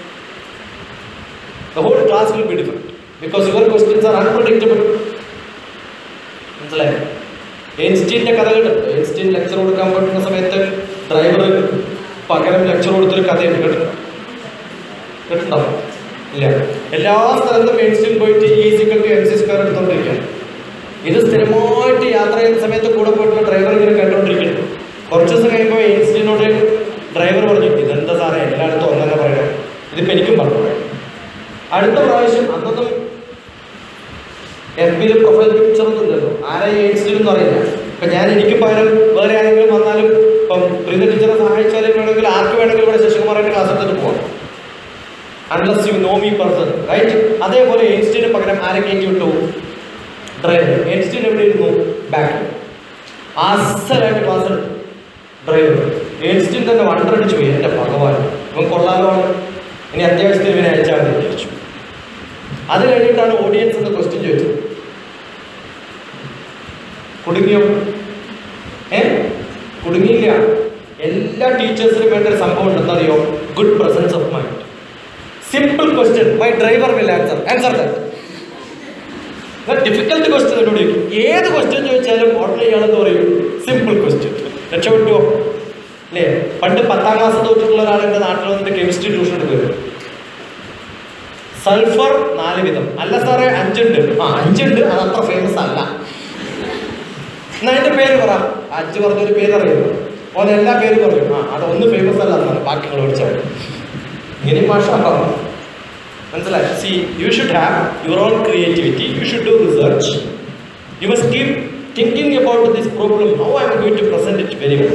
the whole class will be different because your questions are unpredictable മനസ്സിലായോ എയിൻസ്റ്റീൻ്റെ കഥ കേട്ടിട്ടുണ്ട് എയിൻസ്റ്റീൻ ലെക്ചർ കൊടുക്കാൻ പറ്റുന്ന സമയത്ത് ഡ്രൈവർ പകരം ലെക്ചർ കൊടുത്തൊരു കഥയുണ്ട് കേട്ടിട്ടുണ്ടോ കേട്ടിട്ടുണ്ടോ ഇല്ല എല്ലാ സ്ഥലത്തും എയിൻസ്റ്റീൻ പോയിട്ട് E equal to M C square എടുത്തോണ്ടിരിക്കുകയാണ് ഇത് സ്ഥിരമായിട്ട് യാത്ര ചെയ്യുന്ന സമയത്ത് കൂടെ പോയിട്ടുള്ള ഡ്രൈവർ ഇങ്ങനെ കേട്ടോണ്ടിരിക്കുന്നു കുറച്ച് ദിവസം കഴിയുമ്പോൾ എയിൻസ്റ്റീനോട് ഡ്രൈവർ പറഞ്ഞു ഇതെന്താ സാറേ എല്ലായിടത്തും ഒന്നെ പറയണം ഇതിപ്പോൾ എനിക്കും പറഞ്ഞു അടുത്ത പ്രാവശ്യം അന്നൊന്നും എഫ് ബിയിൽ പ്രൊഫൈൽ പിക്ചർ ഒന്നും ഇല്ലല്ലോ ആരാ എയ്ഡ്സിൽ എന്ന് അറിയില്ല ഇപ്പം ഞാൻ എനിക്ക് പകരം വേറെ ആരെങ്കിലും വന്നാലും ഇപ്പം പ്രീത ടീച്ചറെ സഹായിച്ചാലും വേണമെങ്കിൽ ആർക്ക് വേണമെങ്കിലും ഇവിടെ ശശികുമാറിൻ്റെ ക്ലാസ് എടുത്തിട്ട് പോവാം unless you know me person right അതേപോലെ എയ്ഡ്സിന് പകരം ആരെ കയറ്റി വിട്ടു ഡ്രൈവർ എയ്ഡ്സിന് എവിടെ ഇരുന്നു ബാക്ക് അസലായിട്ട് ക്ലാസ് എടുത്തു ഡ്രൈവർ എയ്ഡ്സിൻ തന്നെ വണ്ടടിച്ചു പോയി എൻ്റെ ഭഗവാൻ ഇവൻ കൊള്ളാലോ ഇനി അത്യാവശ്യത്തിന് ഇവനെ അയച്ചാൽ മതി എന്ന് വിചാരിച്ചു അത് കഴിഞ്ഞിട്ടാണ് ഓഡിയൻസ് എന്ന് ക്വസ്റ്റ്യൻ ചോദിച്ചത് കുടുങ്ങിയോ ഏ കുടുങ്ങിയില്ല എല്ലാ ടീച്ചേഴ്സിനും വേണ്ട ഒരു സംഭവം ഉണ്ടെന്നറിയോ good presence of mind simple question my driver will answer answer that difficult question എന്നോട് ചോദിക്കും ഏത് ക്വസ്റ്റ്യൻ ചോദിച്ചാലും ഓർഡർ ചെയ്യാണെന്ന് പറയും സിമ്പിൾ ക്വസ്റ്റ്യൻ രക്ഷപ്പെട്ടുവോ അല്ലേ പണ്ട് പത്താം ക്ലാസ് തോറ്റിട്ടുള്ള ഒരാൾ എൻ്റെ നാട്ടിൽ വന്നിട്ട് കെമിസ്ട്രി ട്യൂഷൻ എടുക്കുമായിരുന്നു സൾഫർ നാല് വിധം അല്ല സാറേ അഞ്ചുണ്ട് ആ അഞ്ചുണ്ട് അത് അത്ര ഫേമസ് അല്ല എന്നാ അതിന്റെ പേര് പറ അഞ്ച് പറഞ്ഞൊരു പേര് അറിയുന്നു ഓൻ എല്ലാ പേരും പറയും ആ അതൊന്നും ഫേമസ് അല്ല എന്നാണ് ബാക്കികൾ പഠിച്ചത് ഇങ്ങനെ ഭാഷ മനസ്സിലായി see you should have your own creativity you should do research you must keep thinking about this problem how I M going to present it very well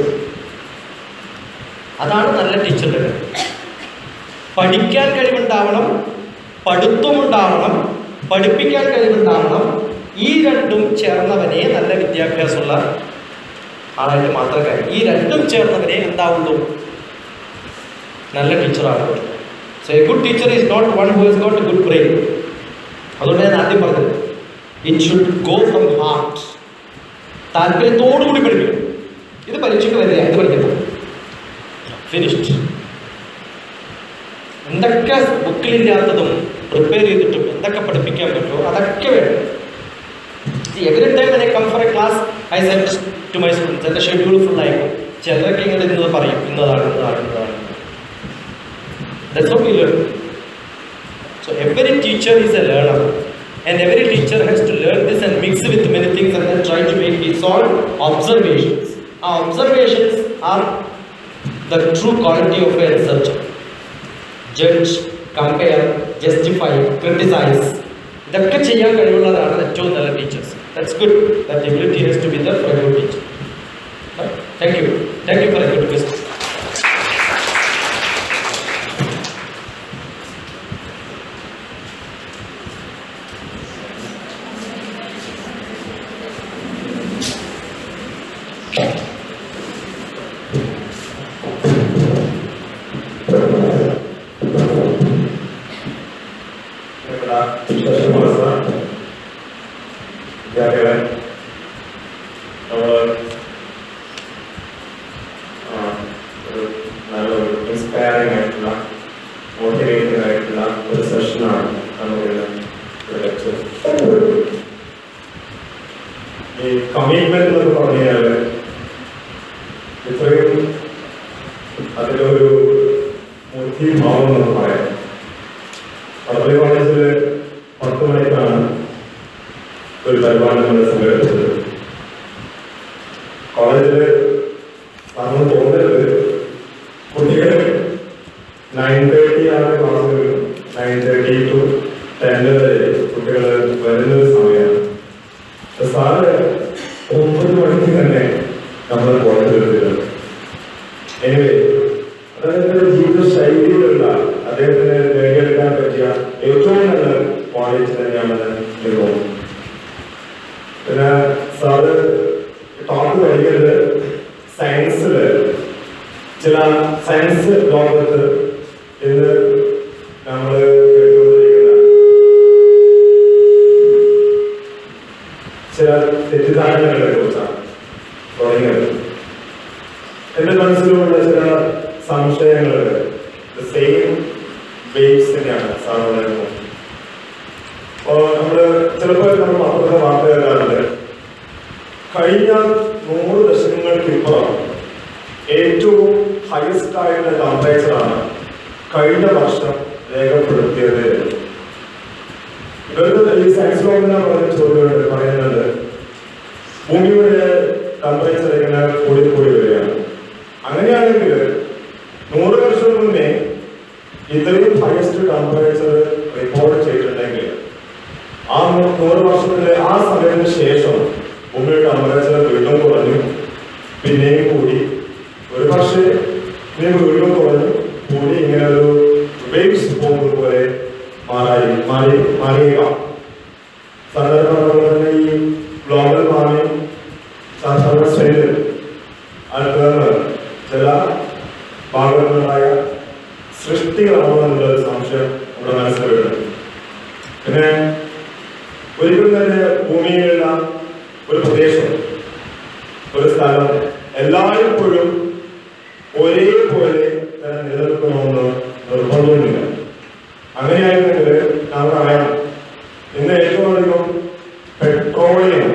അതാണ് നല്ല ടീച്ചറുടെ കഴിവ് പഠിക്കാൻ കഴിവുണ്ടാവണം പഠിത്തമുണ്ടാവണം പഠിപ്പിക്കാൻ കഴിവുണ്ടാവണം ഈ രണ്ടും ചേർന്നവനെ നല്ല വിദ്യാഭ്യാസമുള്ള ആളായിട്ട് മാത്രം കാര്യം ഈ രണ്ടും ചേർന്നവനെ എന്താവുള്ളൂ നല്ല ടീച്ചറാകുള്ളൂ so a good teacher is not one who has got a good brain അതുകൊണ്ട് ഞാൻ ആദ്യം പറഞ്ഞത് it should go from heart താല്പര്യത്തോടുകൂടി പഠിപ്പിക്കും ഇത് പരീക്ഷയ്ക്ക് വരില്ല ഇത് പഠിക്കണം ഫിനിഷ്ഡ് എന്തൊക്കെ ബുക്കിലില്ലാത്തതും പ്രിപ്പയർ ചെയ്തിട്ടും എന്തൊക്കെ പഠിപ്പിക്കാൻ പറ്റുമോ അതൊക്കെ വേണം എവറി ടൈം എന്നെ come for a class I set to my students എൻ്റെ ഷെഡ്യൂൾ ഫുൾ ആയിരിക്കും ചിലരൊക്കെ ഇങ്ങനെ ഇന്നത് പറയും ഇന്നതാണ് ഇന്നതാണ് ഇന്നതാണ് That's what we learn. So every teacher is a learner. And every teacher has to learn this and mix with many things and then try to make his own observations. Our observations are the true quality of a researcher. Judge, compare, justify, criticize. ഇതൊക്കെ ചെയ്യാൻ കഴിവുള്ളതാണ് ഏറ്റവും നല്ല teachers that's good that ability has to be there for a good teacher thank you thank you for a good question വിദ്യാർത്ഥികളെ നമ്മൾ ഒരു നല്ല ഒരു ഇൻസ്പയറിംഗ് ആയിട്ടുള്ള മോട്ടിവേറ്റിംഗ് ആയിട്ടുള്ള ഒരു സെഷനാണ് നമ്മളിവിടെ ഇവിടെ വെച്ചത് ഈ കമ്മിറ്റ്മെന്റ് എന്നൊക്കെ പറഞ്ഞു കഴിഞ്ഞാൽ ഇത്രയും അതിലൊരു ബുദ്ധിഭാവം എന്ന് പറയാം പടപ്പള്ളി കോളേജിൽ പത്ത് മണിക്കാണ് ഒരു പരിപാടി നമ്മൾ സംഘടിപ്പിച്ചത് കോളേജിൽ സാറിന് തോന്നരുത് കുട്ടികൾ നയൻ തേർട്ടി ആണ് ക്ലാസ് വരും നയൻ തേർട്ടി ടു ടെൻ വരെ കുട്ടികൾ വരുന്ന ഒരു സമയമാണ് സാറ് ഒമ്പത് മണിക്ക് തന്നെ നമ്മൾ കോളേജിൽ എത്തിയത് എനിവേ അദ്ദേഹത്തിന്റെ ജീവിത ശൈലിയിലുള്ള അദ്ദേഹത്തിന് നേടിയെടുക്കാൻ പറ്റിയ ഏറ്റവും നല്ല ക്വാളിറ്റി തന്നെയാണെന്ന് എനിക്ക് തോന്നുന്നു പിന്നെ സാറ് ടോക്ക് പഠിക്കുന്നത് സയൻസില് ചില സയൻസ് ലോകത്ത് ഇന്ന് നമ്മൾ കേട്ടുകൊണ്ടിരിക്കുന്ന ചില തെറ്റിദ്ധാരണകളെ കുറിച്ചാണ് തുടങ്ങിയത് എന്റെ മനസ്സിലുള്ള ചില സംശയങ്ങൾ സെയിം ബേസ് തന്നെയാണ് സാറിന് അപ്പോ നമ്മള് ചിലപ്പോൾ നമ്മൾ അപ്പുറത്തെ വാർത്ത കേൾക്കാറുണ്ട് കഴിഞ്ഞ നൂറ് ദശകങ്ങൾക്ക് ഇപ്പുറം ഏറ്റവും ഹയസ്റ്റ് ആയിട്ടുള്ള ടെമ്പറേച്ചറാണ് കഴിഞ്ഞ വർഷം രേഖപ്പെടുത്തിയത് ഇവരുടെ ഈ സയൻസ് ലോകത്തിന് പറഞ്ഞ ചോദ്യമുണ്ട് പറയുന്നുണ്ട് ഭൂമിയുടെ ടെമ്പറേച്ചർ ഇങ്ങനെ കൂടി കൂടി വരികയാണ് അങ്ങനെയാണെങ്കിൽ നൂറ് വർഷം മുന്നേ ഇത്രയും ഹയസ്റ്റ് ടെമ്പറേച്ചർ റിപ്പോർട്ട് ചെയ്തിട്ടുണ്ടെങ്കിൽ ആ നൂ- നൂറ് വർഷത്തിലെ ആ സമയത്തിന് ശേഷം ഭൂമിയുടെ ടെമ്പറേച്ചർ വീണ്ടും കുറഞ്ഞു പിന്നെയും കൂടി ഒരു പക്ഷേ ഇനി വീണ്ടും കുറഞ്ഞു കൂടി ഇങ്ങനെ ഒരു വേവ്സ് പോകുന്നത് പോലെ മാറായി മാറി മാറിയേക്കാം സാധാരണ തന്നെ ഈ ഗ്ലോബൽ വാർമിംഗ് സാധാരണ ശരീരം അടുത്തത് ചില ഭാഗങ്ങളുണ്ടായ സൃഷ്ടികളാണോ എന്നുള്ള ഒരു സംശയം നമ്മുടെ മനസ്സിൽ വരുന്നത് പിന്നെ ഒരിക്കലും തന്നെ ഭൂമിയിലുള്ള ഒരു പ്രദേശം ഒരു സ്ഥലം എല്ലായ്പ്പോഴും ഒരേപോലെ തന്നെ നിലനിൽക്കണമെന്ന് നിർബന്ധമൊന്നുമില്ല അങ്ങനെയായിരുന്നെങ്കിൽ നമുക്കറിയാം ഇന്ന് ഏറ്റവും അധികം പെട്രോളിയം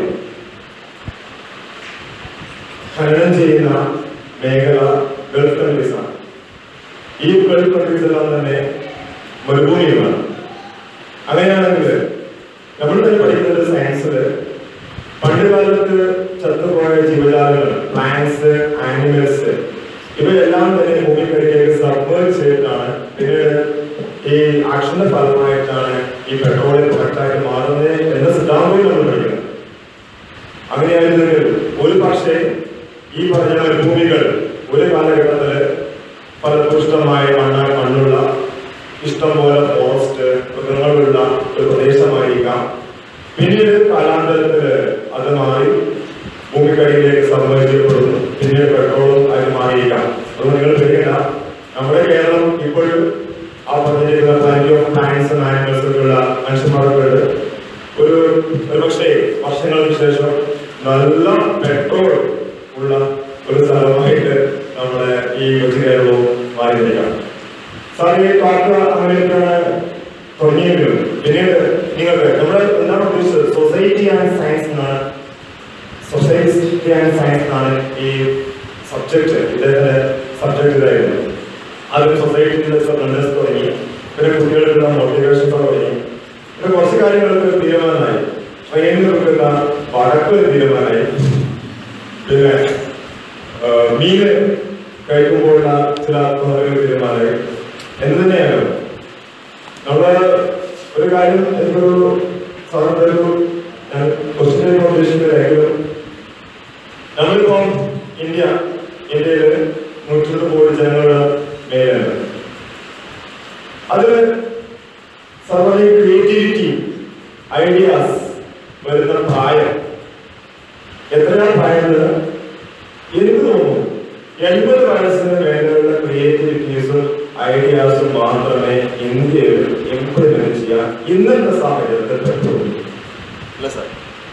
ഖനനം ചെയ്യുന്ന മേഖല ഗൾഫ് കൺട്രീസ് ആണ് ഈ ഗൾഫ് കൺട്രീസ് എല്ലാം തന്നെ മരുഭൂമികളാണ് അങ്ങനെയാണെങ്കിൽ നമ്മൾ തന്നെ പഠിക്കുന്നത് സയൻസിൽ പണ്ട് കാലത്ത് ചത്തുപോയ ജീവജാലങ്ങൾ പ്ലാന്റ്സ് ആനിമൽസ് ഇവയെല്ലാം തന്നെ ഭൂമിക്കടിയിലേക്ക് സബ്മേർജ് ചെയ്തിട്ടാണ് പിന്നീട് ഈ ആക്ഷന്റെ ഫലമായിട്ടാണ് ഈ പെട്രോളിയം പ്രൊഡക്റ്റായിട്ട് മാറുന്നത് എന്ന സിദ്ധാന്തവും നമ്മൾ പഠിക്കുന്നത് അങ്ങനെയായിരുന്നെങ്കിൽ ഒരു പക്ഷേ ഈ പറഞ്ഞ ഭൂമികൾ ഒരു കാലഘട്ടത്തില് ഫലപുഷ്ടമായ മണ്ണ മണ്ണുള്ള ഇഷ്ടംപോലെ ഫോറസ്റ്റ് മൃഗങ്ങളുള്ള ഒരു പ്രദേശമായിരിക്കാം പിന്നീട് കാലാന്തരത്തില് അത് മാറി ഭൂമിക്കടിയിലേക്ക് സംഭവിക്കപ്പെടുന്നു പിന്നീട് പെട്രോളും അത് മാറിയിരിക്കാം അത് നിങ്ങൾ പേടിക്കണ്ട നമ്മുടെ കേരളം ഇപ്പോഴും ആ പറഞ്ഞിരിക്കുന്ന plant of plants and animals ഒക്കെയുള്ള മനുഷ്യന്മാരൊക്കെ ഉണ്ട് ഒരു ഒരുപക്ഷെ വർഷങ്ങൾക്ക് ശേഷം നല്ല പെട്രോൾ ഉള്ള ഒരു സ്ഥലമായിട്ട് നമ്മുടെ ഈ കൊച്ചു കേരളവും മാറിയിരിക്കാം സാർ ഈ പാട്ട് അങ്ങനെയൊക്കെയാണ് തുടങ്ങിയെങ്കിലും പിന്നീട് നിങ്ങൾക്ക് നമ്മുടെ എന്താണ് ഉദ്ദേശിച്ചത് സൊസൈറ്റി ആൻഡ് സയൻസ് എന്നാണ് സൊസൈറ്റി ആൻഡ് സയൻസ് എന്നാണ് ഈ സബ്ജക്ട് ഇദ്ദേഹത്തിന്റെ സബ്ജക്ട് ഇതായിരുന്നു ആദ്യം സൊസൈറ്റിയിൽ ലെർണേഴ്സ് തുടങ്ങി പിന്നെ കുട്ടികൾക്കുള്ള മോട്ടിവേഷൻ തുടങ്ങി പിന്നെ കുറച്ച് കാര്യങ്ങൾക്ക് തീരുമാനമായി ട്രെയിനുകൾക്കുള്ള വഴക്ക് തീരുമാനമായി പിന്നെ ആ, മീന് കഴിക്കുമ്പോഴുള്ള ചില തോന്നലുകൾ തീരുമാനമായി എന്ത് തന്നെയാലും നമ്മള് ഒരു കാര്യം എനിക്കൊരു സാറിന്റെ ഒരു ഞാൻ ക്വസ്റ്റ്യൻ ഉദ്ദേശിക്കുന്നതായെങ്കിലും നമ്മളിപ്പം ഇന്ത്യ ഇന്ത്യയിൽ നൂറ്റിരുപത് കോടി ജനങ്ങളുടെ മേലാണ് അതില് സർവ്വ ക്രിയേറ്റിവിറ്റി ഐഡിയാസ് വരുന്ന പ്രായം എത്രയാണ് പ്രായമുള്ളത് എനിക്ക് തോന്നുന്നു എൺപത് വയസ്സിന് മേലെയുള്ള ക്രിയേറ്റിവിറ്റീസും ഐഡിയാസും മാത്രമേ ഇന്ത്യയിൽ ഇംപ്ലിമെന്റ് ചെയ്യാൻ ഇന്നത്തെ സാഹചര്യത്തിൽ പറ്റുള്ളൂ ഇല്ല സാർ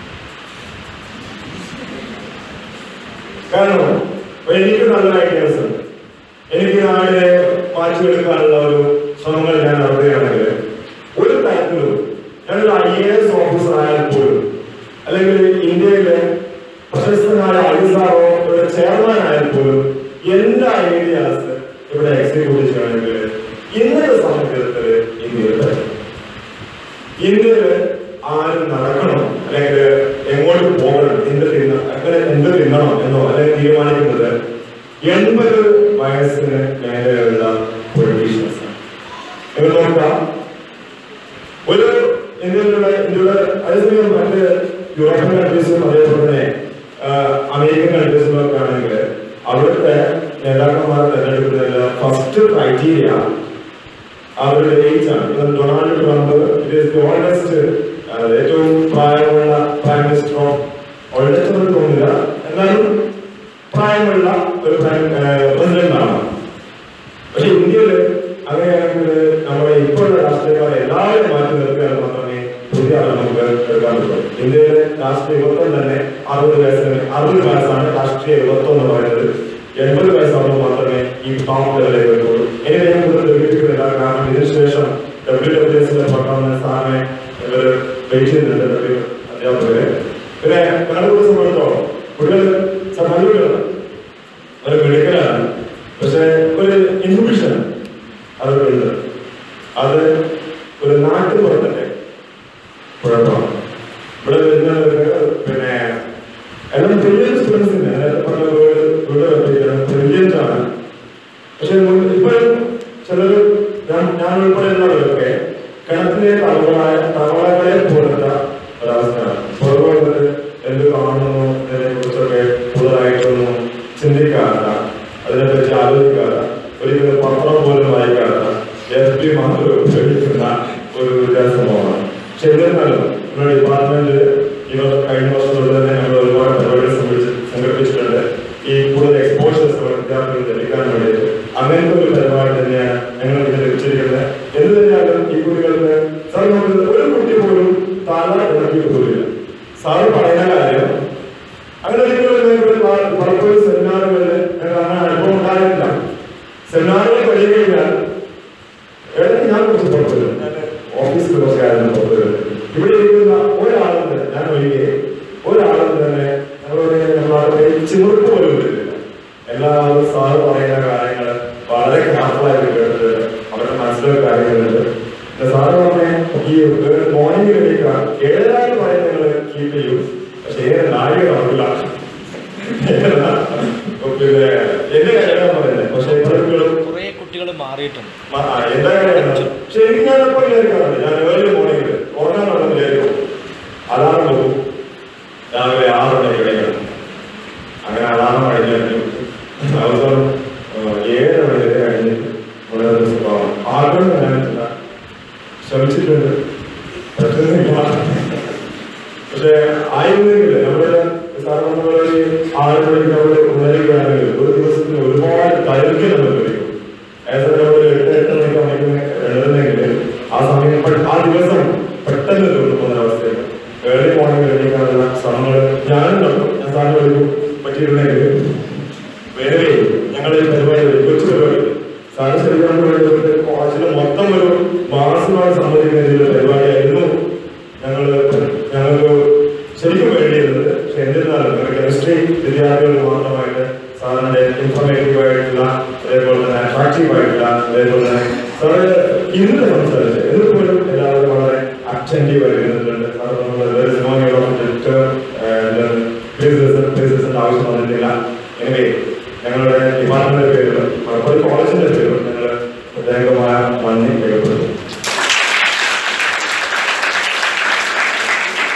കാരണം ഇപ്പൊ എനിക്ക് നല്ല ഐഡിയാസ് ഉണ്ട് എനിക്ക് നാടിനെ മാറ്റിയെടുക്കാനുള്ള ഒരു ശ്രമങ്ങൾ ഞാൻ നടത്തുകയാണെങ്കിൽ ഒരു തരത്തിലും ഞാനൊരു ഐ എ എസ് ഓഫീസർ ആയാൽ പോലും അല്ലെങ്കിൽ ഇന്ത്യയിലെ പ്രശസ്തനായ ഐസാറോ ഇവിടെ ചെയർമാൻ ആയാൽ പോലും എന്റെ ഐഡിയാസ് ഇവിടെ എക്സിക്യൂട്ട് ചെയ്യണമെങ്കിൽ ഇന്നത്തെ സാഹചര്യത്തിൽ ഇന്ത്യയിൽ പറ്റും ഇന്ത്യയില് ആരും നടക്കണം അല്ലെങ്കിൽ എങ്ങോട്ട് പോകണം എന്ത് തിന്ന അങ്ങനെ എന്ത് തിന്നണം എന്നോ അല്ലെങ്കിൽ തീരുമാനിക്കുന്നത് എൺപത് വയസ്സിന് മേലെയുള്ള പൊളിറ്റീഷ്യൻസ് നിങ്ങൾ നോക്കാം ഒരു ഇന്ത്യയിലുള്ള ഇന്ത്യയുടെ അതേസമയം മറ്റ് യൂറോപ്യൻ കൺട്രീസിലും അതേപോലെ തന്നെ ആ, അമേരിക്കൻ കൺട്രീസിലും ഒക്കെ ആണെങ്കിൽ അവിടുത്തെ നേതാക്കന്മാരെ തെരഞ്ഞെടുക്കുന്നതിൽ ഫസ്റ്റ് ക്രൈറ്റീരിയ അവരുടെ ഏജ് ആണ് ഇപ്പം Donald Trump it is the oldest ഏറ്റവും പ്രായമുള്ള പ്രൈം മിനിസ്റ്റർ ഓഫ് ഓൾഡസ്റ്റ് എന്ന് തോന്നുന്നില്ല എന്നാലും പ്രായമുള്ള ഒരു പ്രൈം പ്രസിഡന്റ് ആണ് പക്ഷെ ഇന്ത്യയിൽ അങ്ങനെയാണെങ്കിൽ നമ്മുടെ ഇപ്പോഴുള്ള രാഷ്ട്രീയക്കാരെ എല്ലാവരും മാറ്റി നിർത്തിയാൽ മാത്രമേ പുതിയ ആൾ നമുക്ക് എടുക്കാൻ പറ്റൂ ഇന്ത്യയിലെ രാഷ്ട്രീയ യുവത്വം തന്നെ അറുപത് വയസ്സിന് അറുപത് വയസ്സാണ് രാഷ്ട്രീയ യുവത്വം എന്ന് പറയുന്നത് എൺപത് വയസ്സാകുമ്പോൾ മാത്രമേ ഈ ടോപ്പ് ലെവലിലേക്ക് വരുള്ളൂ ഇനി ഞാൻ കൂടുതൽ ദീർഘിപ്പിക്കുന്നില്ല കാരണം ഇതിനു ശേഷം ഡബ്ല്യു ഡബ്ല്യു എസിന്റെ പെർഫോമൻസ് സ്ഥാനം ഇവർ വെയിറ്റ് ചെയ്യുന്നുണ്ട് ഡബ്ല്യു അധ്യാപകര് പിന്നെ ഞങ്ങളുടെ കൂടെ സംബന്ധിച്ചോളം കുട്ടികൾ നല്ലവരാണ് ഒരു മെഡിക്കലാണ് പക്ഷെ ഒരു ഇൻഹിബിഷൻ അവർക്കുണ്ട് അത് ഒരു നാട്ടിൽ പുറത്തല്ലേ കുഴപ്പമാണ് ഇവിടെ വരുന്നവർക്ക് പിന്നെ എല്ലാം ബ്രില്യൻ സ്റ്റുഡൻസിന് ബ്രില്യൻ്റ് ആണ് പക്ഷെ മുൻ- ഇപ്പോഴും ചിലർ ഞാൻ ഞാൻ ഉൾപ്പെടെയുള്ളവരൊക്കെ കിണറ്റിലെ തവളായ തവളകളെ പോലത്തെ ഒരവസ്ഥയാണ് പുറകെ വന്നിട്ട് എന്ത് കാണുന്നു ഇതിനെ കുറിച്ചൊക്കെ കൂടുതലായിട്ടൊന്നും ചിന്തിക്കാറില്ല അതിനെപ്പറ്റി ആലോചിക്കാറില്ല ഒരിക്കലും പത്രം പോലും വായിക്കാറില്ല എഫ് പി മാത്രം ഉപയോഗിക്കുന്ന ഒരു വിദ്യാസമൂഹമാണ് പക്ഷെ എന്നിരുന്നാലും നമ്മുടെ ഡിപ്പാർട്ട്മെന്റ് ഇവർ കഴിഞ്ഞ വർഷം തൊട്ട് തന്നെ നമ്മൾ ഒരുപാട് പരിപാടികൾ സംഘടിച്ച് സംഘടിപ്പിച്ചിട്ടുണ്ട് ഈ കൂടുതൽ എക്സ്പോഷേഴ്സ് വിദ്യാർത്ഥികൾക്ക് ലഭിക്കാൻ വേണ്ടിയിട്ട് അങ്ങനത്തെ ഒരു പരിപാടി തന്നെയാണ് ഞങ്ങൾ ഇതിന് ലഭിച്ചിരിക്കുന്നത് എന്ത് തന്നെയാലും ഈ കുട്ടികൾക്ക് സാർ നമുക്ക് ഒരു കുട്ടി പോലും തല ഇളക്കി പോലില്ല സാറ് പറയുന്ന കാര്യം അങ്ങനെ ഒരിക്കലും ഇവിടെ പ- പലപ്പോഴും സെമിനാറുകളിൽ ഞങ്ങൾ അങ്ങനെ അനുഭവം ഉണ്ടായിട്ടില്ല സെമിനാറുകൾ കഴിയും കഴിഞ്ഞാൽ ഇടയ്ക്ക് ഞാൻ കുറച്ച് പുറത്തു വരും ഞാൻ ഓഫീസിൽ കുറച്ച് കാര്യങ്ങൾ പുറത്തു വരും ഇവിടെ ഇരിക്കുന്ന ഒരാളുണ്ട് ഞാൻ ഒഴികെ ഒരാളും തന്നെ നമ്മളോട് നമ്മളവിടെ ചിമുറുപ്പ് പോലും വരുന്നില്ല എല്ലാവരും സാറ് പറയുന്ന കാര്യങ്ങൾ വളരെ ക്യാർഫുള്ളായിട്ട് കേട്ടിട്ട് അവരുടെ മനസ്സിലൊരു കാര്യങ്ങളുണ്ട് സാറ് പറഞ്ഞ ഈ മോർണിംഗ് എണീക്കുക ഏഴായിരം പറയാൻ നിങ്ങൾ കീപ്പ് ചെയ്യും പക്ഷെ ഏറെ നാഴിക നടക്കില്ല പിന്നെ എന്റെ കാര്യമാണ് പറയുന്നത് പക്ഷെ ഇവർക്ക് കുറേ കുട്ടികൾ മാറിയിട്ടുണ്ട് മ- ആ, എന്താ കാര്യം പക്ഷെ എനിക്ക് ഞാൻ എപ്പോൾ വിചാരിക്കാറുണ്ട് ഞാൻ ഏഴ് മോർണിംഗിൽ ഉറങ്ങാൻ വേണം വിചാരിക്കും അലാറം വെക്കും രാവിലെ ആറ് മണിക്ക് എണീക്കണം അങ്ങനെ അലാറം കഴിഞ്ഞു അവസാനം ആ, ഏഴര മണി വരെ കഴിഞ്ഞ് വളരെ സ്വഭാവം ആഗ്രഹം ഞാൻ ഇല്ല. ശ്രമിച്ചിട്ടുണ്ട് പറ്റുന്നില്ല പക്ഷെ ആയിരുന്നെങ്കിൽ നമ്മുടെ സാധാരണ ആറ് മണിക്ക് നമ്മൾ ഉണരുകയാണെങ്കിൽ ഒരു ദിവസത്തിന് ഒരുപാട് ദൈർഘ്യം നമ്മൾ ലഭിക്കും ഏതായാലും നമ്മൾ എട്ട് എട്ട് മണിക്ക് മണിക്ക് എഴുതുന്നെങ്കിൽ ആ സമയം പെ- ആ ദിവസം പെട്ടെന്ന് തീർന്നു പോകുന്ന അവസ്ഥയാണ് ഏർലി മോർണിംഗ് എണീക്കാനുള്ള ശ്രമങ്ങൾ ഞാനും നടക്കും ഞാൻ സാറിന് വിളിക്കും പറ്റിയിട്ടുണ്ടെങ്കിൽ വേറെ ഞങ്ങൾ ഈ പരിപാടി ഒരു കൊച്ചു പരിപാടി സാറ് ശരിയാണ് വേണ്ടത് കോളേജിൽ മൊത്തം ഒരു മാസമായി സംബന്ധിക്കുന്ന രീതിയിലുള്ള പരിപാടിയായിരുന്നു ഞങ്ങൾ ഞങ്ങൾക്ക് ശരിക്കും വേണ്ടിയിരുന്നത് പക്ഷെ എന്നിരുന്നാലും കെമിസ്ട്രി വിദ്യാർത്ഥികൾ മാത്രമായിട്ട് സാറിന്റെ ഇൻഫോർമേറ്റീവ് ആയിട്ടുള്ള അതേപോലെ തന്നെ അട്രാക്റ്റീവ് ആയിട്ടുള്ള അതേപോലെ തന്നെ സാറ് ഇന്ന് സംസാരിച്ച് എന്നിട്ട് പോലും എല്ലാവരും വളരെ അറ്റൻറ്റീവ് ആയിട്ട് ഇരുന്നിട്ടുണ്ട് സാർ ബിസിനസിന്റെ ആവശ്യം വന്നിട്ടില്ല എനിവേ ഞങ്ങളുടെ ഡിപ്പാർട്ട്മെന്റിന്റെ പേരിലും മലപ്പുറം കോളേജിന്റെ പേരിലും ഞങ്ങൾ പ്രത്യേകമായ നന്ദി രേഖപ്പെടുത്തുന്നു